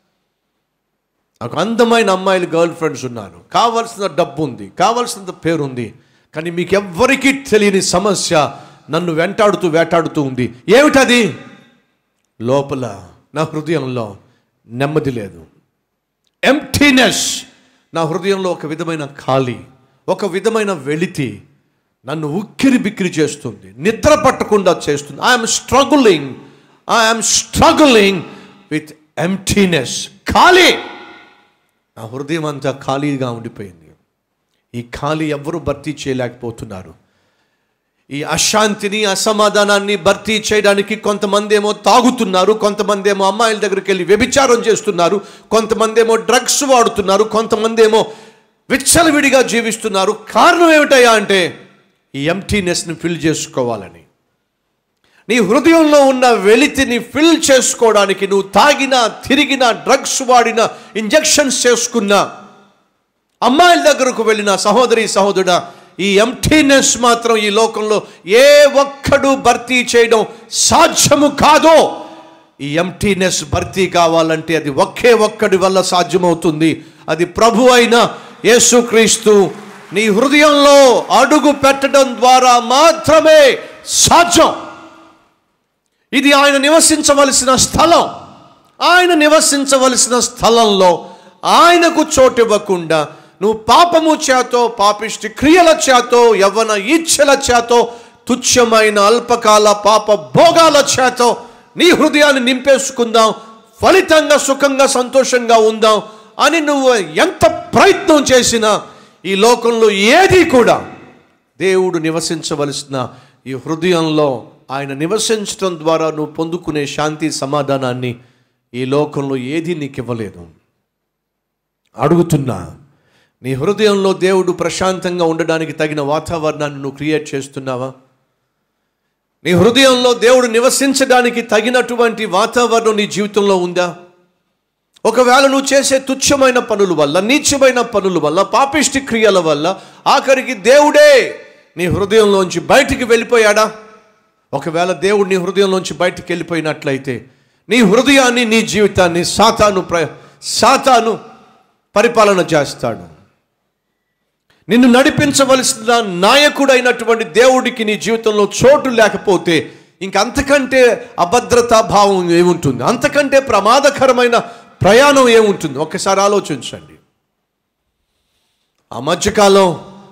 నాకు అందమైన అమ్మాయిలు గర్ల్ ఫ్రెండ్స్ ఉన్నారు కావలసిన డబ్బు ఉంది కావలసినంత పేరు ఉంది కానీ మీకు ఎవ్వరికీ తెలియని సమస్య నన్ను వెంటాడుతూ వేటాడుతూ ఉంది ఏమిటది లోపల నా హృదయంలో నెమ్మది లేదు ఎంటీనెస్ నా హృదయంలో ఒక విధమైన ఖాళీ ఒక విధమైన వెలితి నన్ను ఉక్కిరి బిక్కిరి చేస్తుంది నిద్ర పట్టకుండా చేస్తుంది I'm struggling I'm struggling with emptiness ఖాళీ నా హృదయం అంతా ఖాళీగా ఉండిపోయింది ఈ ఖాళీ ఎవ్వరూ భర్తీ చేయలేకపోతున్నారు ఈ అశాంతిని అసమాధానాన్ని భర్తీ చేయడానికి కొంతమంది ఏమో తాగుతున్నారు కొంతమంది ఏమో అమ్మాయిల దగ్గరికి వెళ్ళి వ్యభిచారం చేస్తున్నారు కొంతమంది ఏమో డ్రగ్స్ వాడుతున్నారు కొంతమంది ఏమో విచ్చలవిడిగా జీవిస్తున్నారు కారణం ఏమిటయ్యా అంటే ఈ ఎంటీనెస్ని ఫిల్ చేసుకోవాలని నీ హృదయంలో ఉన్న వెలితిని ఫిల్ చేసుకోవడానికి నువ్వు తాగినా తిరిగినా డ్రగ్స్ వాడినా ఇంజెక్షన్స్ చేసుకున్నా అమ్మాయిల దగ్గరకు వెళ్ళిన సహోదరి సహోదరుడా ఈ ఎంటీనెస్ మాత్రం ఈ లోకంలో ఏ ఒక్కడు భర్తీ చేయడం సాధ్యము కాదో ఈ ఎంటీనెస్ భర్తీ కావాలంటే అది ఒకే ఒక్కడి వల్ల సాధ్యమవుతుంది అది ప్రభు అయిన యేసుక్రీస్తు నీ హృదయంలో అడుగు పెట్టడం ద్వారా మాత్రమే సాధ్యం ఇది ఆయన నివసించవలసిన స్థలం ఆయన నివసించవలసిన స్థలంలో ఆయనకు చోటు ఇవ్వకుండా నువ్వు పాపము చేతో పాపిష్టి క్రియల చేతో యవ్వన ఇచ్ఛల చేతో తుచ్చమైన అల్పకాల పాప భోగాల చేతో నీ హృదయాన్ని నింపేసుకుందాం ఫలితంగా సుఖంగా సంతోషంగా ఉందాం అని నువ్వు ఎంత ప్రయత్నం చేసినా ఈ లోకంలో ఏది కూడా దేవుడు నివసించవలసిన ఈ హృదయంలో ఆయన నివసించడం ద్వారా నువ్వు పొందుకునే శాంతి సమాధానాన్ని ఈ లోకంలో ఏది నీకు ఇవ్వలేదు అడుగుతున్నా నీ హృదయంలో దేవుడు ప్రశాంతంగా ఉండడానికి తగిన వాతావరణాన్ని నువ్వు క్రియేట్ చేస్తున్నావా నీ హృదయంలో దేవుడు నివసించడానికి తగినటువంటి వాతావరణం నీ జీవితంలో ఉందా ఒకవేళ నువ్వు చేసే తుచ్చమైన పనుల వల్ల నీచమైన పనుల వల్ల పాపిష్టి క్రియల వల్ల ఆఖరికి దేవుడే నీ హృదయంలోంచి బయటికి వెళ్ళిపోయాడా ఒకవేళ దేవుడు నీ హృదయంలోంచి బయటికి వెళ్ళిపోయినట్లయితే నీ హృదయాన్ని నీ జీవితాన్ని సాతాను ప్ర సాతాను పరిపాలన చేస్తాడు నిన్ను నడిపించవలసిన నాయకుడైనటువంటి దేవుడికి నీ జీవితంలో చోటు లేకపోతే ఇంక అంతకంటే అభద్రతా భావం ఏముంటుంది అంతకంటే ప్రమాదకరమైన ప్రయాణం ఏముంటుంది ఒక్కసారి ఆలోచించండి ఆ మధ్యకాలం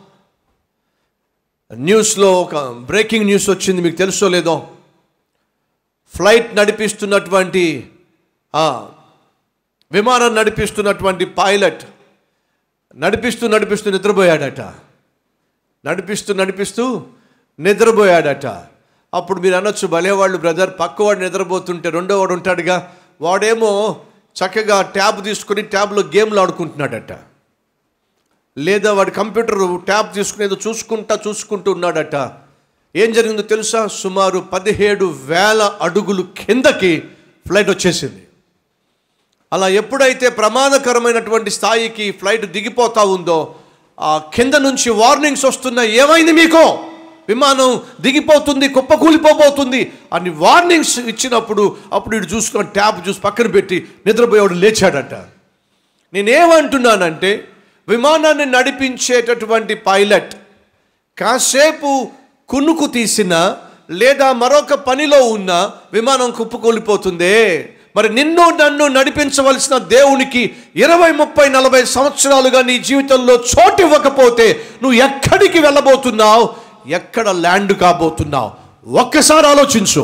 న్యూస్లో ఒక బ్రేకింగ్ న్యూస్ వచ్చింది మీకు తెలుసో లేదో ఫ్లైట్ నడిపిస్తున్నటువంటి ఆ, విమానం నడిపిస్తున్నటువంటి పైలట్ నడిపిస్తూ నడిపిస్తూ నిద్రపోయాడట నడిపిస్తూ నడిపిస్తూ నిద్రపోయాడట అప్పుడు మీరు అనొచ్చు భలేవాళ్ళు బ్రదర్ పక్కవాడు నిద్రపోతుంటే రెండో వాడు ఉంటాడుగా వాడేమో చక్కగా ట్యాబ్ తీసుకుని ట్యాబ్లో గేమ్లు ఆడుకుంటున్నాడట లేదా వాడి కంప్యూటర్ ట్యాబ్ తీసుకుని ఏదో చూసుకుంటా చూసుకుంటూ ఉన్నాడట ఏం జరిగిందో తెలుసా సుమారు పదిహేడు వేల అడుగులు కిందకి ఫ్లైట్ వచ్చేసింది అలా ఎప్పుడైతే ప్రమాదకరమైనటువంటి స్థాయికి ఫ్లైట్ దిగిపోతా ఉందో ఆ కింద నుంచి వార్నింగ్స్ వస్తున్నాయి ఏమైంది మీకు విమానం దిగిపోతుంది కుప్పకూలిపోబోతుంది అని వార్నింగ్స్ ఇచ్చినప్పుడు అప్పుడు ఇటు చూసుకున్న ట్యాబ్ చూసి పక్కన పెట్టి నిద్రపోయేవాడు లేచాడట నేనేమంటున్నానంటే విమానాన్ని నడిపించేటటువంటి పైలట్ కాసేపు కునుకు తీసిన లేదా మరొక పనిలో ఉన్న విమానం కుప్పకూలిపోతుందే మరి నిన్ను నన్ను నడిపించవలసిన దేవునికి ఇరవై ముప్పై నలభై సంవత్సరాలుగా నీ జీవితంలో చోటు ఇవ్వకపోతే నువ్వు ఎక్కడికి వెళ్ళబోతున్నావు ఎక్కడ ల్యాండ్ కాబోతున్నావు ఒక్కసారి ఆలోచించు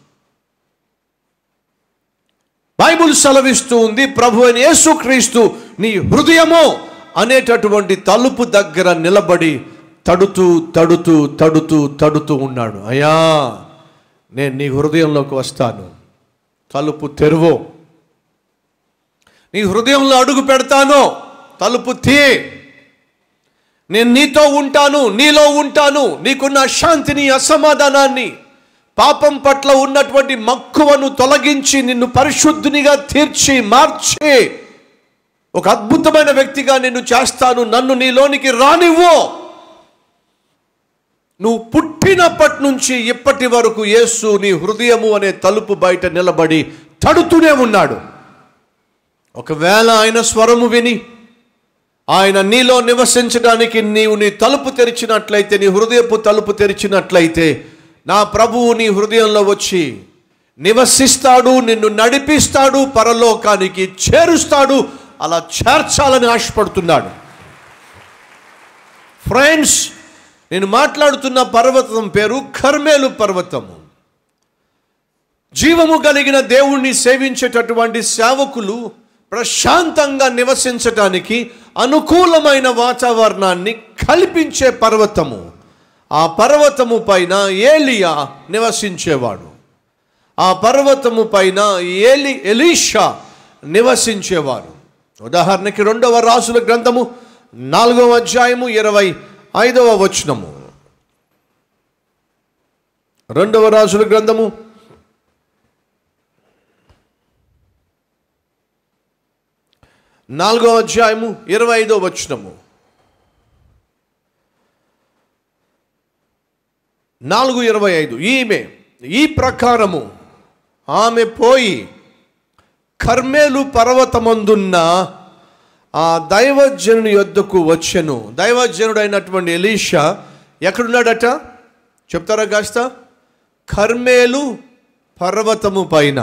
బైబుల్ సెలవిస్తూ ఉంది ప్రభు అయిన యేసుక్రీస్తు నీ హృదయము అనేటటువంటి తలుపు దగ్గర నిలబడి తడుతూ తడుతూ తడుతూ తడుతూ ఉన్నాడు అయ్యా నేను నీ హృదయంలోకి వస్తాను తలుపు తెరువు నీ హృదయంలో అడుగు పెడతాను తలుపు తీ నేను నీతో ఉంటాను నీలో ఉంటాను నీకున్న శాంతిని అసమాధానాన్ని పాపం పట్ల ఉన్నటువంటి మక్కువను తొలగించి నిన్ను పరిశుద్ధునిగా తీర్చి మార్చి ఒక అద్భుతమైన వ్యక్తిగా నిన్ను చేస్తాను నన్ను నీలోనికి రానివ్వు నువ్వు పుట్టినప్పటి నుంచి ఇప్పటి వరకు యేసు నీ హృదయము అనే తలుపు బయట నిలబడి తడుతూనే ఉన్నాడు ఒకవేళ ఆయన స్వరము విని ఆయన నీలో నివసించడానికి నీవు నీ తలుపు తెరిచినట్లయితే నీ హృదయపు తలుపు తెరిచినట్లయితే నా ప్రభువు నీ హృదయంలో వచ్చి నివసిస్తాడు నిన్ను నడిపిస్తాడు పరలోకానికి చేరుస్తాడు అలా చేర్చాలని ఆశపడుతున్నాడు ఫ్రెండ్స్ నేను మాట్లాడుతున్న పర్వతం పేరు కర్మేలు పర్వతము జీవము కలిగిన దేవుణ్ణి సేవించేటటువంటి సేవకులు ప్రశాంతంగా నివసించటానికి అనుకూలమైన వాతావరణాన్ని కల్పించే పర్వతము ఆ పర్వతము పైన ఏలియా నివసించేవాడు ఆ పర్వతము పైన ఏలి ఎలీషా నివసించేవారు ఉదాహరణకి రెండవ రాసుల గ్రంథము నాలుగవ అధ్యాయము ఇరవై ఐదవ వచనము రెండవ రాజుల గ్రంథము నాలుగవ అధ్యాయము ఇరవై ఐదవ వచనము నాలుగు ఇరవై ఐదు ఈమె ఈ ప్రకారము ఆమె పోయి కర్మేలు పర్వతమందున్న ఆ దైవజనుని యొద్దకు వచ్చెను దైవజనుడైనటువంటి ఎలీషా ఎక్కడున్నాడట చెప్తారా కాస్త కర్మేలు పర్వతము పైన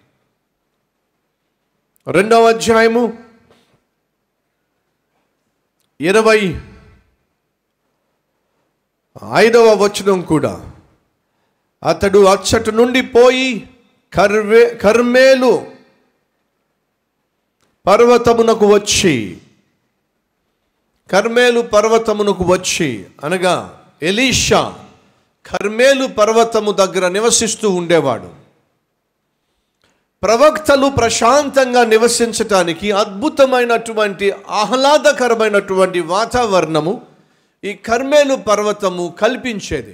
రెండవ అధ్యాయము ఇరవై ఐదవ వచనం కూడా అతడు అచ్చటి నుండి పోయి కర్వే కర్మేలు పర్వతమునకు వచ్చి కర్మేలు పర్వతమునకు వచ్చి అనగా ఎలీషా కర్మేలు పర్వతము దగ్గర నివసిస్తూ ఉండేవాడు ప్రవక్తలు ప్రశాంతంగా నివసించటానికి అద్భుతమైనటువంటి ఆహ్లాదకరమైనటువంటి వాతావరణము ఈ కర్మేలు పర్వతము కల్పించేది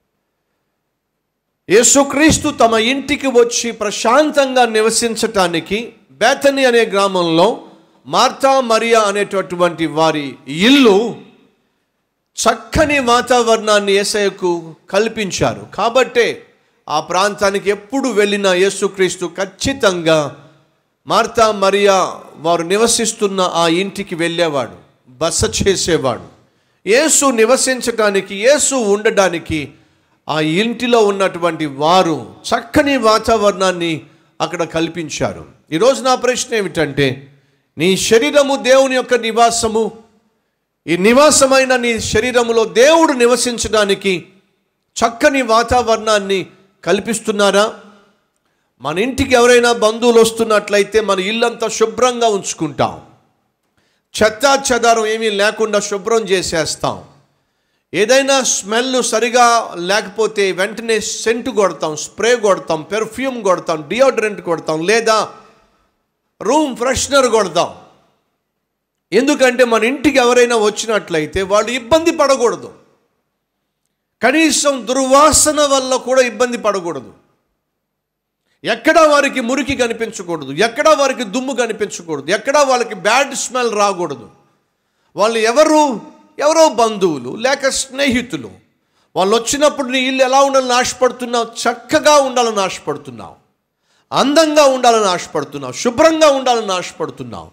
యేసుక్రీస్తు తమ ఇంటికి వచ్చి ప్రశాంతంగా నివసించటానికి బేతని అనే గ్రామంలో మార్తా మరియా అనేటటువంటి వారి ఇల్లు చక్కని వాతావరణాన్ని యేసయ్యకు కల్పించారు కాబట్టే ఆ ప్రాంతానికి ఎప్పుడు వెళ్ళిన యేసుక్రీస్తు ఖచ్చితంగా మార్తా మరియా వారు నివసిస్తున్న ఆ ఇంటికి వెళ్ళేవాడు బస చేసేవాడు యేసు నివసించడానికి యేసు ఉండడానికి ఆ ఇంటిలో ఉన్నటువంటి వారు చక్కని వాతావరణాన్ని అక్కడ కల్పించారు ఈరోజు నా ప్రశ్న ఏమిటంటే నీ శరీరము దేవుని యొక్క నివాసము ఈ నివాసమైన నీ శరీరములో దేవుడు నివసించడానికి చక్కని వాతావరణాన్ని కల్పిస్తున్నారా మన ఇంటికి ఎవరైనా బంధువులు వస్తున్నట్లయితే మన ఇల్లంతా శుభ్రంగా ఉంచుకుంటాం చెత్త చెదారం ఏమీ లేకుండా శుభ్రం చేసేస్తాం ఏదైనా స్మెల్ సరిగా లేకపోతే వెంటనే సెంటు కొడతాం స్ప్రే కొడతాం పెర్ఫ్యూమ్ కొడతాం డియోడ్రెంట్ కొడతాం లేదా రూమ్ ఫ్రెషనర్ కొడతాం ఎందుకంటే మన ఇంటికి ఎవరైనా వచ్చినట్లయితే వాళ్ళు ఇబ్బంది పడకూడదు కనీసం దుర్వాసన వల్ల కూడా ఇబ్బంది పడకూడదు ఎక్కడా వారికి మురికి కనిపించకూడదు ఎక్కడా వారికి దుమ్ము కనిపించకూడదు ఎక్కడా వాళ్ళకి బ్యాడ్ స్మెల్ రాకూడదు వాళ్ళు ఎవరు ఎవరో బంధువులు లేక స్నేహితులు వాళ్ళు వచ్చినప్పుడు నీ ఇల్లు ఎలా ఉండాలని ఆశపడుతున్నావు చక్కగా ఉండాలని ఆశపడుతున్నావు అందంగా ఉండాలని ఆశపడుతున్నావు శుభ్రంగా ఉండాలని ఆశపడుతున్నావు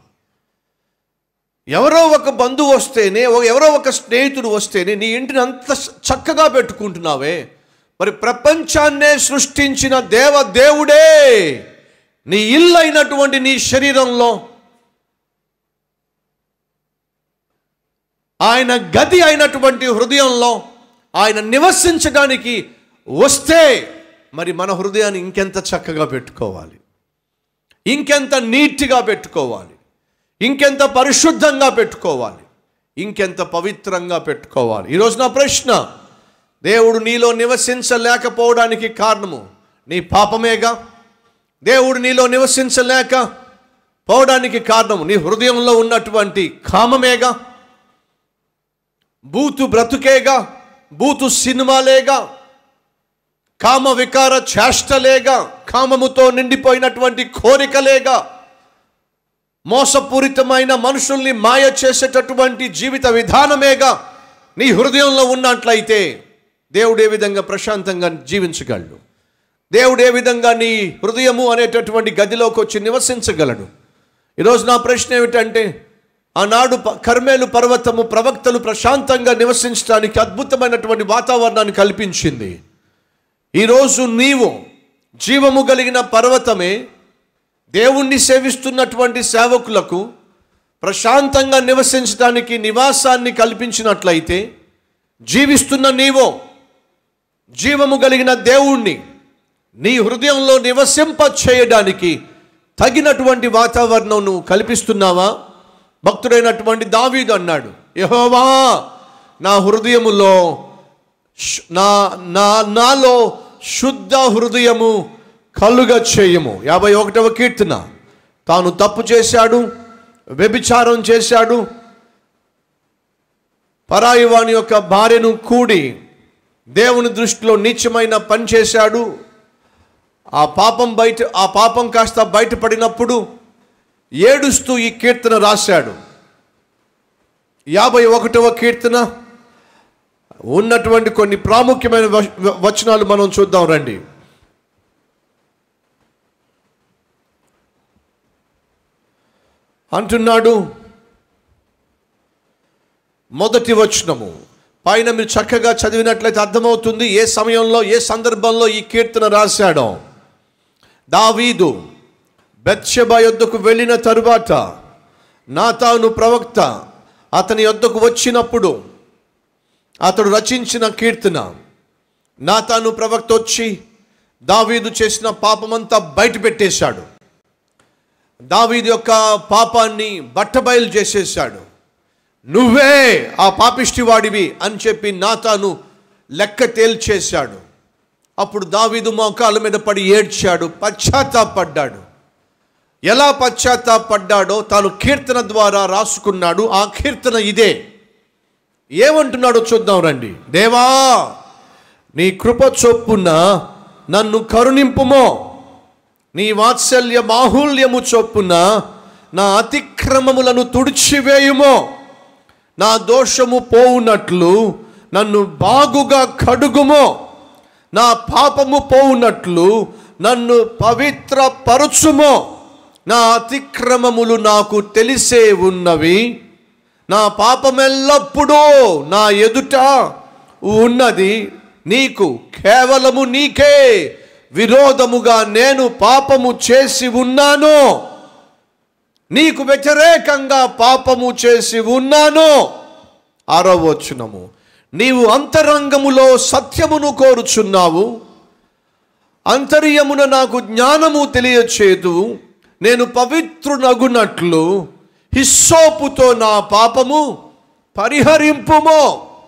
ఎవరో ఒక బంధువు వస్తేనే ఓ- ఎవరో ఒక స్నేహితుడు వస్తేనే నీ ఇంటిని అంత చక్కగా పెట్టుకుంటున్నావే మరి ప్రపంచాన్నే సృష్టించిన దేవ దేవుడే నీ ఇల్లు అయినటువంటి నీ శరీరంలో ఆయన గది అయినటువంటి హృదయంలో ఆయన నివసించడానికి వస్తే మరి మన హృదయాన్ని ఇంకెంత చక్కగా పెట్టుకోవాలి ఇంకెంత నీట్గా పెట్టుకోవాలి ఇంకెంత పరిశుద్ధంగా పెట్టుకోవాలి ఇంకెంత పవిత్రంగా పెట్టుకోవాలి ఈరోజు నా ప్రశ్న దేవుడు నీలో నివసించలేకపోవడానికి కారణము నీ పాపమేగా దేవుడు నీలో నివసించలేక పోవడానికి కారణము నీ హృదయంలో ఉన్నటువంటి కామమేగా బూతు బ్రతుకేగా బూతు సినిమాలేగా కామ వికార చేష్టలేగా కామముతో నిండిపోయినటువంటి కోరికలేగా మోసపూరితమైన మనుషుల్ని మాయ చేసేటటువంటి జీవిత విధానమేగా నీ హృదయంలో ఉన్నట్లయితే దేవుడు ఏ విధంగా ప్రశాంతంగా జీవించగలడు దేవుడు ఏ విధంగా నీ హృదయము అనేటటువంటి గదిలోకి వచ్చి నివసించగలడు ఈరోజు నా ప్రశ్న ఏమిటంటే ఆనాడు ప- కర్మేలు పర్వతము ప్రవక్తలు ప్రశాంతంగా నివసించడానికి అద్భుతమైనటువంటి వాతావరణాన్ని కల్పించింది ఈరోజు నీవు జీవము కలిగిన పర్వతమే దేవుణ్ణి సేవిస్తున్నటువంటి సేవకులకు ప్రశాంతంగా నివసించడానికి నివాసాన్ని కల్పించినట్లయితే జీవిస్తున్న నీవో జీవము కలిగిన దేవుణ్ణి నీ హృదయంలో నివసింప చేయడానికి తగినటువంటి వాతావరణం నువ్వు కల్పిస్తున్నావా భక్తుడైనటువంటి దావీదు అన్నాడు యెహోవా నా హృదయములో శు- నా నా నాలో శుద్ధ హృదయము కలుగ చేయము యాభై ఒకటవ కీర్తన తాను తప్పు చేశాడు వ్యభిచారం చేశాడు పరాయి వాని యొక్క భార్యను కూడి దేవుని దృష్టిలో నీచమైన పని చేశాడు ఆ పాపం బయట ఆ పాపం కాస్త బయటపడినప్పుడు ఏడుస్తూ ఈ కీర్తన రాశాడు యాభై ఒకటవ కీర్తన ఉన్నటువంటి కొన్ని ప్రాముఖ్యమైన వ- వచనాలు మనం చూద్దాం రండి అంటున్నాడు మొదటి వచనము పైన మీరు చక్కగా చదివినట్లయితే అర్థమవుతుంది ఏ సమయంలో ఏ సందర్భంలో ఈ కీర్తన రాశాడో దావీదు బెత్షెబ యొద్దకు వెళ్ళిన తరువాత నాతాను ప్రవక్త అతని యొద్దకు వచ్చినప్పుడు అతడు రచించిన కీర్తన నాతాను ప్రవక్త వచ్చి దావీదు చేసిన పాపమంతా బయట పెట్టేశాడు దావీదు యొక్క పాపాన్ని బట్టబయలు చేసేసాడు నువ్వే ఆ పాపిష్టివాడివి అని చెప్పి నాతాను లెక్క తేల్చేశాడు అప్పుడు దావీదు మోకాల మీద పడి ఏడ్చాడు పశ్చాత్తాపడ్డాడు ఎలా పశ్చాత్తాపడ్డాడో తాను కీర్తన ద్వారా రాసుకున్నాడు ఆ కీర్తన ఇదే ఏమంటున్నాడో చూద్దాం రండి దేవా నీ కృప చొప్పున నన్ను కరుణింపుమో నీ వాత్సల్య బాహుల్యము చొప్పున నా అతిక్రమములను తుడిచివేయుమో నా దోషము పోవునట్లు నన్ను బాగుగా కడుగుమో నా పాపము పోవునట్లు నన్ను పవిత్రపరచుమో నా అతిక్రమములు నాకు తెలిసే ఉన్నవి నా పాపమెల్లప్పుడూ నా ఎదుట ఉన్నది నీకు కేవలము నీకే విరోధముగా నేను పాపము చేసి ఉన్నాను నీకు వ్యతిరేకంగా పాపము చేసి ఉన్నాను ఆరో వచనము నీవు అంతరంగములో సత్యమును కోరుచున్నావు అంతర్యమున నాకు జ్ఞానము తెలియచేదు నేను పవిత్రునగునట్లు హిస్సోపుతో నా పాపము పరిహరింపుమో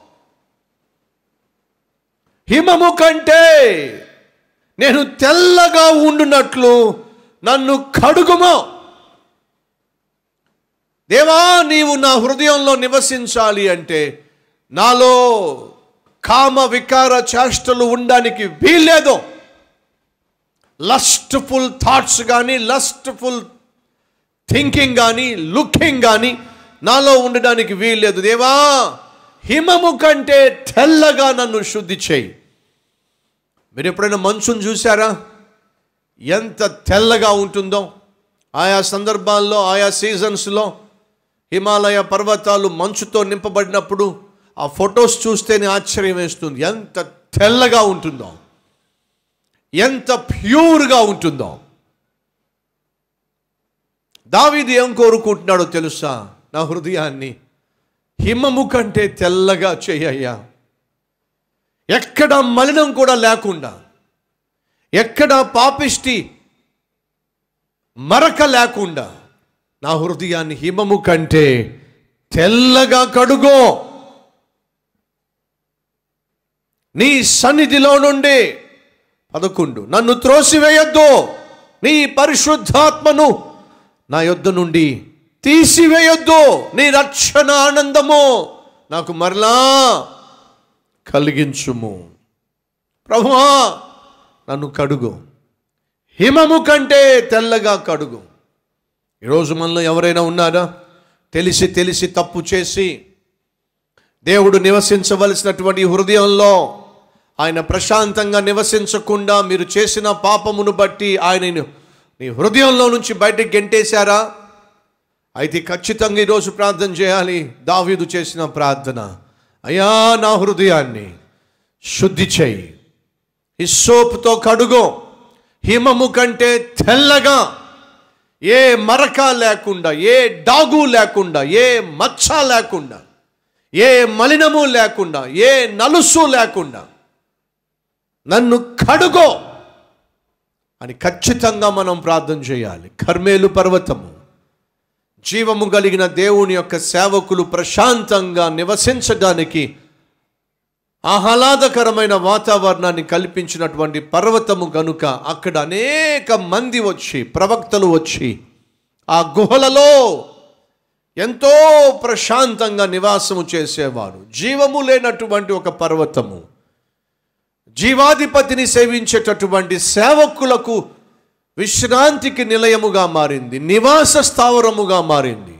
హిమము కంటే నేను తెల్లగా ఉండునట్లు నన్ను కడుగుమో దేవా నీవు నా హృదయంలో నివసించాలి అంటే నాలో కామ వికార చేష్టలు ఉండడానికి వీల్లేదు లస్ట్ఫుల్ థాట్స్ కానీ లస్ట్ఫుల్ థింకింగ్ కానీ లుకింగ్ కానీ నాలో ఉండడానికి వీల్లేదు దేవా హిమము కంటే తెల్లగా నన్ను శుద్ధి చేయి మీరు ఎప్పుడైనా మంచును చూసారా ఎంత తెల్లగా ఉంటుందో ఆయా సందర్భాల్లో ఆయా సీజన్స్లో హిమాలయ పర్వతాలు మంచుతో నింపబడినప్పుడు ఆ ఫొటోస్ చూస్తేనే ఆశ్చర్యం వేస్తుంది ఎంత తెల్లగా ఉంటుందో ఎంత ప్యూర్గా ఉంటుందో దావీది ఏం కోరుకుంటున్నాడో తెలుసా నా హృదయాన్ని హిమము కంటే తెల్లగా చేయయ్యా ఎక్కడ మలినం కూడా లేకుండా ఎక్కడ పాపిష్టి మరక లేకుండా నా హృదయాన్ని హిమము కంటే తెల్లగా కడుగో నీ సన్నిధిలో నుండి పదకొండు నన్ను త్రోసివేయొద్దు నీ పరిశుద్ధాత్మను నా యొద్ద నుండి తీసివేయొద్దు నీ రక్షణ ఆనందము నాకు మరలా కలిగించుము ప్రభువా నన్ను కడుగు హిమము కంటే తెల్లగా కడుగు ఈరోజు మనలో ఎవరైనా ఉన్నారా తెలిసి తెలిసి తప్పు చేసి దేవుడు నివసించవలసినటువంటి హృదయంలో ఆయన ప్రశాంతంగా నివసించకుండా మీరు చేసిన పాపమును బట్టి ఆయన నీ హృదయంలో నుంచి బయటకు గెంటేశారా అయితే ఖచ్చితంగా ఈరోజు ప్రార్థన చేయాలి దావీదు చేసిన ప్రార్థన అయ్యా నా హృదయాన్ని శుద్ధి చేయి హిస్సోపుతో కడుగో హిమము కంటే తెల్లగా ఏ మరక లేకుండా ఏ డాగు లేకుండా ఏ మచ్చ లేకుండా ఏ మలినము లేకుండా ఏ నలుసు లేకుండా నన్ను కడుగో అని ఖచ్చితంగా మనం ప్రార్థన చేయాలి కర్మేలు పర్వతము జీవము కలిగిన దేవుని యొక్క సేవకులు ప్రశాంతంగా నివసించడానికి ఆహ్లాదకరమైన వాతావరణాన్ని కల్పించినటువంటి పర్వతము గనుక అక్కడ అనేక మంది వచ్చి ప్రవక్తలు వచ్చి ఆ గుహలలో ఎంతో ప్రశాంతంగా నివాసము చేసేవారు జీవము లేనటువంటి ఒక పర్వతము జీవాధిపతిని సేవించేటటువంటి సేవకులకు విశ్రాంతికి నిలయముగా మారింది నివాస స్థావరముగా మారింది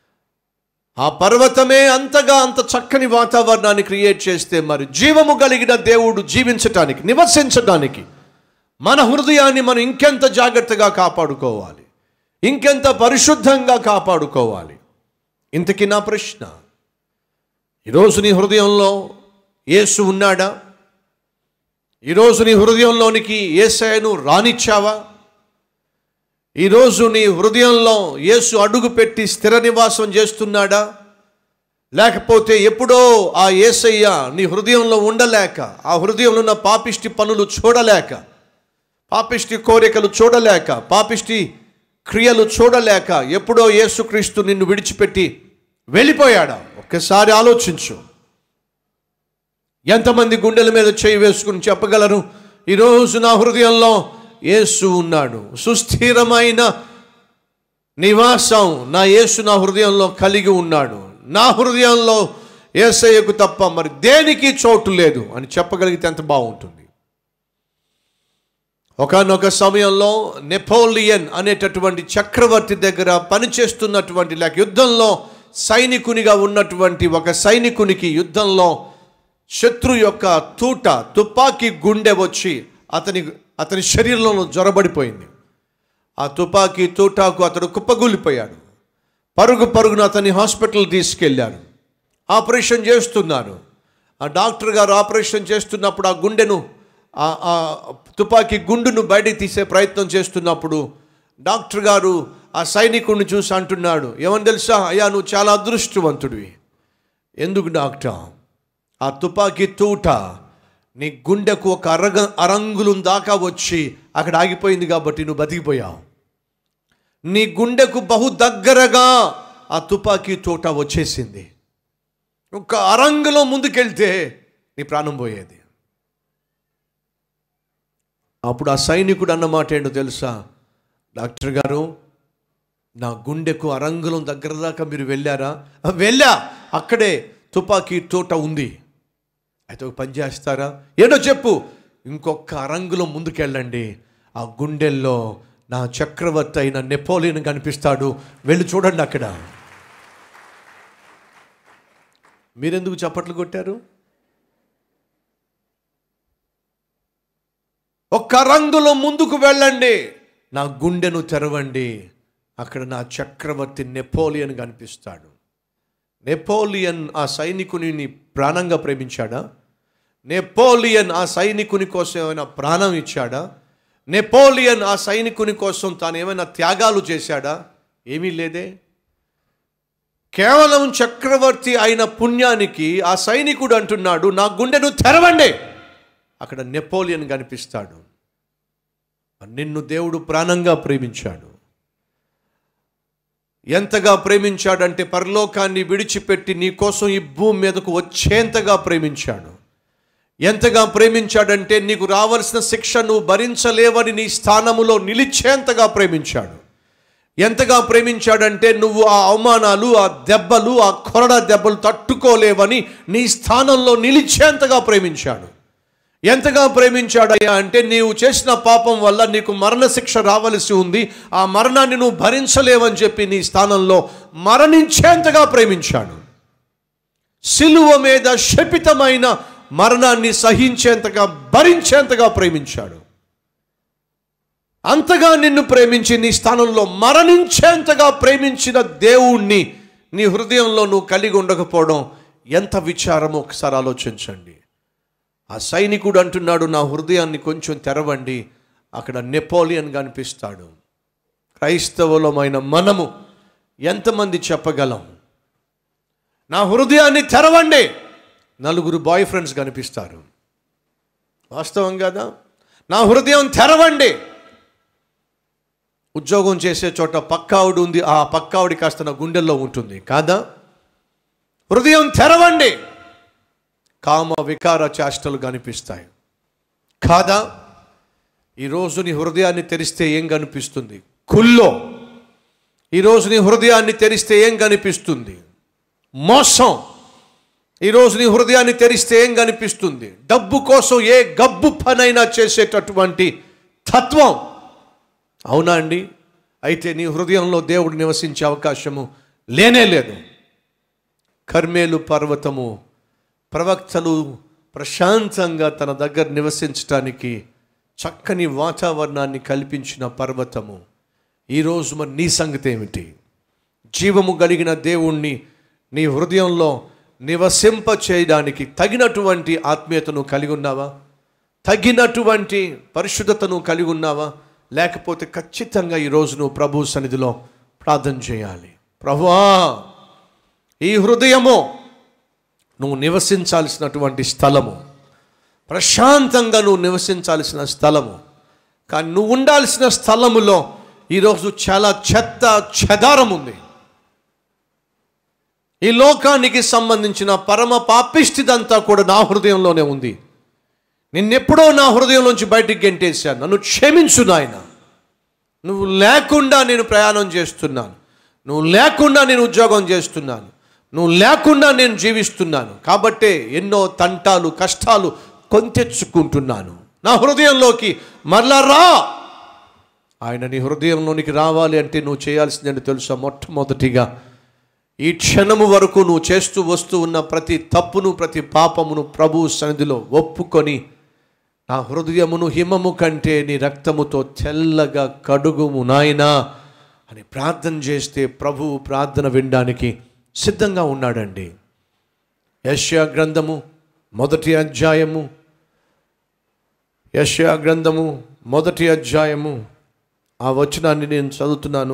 ఆ పర్వతమే అంతగా అంత చక్కని వాతావరణాన్ని క్రియేట్ చేస్తే మరి జీవము కలిగిన దేవుడు జీవించటానికి నివసించడానికి మన హృదయాన్ని మనం ఇంకెంత జాగ్రత్తగా కాపాడుకోవాలి ఇంకెంత పరిశుద్ధంగా కాపాడుకోవాలి ఇంతకీ నా ప్రశ్న ఈరోజు నీ హృదయంలో యేసు ఉన్నాడా ఈరోజు నీ హృదయంలోనికి ఏసయను రానిచ్చావా ఈరోజు నీ హృదయంలో యేసు అడుగు పెట్టి స్థిర నివాసం చేస్తున్నాడా లేకపోతే ఎప్పుడో ఆ ఏసయ్య నీ హృదయంలో ఉండలేక ఆ హృదయంలో ఉన్న పాపిష్టి పనులు చూడలేక పాపిష్టి కోరికలు చూడలేక పాపిష్టి క్రియలు చూడలేక ఎప్పుడో యేసుక్రీస్తు నిన్ను విడిచిపెట్టి వెళ్ళిపోయాడా ఒక్కసారి ఆలోచించు ఎంతమంది గుండెల మీద చేయి వేసుకుని చెప్పగలరు ఈరోజు నా హృదయంలో యేసు ఉన్నాడు సుస్థిరమైన నివాసం నా యేసు నా హృదయంలో కలిగి ఉన్నాడు నా హృదయంలో ఏసయ్యకు తప్ప మరి దేనికి చోటు లేదు అని చెప్పగలిగితే ఎంత బాగుంటుంది ఒకనొక సమయంలో నెపోలియన్ అనేటటువంటి చక్రవర్తి దగ్గర పనిచేస్తున్నటువంటి లేక యుద్ధంలో సైనికునిగా ఉన్నటువంటి ఒక సైనికునికి యుద్ధంలో శత్రు యొక్క తూట తుపాకీ గుండె వచ్చి అతని అతని శరీరంలో జ్వరబడిపోయింది ఆ తుపాకీ తూటాకు అతడు కుప్పగూలిపోయాడు పరుగు పరుగున అతన్ని హాస్పిటల్ తీసుకెళ్లారు ఆపరేషన్ చేస్తున్నారు ఆ డాక్టర్ గారు ఆపరేషన్ చేస్తున్నప్పుడు ఆ గుండెను ఆ ఆ తుపాకీ గుండును బయటికి తీసే ప్రయత్నం చేస్తున్నప్పుడు డాక్టర్ గారు ఆ సైనికుడిని చూసి అంటున్నాడు ఏమని తెలుసా అయ్యా నువ్వు చాలా అదృష్టవంతుడివి ఎందుకు డాక్టర్ ఆ తుపాకీ తూట నీ గుండెకు ఒక అరగ అరంగులు దాకా వచ్చి అక్కడ ఆగిపోయింది కాబట్టి నువ్వు బతికిపోయావు నీ గుండెకు బహు దగ్గరగా ఆ తుపాకీ తోట వచ్చేసింది ఒక అరంగులో ముందుకెళ్తే నీ ప్రాణం పోయేది అప్పుడు ఆ సైనికుడు అన్నమాట ఏంటో తెలుసా డాక్టర్ గారు నా గుండెకు అరంగులం దగ్గర దాకా మీరు వెళ్ళారా "ఆ, వెళ్ళా అక్కడే తుపాకీ తోట ఉంది అయితే ఒక పని చేస్తారా ఏంటో చెప్పు ఇంకొక అరంగులో ముందుకెళ్ళండి ఆ గుండెల్లో నా చక్రవర్తి అయిన నెపోలియన్ కనిపిస్తాడు వెళ్ళి చూడండి అక్కడ మీరెందుకు చప్పట్లు కొట్టారు ఒక్క రంగులో ముందుకు వెళ్ళండి నా గుండెను తెరవండి అక్కడ నా చక్రవర్తి నెపోలియన్ కనిపిస్తాడు నెపోలియన్ ఆ సైనికుని ప్రాణంగా ప్రేమించాడా నెపోలియన్ ఆ సైనికుని కోసం ఏమైనా ప్రాణం ఇచ్చాడా నెపోలియన్ ఆ సైనికుని కోసం తాను ఏమైనా త్యాగాలు చేశాడా ఏమీ లేదే కేవలం చక్రవర్తి అయిన పుణ్యానికి ఆ సైనికుడు అంటున్నాడు నా గుండెను తెరవండి అక్కడ నెపోలియన్ కనిపిస్తాడు నిన్ను దేవుడు ప్రాణంగా ప్రేమించాడు ఎంతగా ప్రేమించాడంటే పరలోకాన్ని విడిచిపెట్టి నీ కోసం ఈ భూమి మీదకు వచ్చేంతగా ప్రేమించాడు ఎంతగా ప్రేమించాడంటే నీకు రావాల్సిన శిక్ష నువ్వు భరించలేవని నీ స్థానములో నిలిచేంతగా ప్రేమించాడు ఎంతగా ప్రేమించాడంటే నువ్వు ఆ అవమానాలు ఆ దెబ్బలు ఆ కొరడ దెబ్బలు తట్టుకోలేవని నీ స్థానంలో నిలిచేంతగా ప్రేమించాడు ఎంతగా ప్రేమించాడయ్యా అంటే నీవు చేసిన పాపం వల్ల నీకు మరణశిక్ష రావలసి ఉంది ఆ మరణాన్ని నువ్వు భరించలేవని చెప్పి నీ స్థానంలో మరణించేంతగా ప్రేమించాడు సిలువ మీద శపితమైన మరణాన్ని సహించేంతగా భరించేంతగా ప్రేమించాడు అంతగా నిన్ను ప్రేమించి నీ స్థానంలో మరణించేంతగా ప్రేమించిన దేవుణ్ణి నీ హృదయంలో నువ్వు కలిగి ఉండకపోవడం ఎంత విచారమో ఒకసారి ఆలోచించండి ఆ సైనికుడు అంటున్నాడు నా హృదయాన్ని కొంచెం తెరవండి అక్కడ నెపోలియన్ కనిపిస్తాడు క్రైస్తవులమైన మనము ఎంతమంది చెప్పగలం నా హృదయాన్ని తెరవండి నలుగురు బాయ్ ఫ్రెండ్స్ కనిపిస్తారు వాస్తవం కదా నా హృదయం తెరవండి ఉద్యోగం చేసే చోట పక్కావుడు ఉంది ఆ పక్కావుడి కాస్త నా గుండెల్లో ఉంటుంది కాదా హృదయం తెరవండి కామ వికార చేష్టలు కనిపిస్తాయి కాదా ఈరోజు నీ హృదయాన్ని తెరిస్తే ఏం కనిపిస్తుంది కుల్లో ఈరోజు నీ హృదయాన్ని తెరిస్తే ఏం కనిపిస్తుంది మోసం ఈరోజు నీ హృదయాన్ని తెరిస్తే ఏం కనిపిస్తుంది డబ్బు కోసం ఏ గబ్బు పనైనా చేసేటటువంటి తత్వం అవునా అండి అయితే నీ హృదయంలో దేవుడు నివసించే అవకాశము లేనే లేదు కర్మేలు పర్వతము ప్రవక్తలు ప్రశాంతంగా తన దగ్గర నివసించటానికి చక్కని వాతావరణాన్ని కల్పించిన పర్వతము ఈరోజు మరి నీ సంగతి ఏమిటి జీవము కలిగిన దేవుణ్ణి నీ హృదయంలో నివసింప చేయడానికి తగినటువంటి ఆత్మీయతను కలిగి ఉన్నావా తగినటువంటి పరిశుద్ధతను కలిగి ఉన్నావా లేకపోతే ఖచ్చితంగా ఈరోజు నువ్వు ప్రభు సన్నిధిలో ప్రార్థన చేయాలి ప్రభువా ఈ హృదయము నువ్వు నివసించాల్సినటువంటి స్థలము ప్రశాంతంగా నువ్వు నివసించాల్సిన స్థలము కానీ నువ్వు ఉండాల్సిన స్థలములో ఈరోజు చాలా చెత్త చెదారం ఉంది ఈ లోకానికి సంబంధించిన పరమ పాపిష్టిదంతా కూడా నా హృదయంలోనే ఉంది నిన్నెప్పుడో నా హృదయంలోంచి బయటికి గెంటేశాను నన్ను క్షమించు నాయన నువ్వు లేకుండా నేను ప్రయాణం చేస్తున్నాను నువ్వు లేకుండా నేను ఉద్యోగం చేస్తున్నాను నువ్వు లేకుండా నేను జీవిస్తున్నాను కాబట్టే ఎన్నో తంటాలు కష్టాలు కొంతెచ్చుకుంటున్నాను నా హృదయంలోకి మరలా రా ఆయన నీ హృదయంలోనికి రావాలి అంటే నువ్వు చేయాల్సిందని తెలుసా మొట్టమొదటిగా ఈ క్షణము వరకు నువ్వు చేస్తూ వస్తూ ఉన్న ప్రతి తప్పును ప్రతి పాపమును ప్రభు సన్నిధిలో ఒప్పుకొని నా హృదయమును హిమము కంటే నీ రక్తముతో తెల్లగా కడుగుము నాయనా అని ప్రార్థన చేస్తే ప్రభువు ప్రార్థన వినడానికి సిద్ధంగా ఉన్నాడండి యశ్యా గ్రంథము మొదటి అధ్యాయము యశ్యా గ్రంథము మొదటి అధ్యాయము ఆ వచనాన్ని నేను చదువుతున్నాను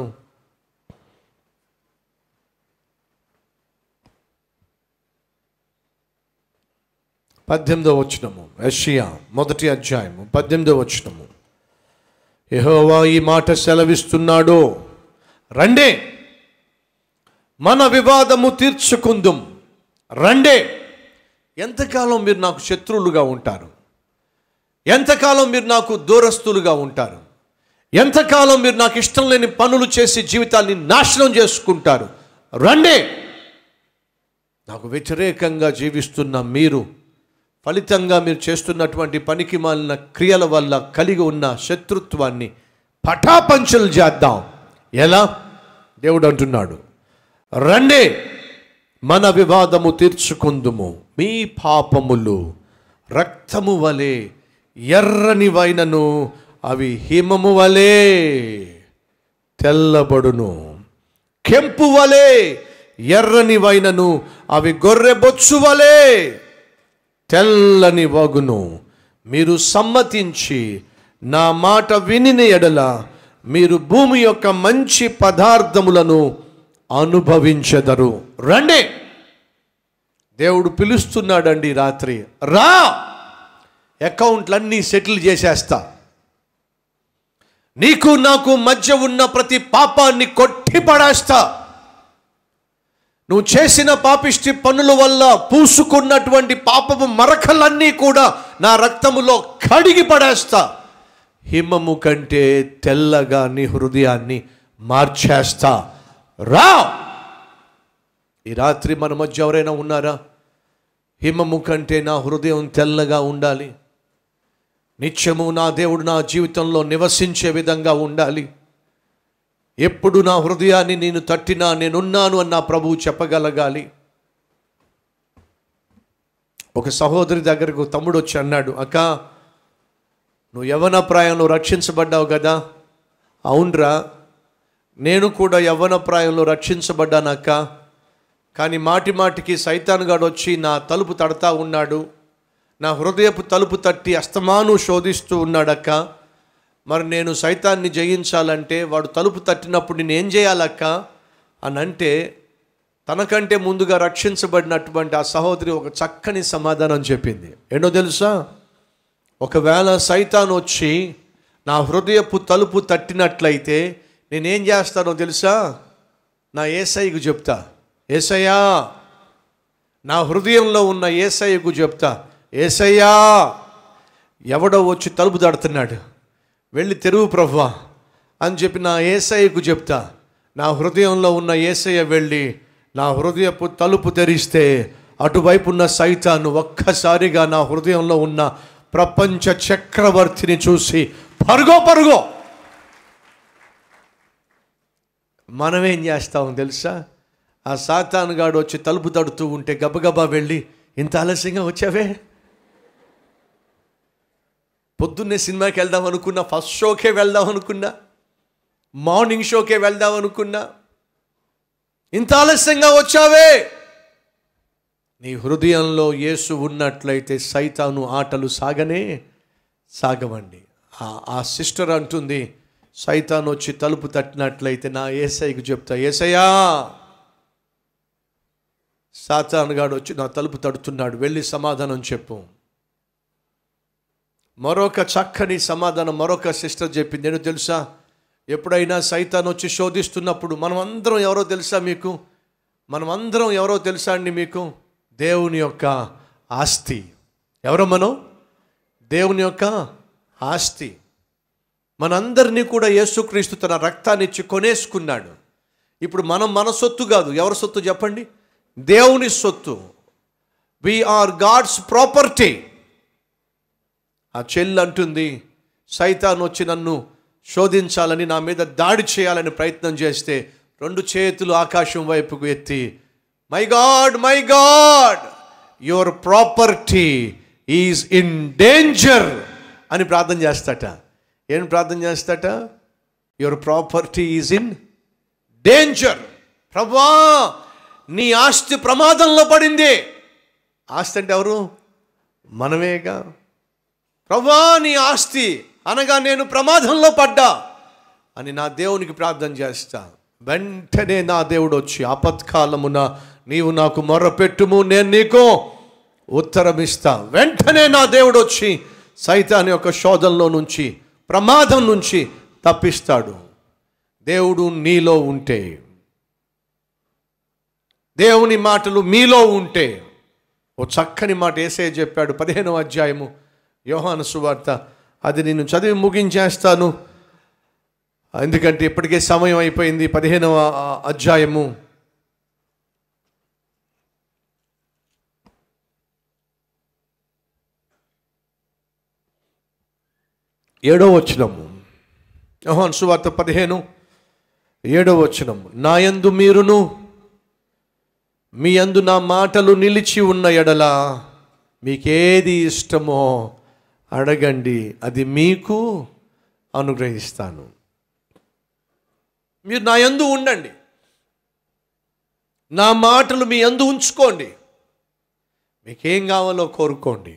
పద్దెనిమిదో వచనము యషియా మొదటి అధ్యాయము పద్దెనిమిదో వచనము యెహోవా ఈ మాట సెలవిస్తున్నాడో రండే మన వివాదము తీర్చుకుందుం రండే ఎంతకాలం మీరు నాకు శత్రువులుగా ఉంటారు ఎంతకాలం మీరు నాకు దూరస్తులుగా ఉంటారు ఎంతకాలం మీరు నాకు ఇష్టం లేని పనులు చేసి జీవితాన్ని నాశనం చేసుకుంటారు రండే నాకు వ్యతిరేకంగా జీవిస్తున్న మీరు ఫలితంగా మీరు చేస్తున్నటువంటి పనికి మాలిన క్రియల వల్ల కలిగి ఉన్న శత్రుత్వాన్ని పటాపంచలు చేద్దాం ఎలా దేవుడు అంటున్నాడు రండే మన వివాదము తీర్చుకుందుము మీ పాపములు రక్తము వలె ఎర్రని వైనను అవి హిమము వలె తెల్లబడును కెంపు వలె ఎర్రని వైనను అవి గొర్రె బొచ్చు వలె తెల్లని వగును మీరు సమ్మతించి నా మాట వినిన ఎడల మీరు భూమి యొక్క మంచి పదార్థములను అనుభవించెదరు రండి దేవుడు పిలుస్తున్నాడండి ఈ రాత్రి రా అకౌంట్లన్నీ సెటిల్ చేసేస్తా నీకు నాకు మధ్య ఉన్న ప్రతి పాపాన్ని కొట్టి పడేస్తా నువ్వు చేసిన పాపిష్టి పనుల వల్ల పూసుకున్నటువంటి పాపము మరకలన్నీ కూడా నా రక్తములో కడిగి పడేస్తా హిమము కంటే తెల్లగా నీ హృదయాన్ని మార్చేస్తా రా ఈ రాత్రి మన మధ్య ఎవరైనా ఉన్నారా హిమము కంటే నా హృదయం తెల్లగా ఉండాలి నిత్యము నా దేవుడు నా జీవితంలో నివసించే విధంగా ఉండాలి ఎప్పుడు నా హృదయాన్ని నేను తట్టినా నేనున్నాను అని నా ప్రభువు చెప్పగలగాలి ఒక సహోదరి దగ్గరకు తమ్ముడు వచ్చి అన్నాడు అక్క నువ్వు యవన ప్రాయంలో రక్షించబడ్డావు కదా అవునరా నేను కూడా యవ్వన ప్రాయంలో రక్షించబడ్డాను అక్క కానీ మాటి మాటికి సైతానుగాడు వచ్చి నా తలుపు తడతా ఉన్నాడు నా హృదయపు తలుపు తట్టి అస్తమాను శోధిస్తూ ఉన్నాడక్క మరి నేను సైతాన్ని జయించాలంటే వాడు తలుపు తట్టినప్పుడు నేను ఏం చేయాలక్క అని అంటే తనకంటే ముందుగా రక్షించబడినటువంటి ఆ సహోదరి ఒక చక్కని సమాధానం చెప్పింది ఏంటో తెలుసా ఒకవేళ సైతాన్ వచ్చి నా హృదయపు తలుపు తట్టినట్లయితే నేనేం చేస్తానో తెలుసా నా ఏసైకు చెప్తా ఏసయ్యా నా హృదయంలో ఉన్న ఏసయ్యకు చెప్తా ఏసయ్యా ఎవడో వచ్చి తలుపు తడుతున్నాడు వెళ్ళి తెరువు ప్రభువా అని చెప్పి నా ఏసయ్యకు చెప్తా నా హృదయంలో ఉన్న ఏసయ్య వెళ్ళి నా హృదయపు తలుపు తెరిస్తే అటువైపు ఉన్న సైతాను ఒక్కసారిగా నా హృదయంలో ఉన్న ప్రపంచ చక్రవర్తిని చూసి పరుగో పరుగో మనమేం చేస్తాం తెలుసా ఆ సాతానుగాడు వచ్చి తలుపు తడుతూ ఉంటే గబగబా వెళ్ళి ఇంత ఆలస్యంగా వచ్చావే పొద్దున్నే సినిమాకి వెళ్దాం అనుకున్నా ఫస్ట్ షోకే వెళ్దాం అనుకున్నా మార్నింగ్ షోకే వెళ్దాం అనుకున్నా ఇంత ఆలస్యంగా వచ్చావే నీ హృదయంలో యేసు ఉన్నట్లయితే సైతాను ఆటలు సాగనే సాగవండి ఆ- ఆ సిస్టర్ అంటుంది సైతాన్ వచ్చి తలుపు తట్టినట్లయితే నా ఏసైకి చెప్తా ఏసయ్యా సాతానుగాడు వచ్చి నా తలుపు తడుతున్నాడు వెళ్ళి సమాధానం చెప్పు మరొక చక్కని సమాధానం మరొక సిస్టర్ చెప్పింది ఏంటో తెలుసా ఎప్పుడైనా సైతాన్ వచ్చి శోధిస్తున్నప్పుడు మనం అందరం ఎవరో తెలుసా మీకు మనం అందరం ఎవరో తెలుసా అండి మీకు దేవుని యొక్క ఆస్తి ఎవరో మనం దేవుని యొక్క ఆస్తి మనందరినీ కూడా యేసుక్రీస్తు తన రక్తాన్ని ఇచ్చి కొనేసుకున్నాడు ఇప్పుడు మనం మన సొత్తు కాదు ఎవరి సొత్తు చెప్పండి దేవుని సొత్తు ఆర్ గాడ్స్ ప్రాపర్టీ ఆ చెల్లి అంటుంది సైతాన్ వచ్చి నన్ను శోధించాలని నా మీద దాడి చేయాలని ప్రయత్నం చేస్తే రెండు చేతులు ఆకాశం వైపుకు ఎత్తి my god my god your property is in danger అని ప్రార్థన చేస్తాట ఏం ప్రార్థన చేస్తాట your property is in danger ప్రభా నీ ఆస్తి ప్రమాదంలో పడింది ఆస్తి అంటే ఎవరు మనమేగా ప్రభా నీ ఆస్తి అనగా నేను ప్రమాదంలో పడ్డా అని నా దేవునికి ప్రార్థన చేస్తా వెంటనే నా దేవుడు వచ్చి ఆపత్కాలమున నీవు నాకు మొర్రపెట్టుము నేను నీకు ఉత్తరం ఇస్తా వెంటనే నా దేవుడు వచ్చి సైతాన్ యొక్క శోధనలో నుంచి ప్రమాదం నుంచి తప్పిస్తాడు దేవుడు నీలో ఉంటే దేవుని మాటలు మీలో ఉంటే ఓ చక్కని మాట ఏసే చెప్పాడు పదిహేనవ అధ్యాయము యోహాను సువార్త అది నేను చదివి ముగించేస్తాను ఎందుకంటే ఇప్పటికే సమయం అయిపోయింది పదిహేనవ ఆ, అధ్యాయము ఏడో వచనము యోహాను సువార్త పదిహేను ఏడో వచనము నా యందు మీరును మీ యందు నా మాటలు నిలిచి ఉన్న ఎడల మీకేది ఇష్టమో అడగండి అది మీకు అనుగ్రహిస్తాను మీరు నా యందు ఉండండి నా మాటలు మీ యందు ఉంచుకోండి మీకేం కావాలో కోరుకోండి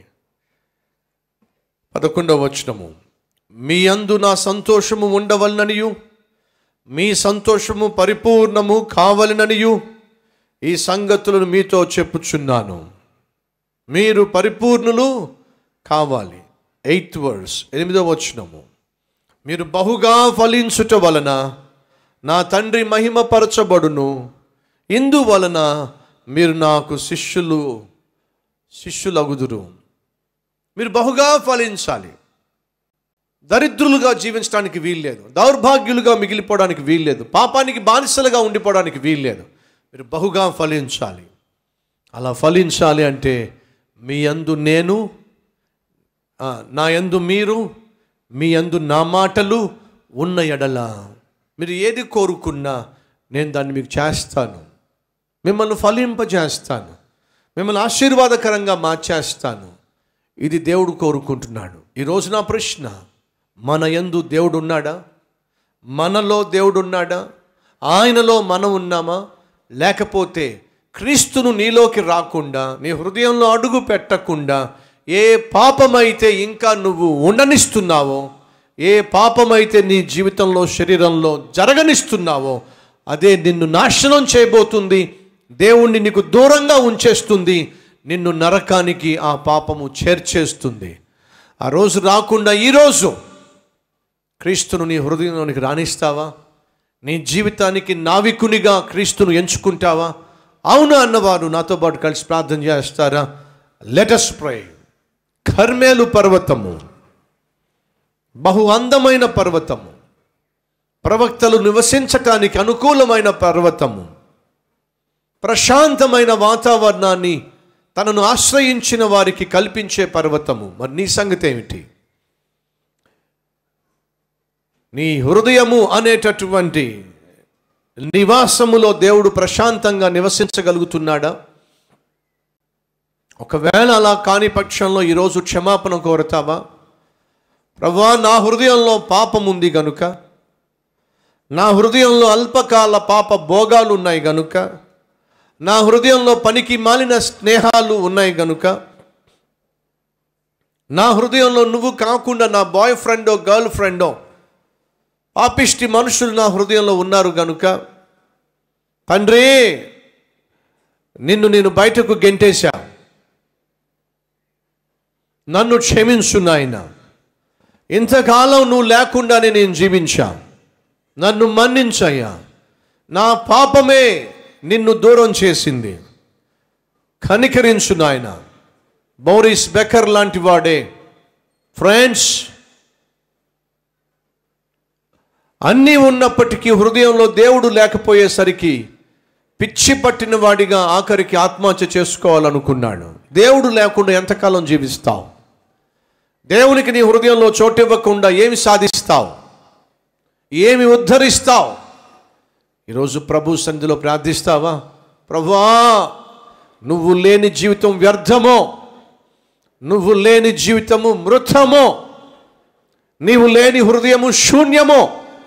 పదకొండవ వచనము మీ యందు నా సంతోషము ఉండవలననియు మీ సంతోషము పరిపూర్ణము కావలననియు ఈ సంగతులను మీతో చెప్పుచున్నాను మీరు పరిపూర్ణులు కావాలి ఎయిత్ వర్డ్స్ ఎనిమిదవ వచనము మీరు బహుగా ఫలించుట వలన నా తండ్రి మహిమపరచబడును ఇందువలన మీరు నాకు శిష్యులు శిష్యులగుదురు మీరు బహుగా ఫలించాలి దరిద్రులుగా జీవించడానికి వీల్లేదు దౌర్భాగ్యులుగా మిగిలిపోవడానికి వీల్లేదు పాపానికి బానిసలుగా ఉండిపోవడానికి వీల్లేదు మీరు బహుగా ఫలించాలి అలా ఫలించాలి అంటే మీ యందు నేను ఆ, నా యందు మీరు మీ యందు నా మాటలు ఉన్న ఎడల మీరు ఏది కోరుకున్నా నేను దాన్ని మీకు చేస్తాను మిమ్మల్ని ఫలింపజేస్తాను మిమ్మల్ని ఆశీర్వాదకరంగా మార్చేస్తాను ఇది దేవుడు కోరుకుంటున్నాడు ఈరోజు నా ప్రశ్న మన యందు దేవుడు ఉన్నాడా మనలో దేవుడు ఉన్నాడా ఆయనలో మనం ఉన్నామా లేకపోతే క్రీస్తును నీలోకి రాకుండా నీ హృదయంలో అడుగు పెట్టకుండా ఏ పాపమైతే ఇంకా నువ్వు ఉండనిస్తున్నావో ఏ పాపమైతే నీ జీవితంలో శరీరంలో జరగనిస్తున్నావో అదే నిన్ను నాశనం చేయబోతుంది దేవుణ్ణి నీకు దూరంగా ఉంచేస్తుంది నిన్ను నరకానికి ఆ పాపము చేర్చేస్తుంది ఆ రోజు రాకుండా ఈరోజు క్రీస్తును నీ హృదయంలోనికి రాణిస్తావా నీ జీవితానికి నావికునిగా క్రీస్తును ఎంచుకుంటావా అవును అన్నవారు నాతో పాటు కలిసి ప్రార్థన చేస్తారా లెటస్ ప్రే కర్మేలు పర్వతము బహు అందమైన పర్వతము ప్రవక్తలు నివసించటానికి అనుకూలమైన పర్వతము ప్రశాంతమైన వాతావరణాన్ని తనను ఆశ్రయించిన వారికి కల్పించే పర్వతము మరి నీ సంగతి ఏమిటి నీ హృదయము అనేటటువంటి నివాసములో దేవుడు ప్రశాంతంగా నివసించగలుగుతున్నాడా ఒకవేళ అలా కాని పక్షంలో ఈరోజు క్షమాపణ కోరతావా ప్రభా నా హృదయంలో పాపం ఉంది గనుక నా హృదయంలో అల్పకాల పాప భోగాలు ఉన్నాయి గనుక నా హృదయంలో పనికి మాలిన స్నేహాలు ఉన్నాయి గనుక నా హృదయంలో నువ్వు కాకుండా నా బాయ్ ఫ్రెండో గర్ల్ ఫ్రెండో పాపిష్టి మనుషులు నా హృదయంలో ఉన్నారు గనుక తండ్రి నిన్ను నేను బయటకు గెంటేశా నన్ను క్షమించు నాయన ఇంతకాలం నువ్వు లేకుండానే నేను జీవించా నన్ను మన్నించయ్యా నా పాపమే నిన్ను దూరం చేసింది కనికరించు నాయన బౌరిస్ బెకర్ లాంటి వాడే ఫ్రెండ్స్ అన్నీ ఉన్నప్పటికీ హృదయంలో దేవుడు లేకపోయేసరికి పిచ్చి పట్టిన వాడిగా ఆఖరికి ఆత్మహత్య చేసుకోవాలనుకున్నాడు దేవుడు లేకుండా ఎంతకాలం జీవిస్తావు దేవునికి నీ హృదయంలో చోటివ్వకుండా ఏమి సాధిస్తావు ఏమి ఉద్ధరిస్తావు ఈరోజు ప్రభు సన్నిధిలో ప్రార్థిస్తావా ప్రభువా నువ్వు లేని జీవితం వ్యర్థమో నువ్వు లేని జీవితము మృతమో నీవు లేని హృదయము శూన్యమో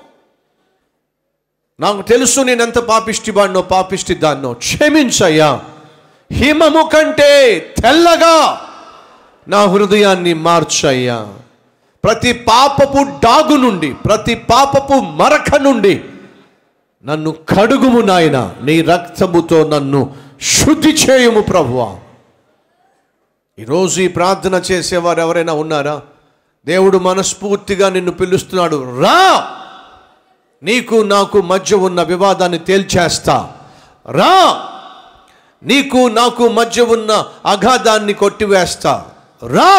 నాకు తెలుసు నేను ఎంత పాపిష్టి వాడినో పాపిష్టి దాన్నో క్షమించయ్యా హిమము కంటే తెల్లగా నా హృదయాన్ని మార్చయ్యా ప్రతి పాపపు డాగు నుండి ప్రతి పాపపు మరక నుండి నన్ను కడుగుము నాయన నీ రక్తముతో నన్ను శుద్ధి చేయుము ప్రభువా ఈరోజు ఈ ప్రార్థన చేసేవారు ఎవరైనా ఉన్నారా దేవుడు మనస్ఫూర్తిగా నిన్ను పిలుస్తున్నాడు రా నీకు నాకు మధ్య ఉన్న వివాదాన్ని తేల్చేస్తా రా నీకు నాకు మధ్య ఉన్న అగాధాన్ని కొట్టివేస్తా రా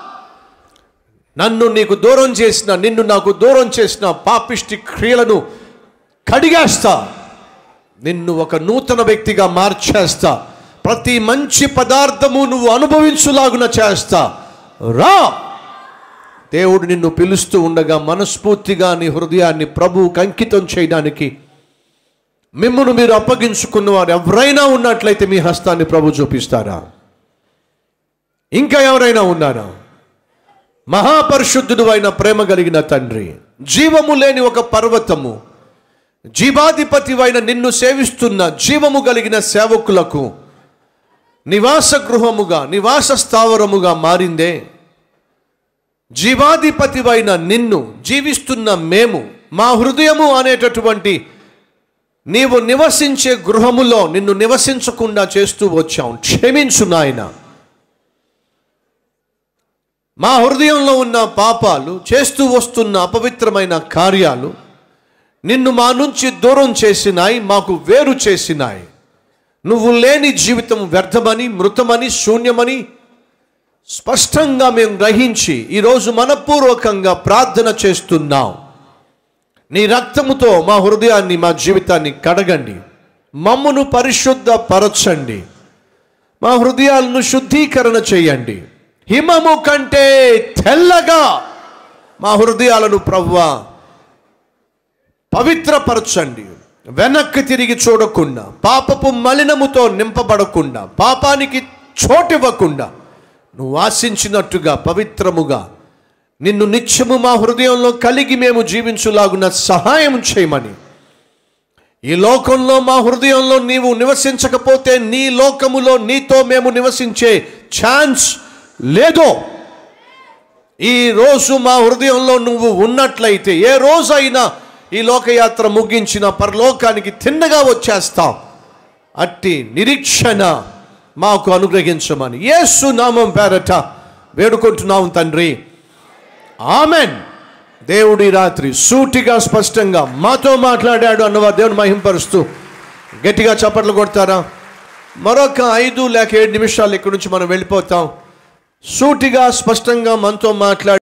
నన్ను నీకు దూరం చేసిన నిన్ను నాకు దూరం చేసిన పాపిష్టి క్రియలను కడిగేస్తా నిన్ను ఒక నూతన వ్యక్తిగా మార్చేస్తా ప్రతి మంచి పదార్థము నువ్వు అనుభవించులాగున చేస్తా రా దేవుడు నిన్ను పిలుస్తూ ఉండగా మనస్ఫూర్తిగా నీ హృదయాన్ని ప్రభువుకు అంకితం చేయడానికి మిమ్మల్ని మీరు అప్పగించుకున్న వారు ఎవరైనా ఉన్నట్లయితే మీ హస్తాన్ని ప్రభు చూపిస్తారా ఇంకా ఎవరైనా ఉన్నారా మహాపరిశుద్ధుడు అయిన ప్రేమ కలిగిన తండ్రి జీవము లేని ఒక పర్వతము జీవాధిపతి అయిన నిన్ను సేవిస్తున్న జీవము కలిగిన సేవకులకు నివాస గృహముగా నివాస స్థావరముగా మారిందే జీవాధిపతివైన నిన్ను జీవిస్తున్న మేము మా హృదయము అనేటటువంటి నీవు నివసించే గృహములో నిన్ను నివసించకుండా చేస్తూ వచ్చాం క్షమించు నాయన మా హృదయంలో ఉన్న పాపాలు చేస్తూ వస్తున్న అపవిత్రమైన కార్యాలు నిన్ను మా నుంచి దూరం చేసినాయి మాకు వేరు చేసినాయి నువ్వు లేని జీవితం వ్యర్థమని మృతమని శూన్యమని స్పష్టంగా మేము గ్రహించి ఈరోజు మనపూర్వకంగా ప్రార్థన చేస్తున్నాం నీ రక్తముతో మా హృదయాన్ని మా జీవితాన్ని కడగండి మమ్మును పరిశుద్ధ పరచండి మా హృదయాలను శుద్ధీకరణ చేయండి హిమము కంటే తెల్లగా మా హృదయాలను ప్రవ్వా పవిత్రపరచండి వెనక్కి తిరిగి చూడకుండా పాపపు మలినముతో నింపబడకుండా పాపానికి చోటివ్వకుండా నువ్వు ఆశించినట్టుగా పవిత్రముగా నిన్ను నిత్యము మా హృదయంలో కలిగి మేము జీవించులాగున్న సహాయం చేయమని ఈ లోకంలో మా హృదయంలో నీవు నివసించకపోతే నీ లోకములో నీతో మేము నివసించే ఛాన్స్ లేదో ఈ రోజు మా హృదయంలో నువ్వు ఉన్నట్లయితే ఏ రోజైనా ఈ లోకయాత్ర ముగించిన పరలోకానికి తిన్నగా వచ్చేస్తాం అట్టి నిరీక్షణ మాకు అనుగ్రహించమని యేసు నామం పేరట వేడుకుంటున్నాం తండ్రి ఆమెన్ దేవుడి రాత్రి సూటిగా స్పష్టంగా మాతో మాట్లాడాడు అన్నవారు దేవుని మహింపరుస్తూ గట్టిగా చప్పట్లు కొడతారా మరొక ఐదు లేక ఏడు నిమిషాలు ఇక్కడి నుంచి మనం వెళ్ళిపోతాం సూటిగా స్పష్టంగా మనతో మాట్లాడి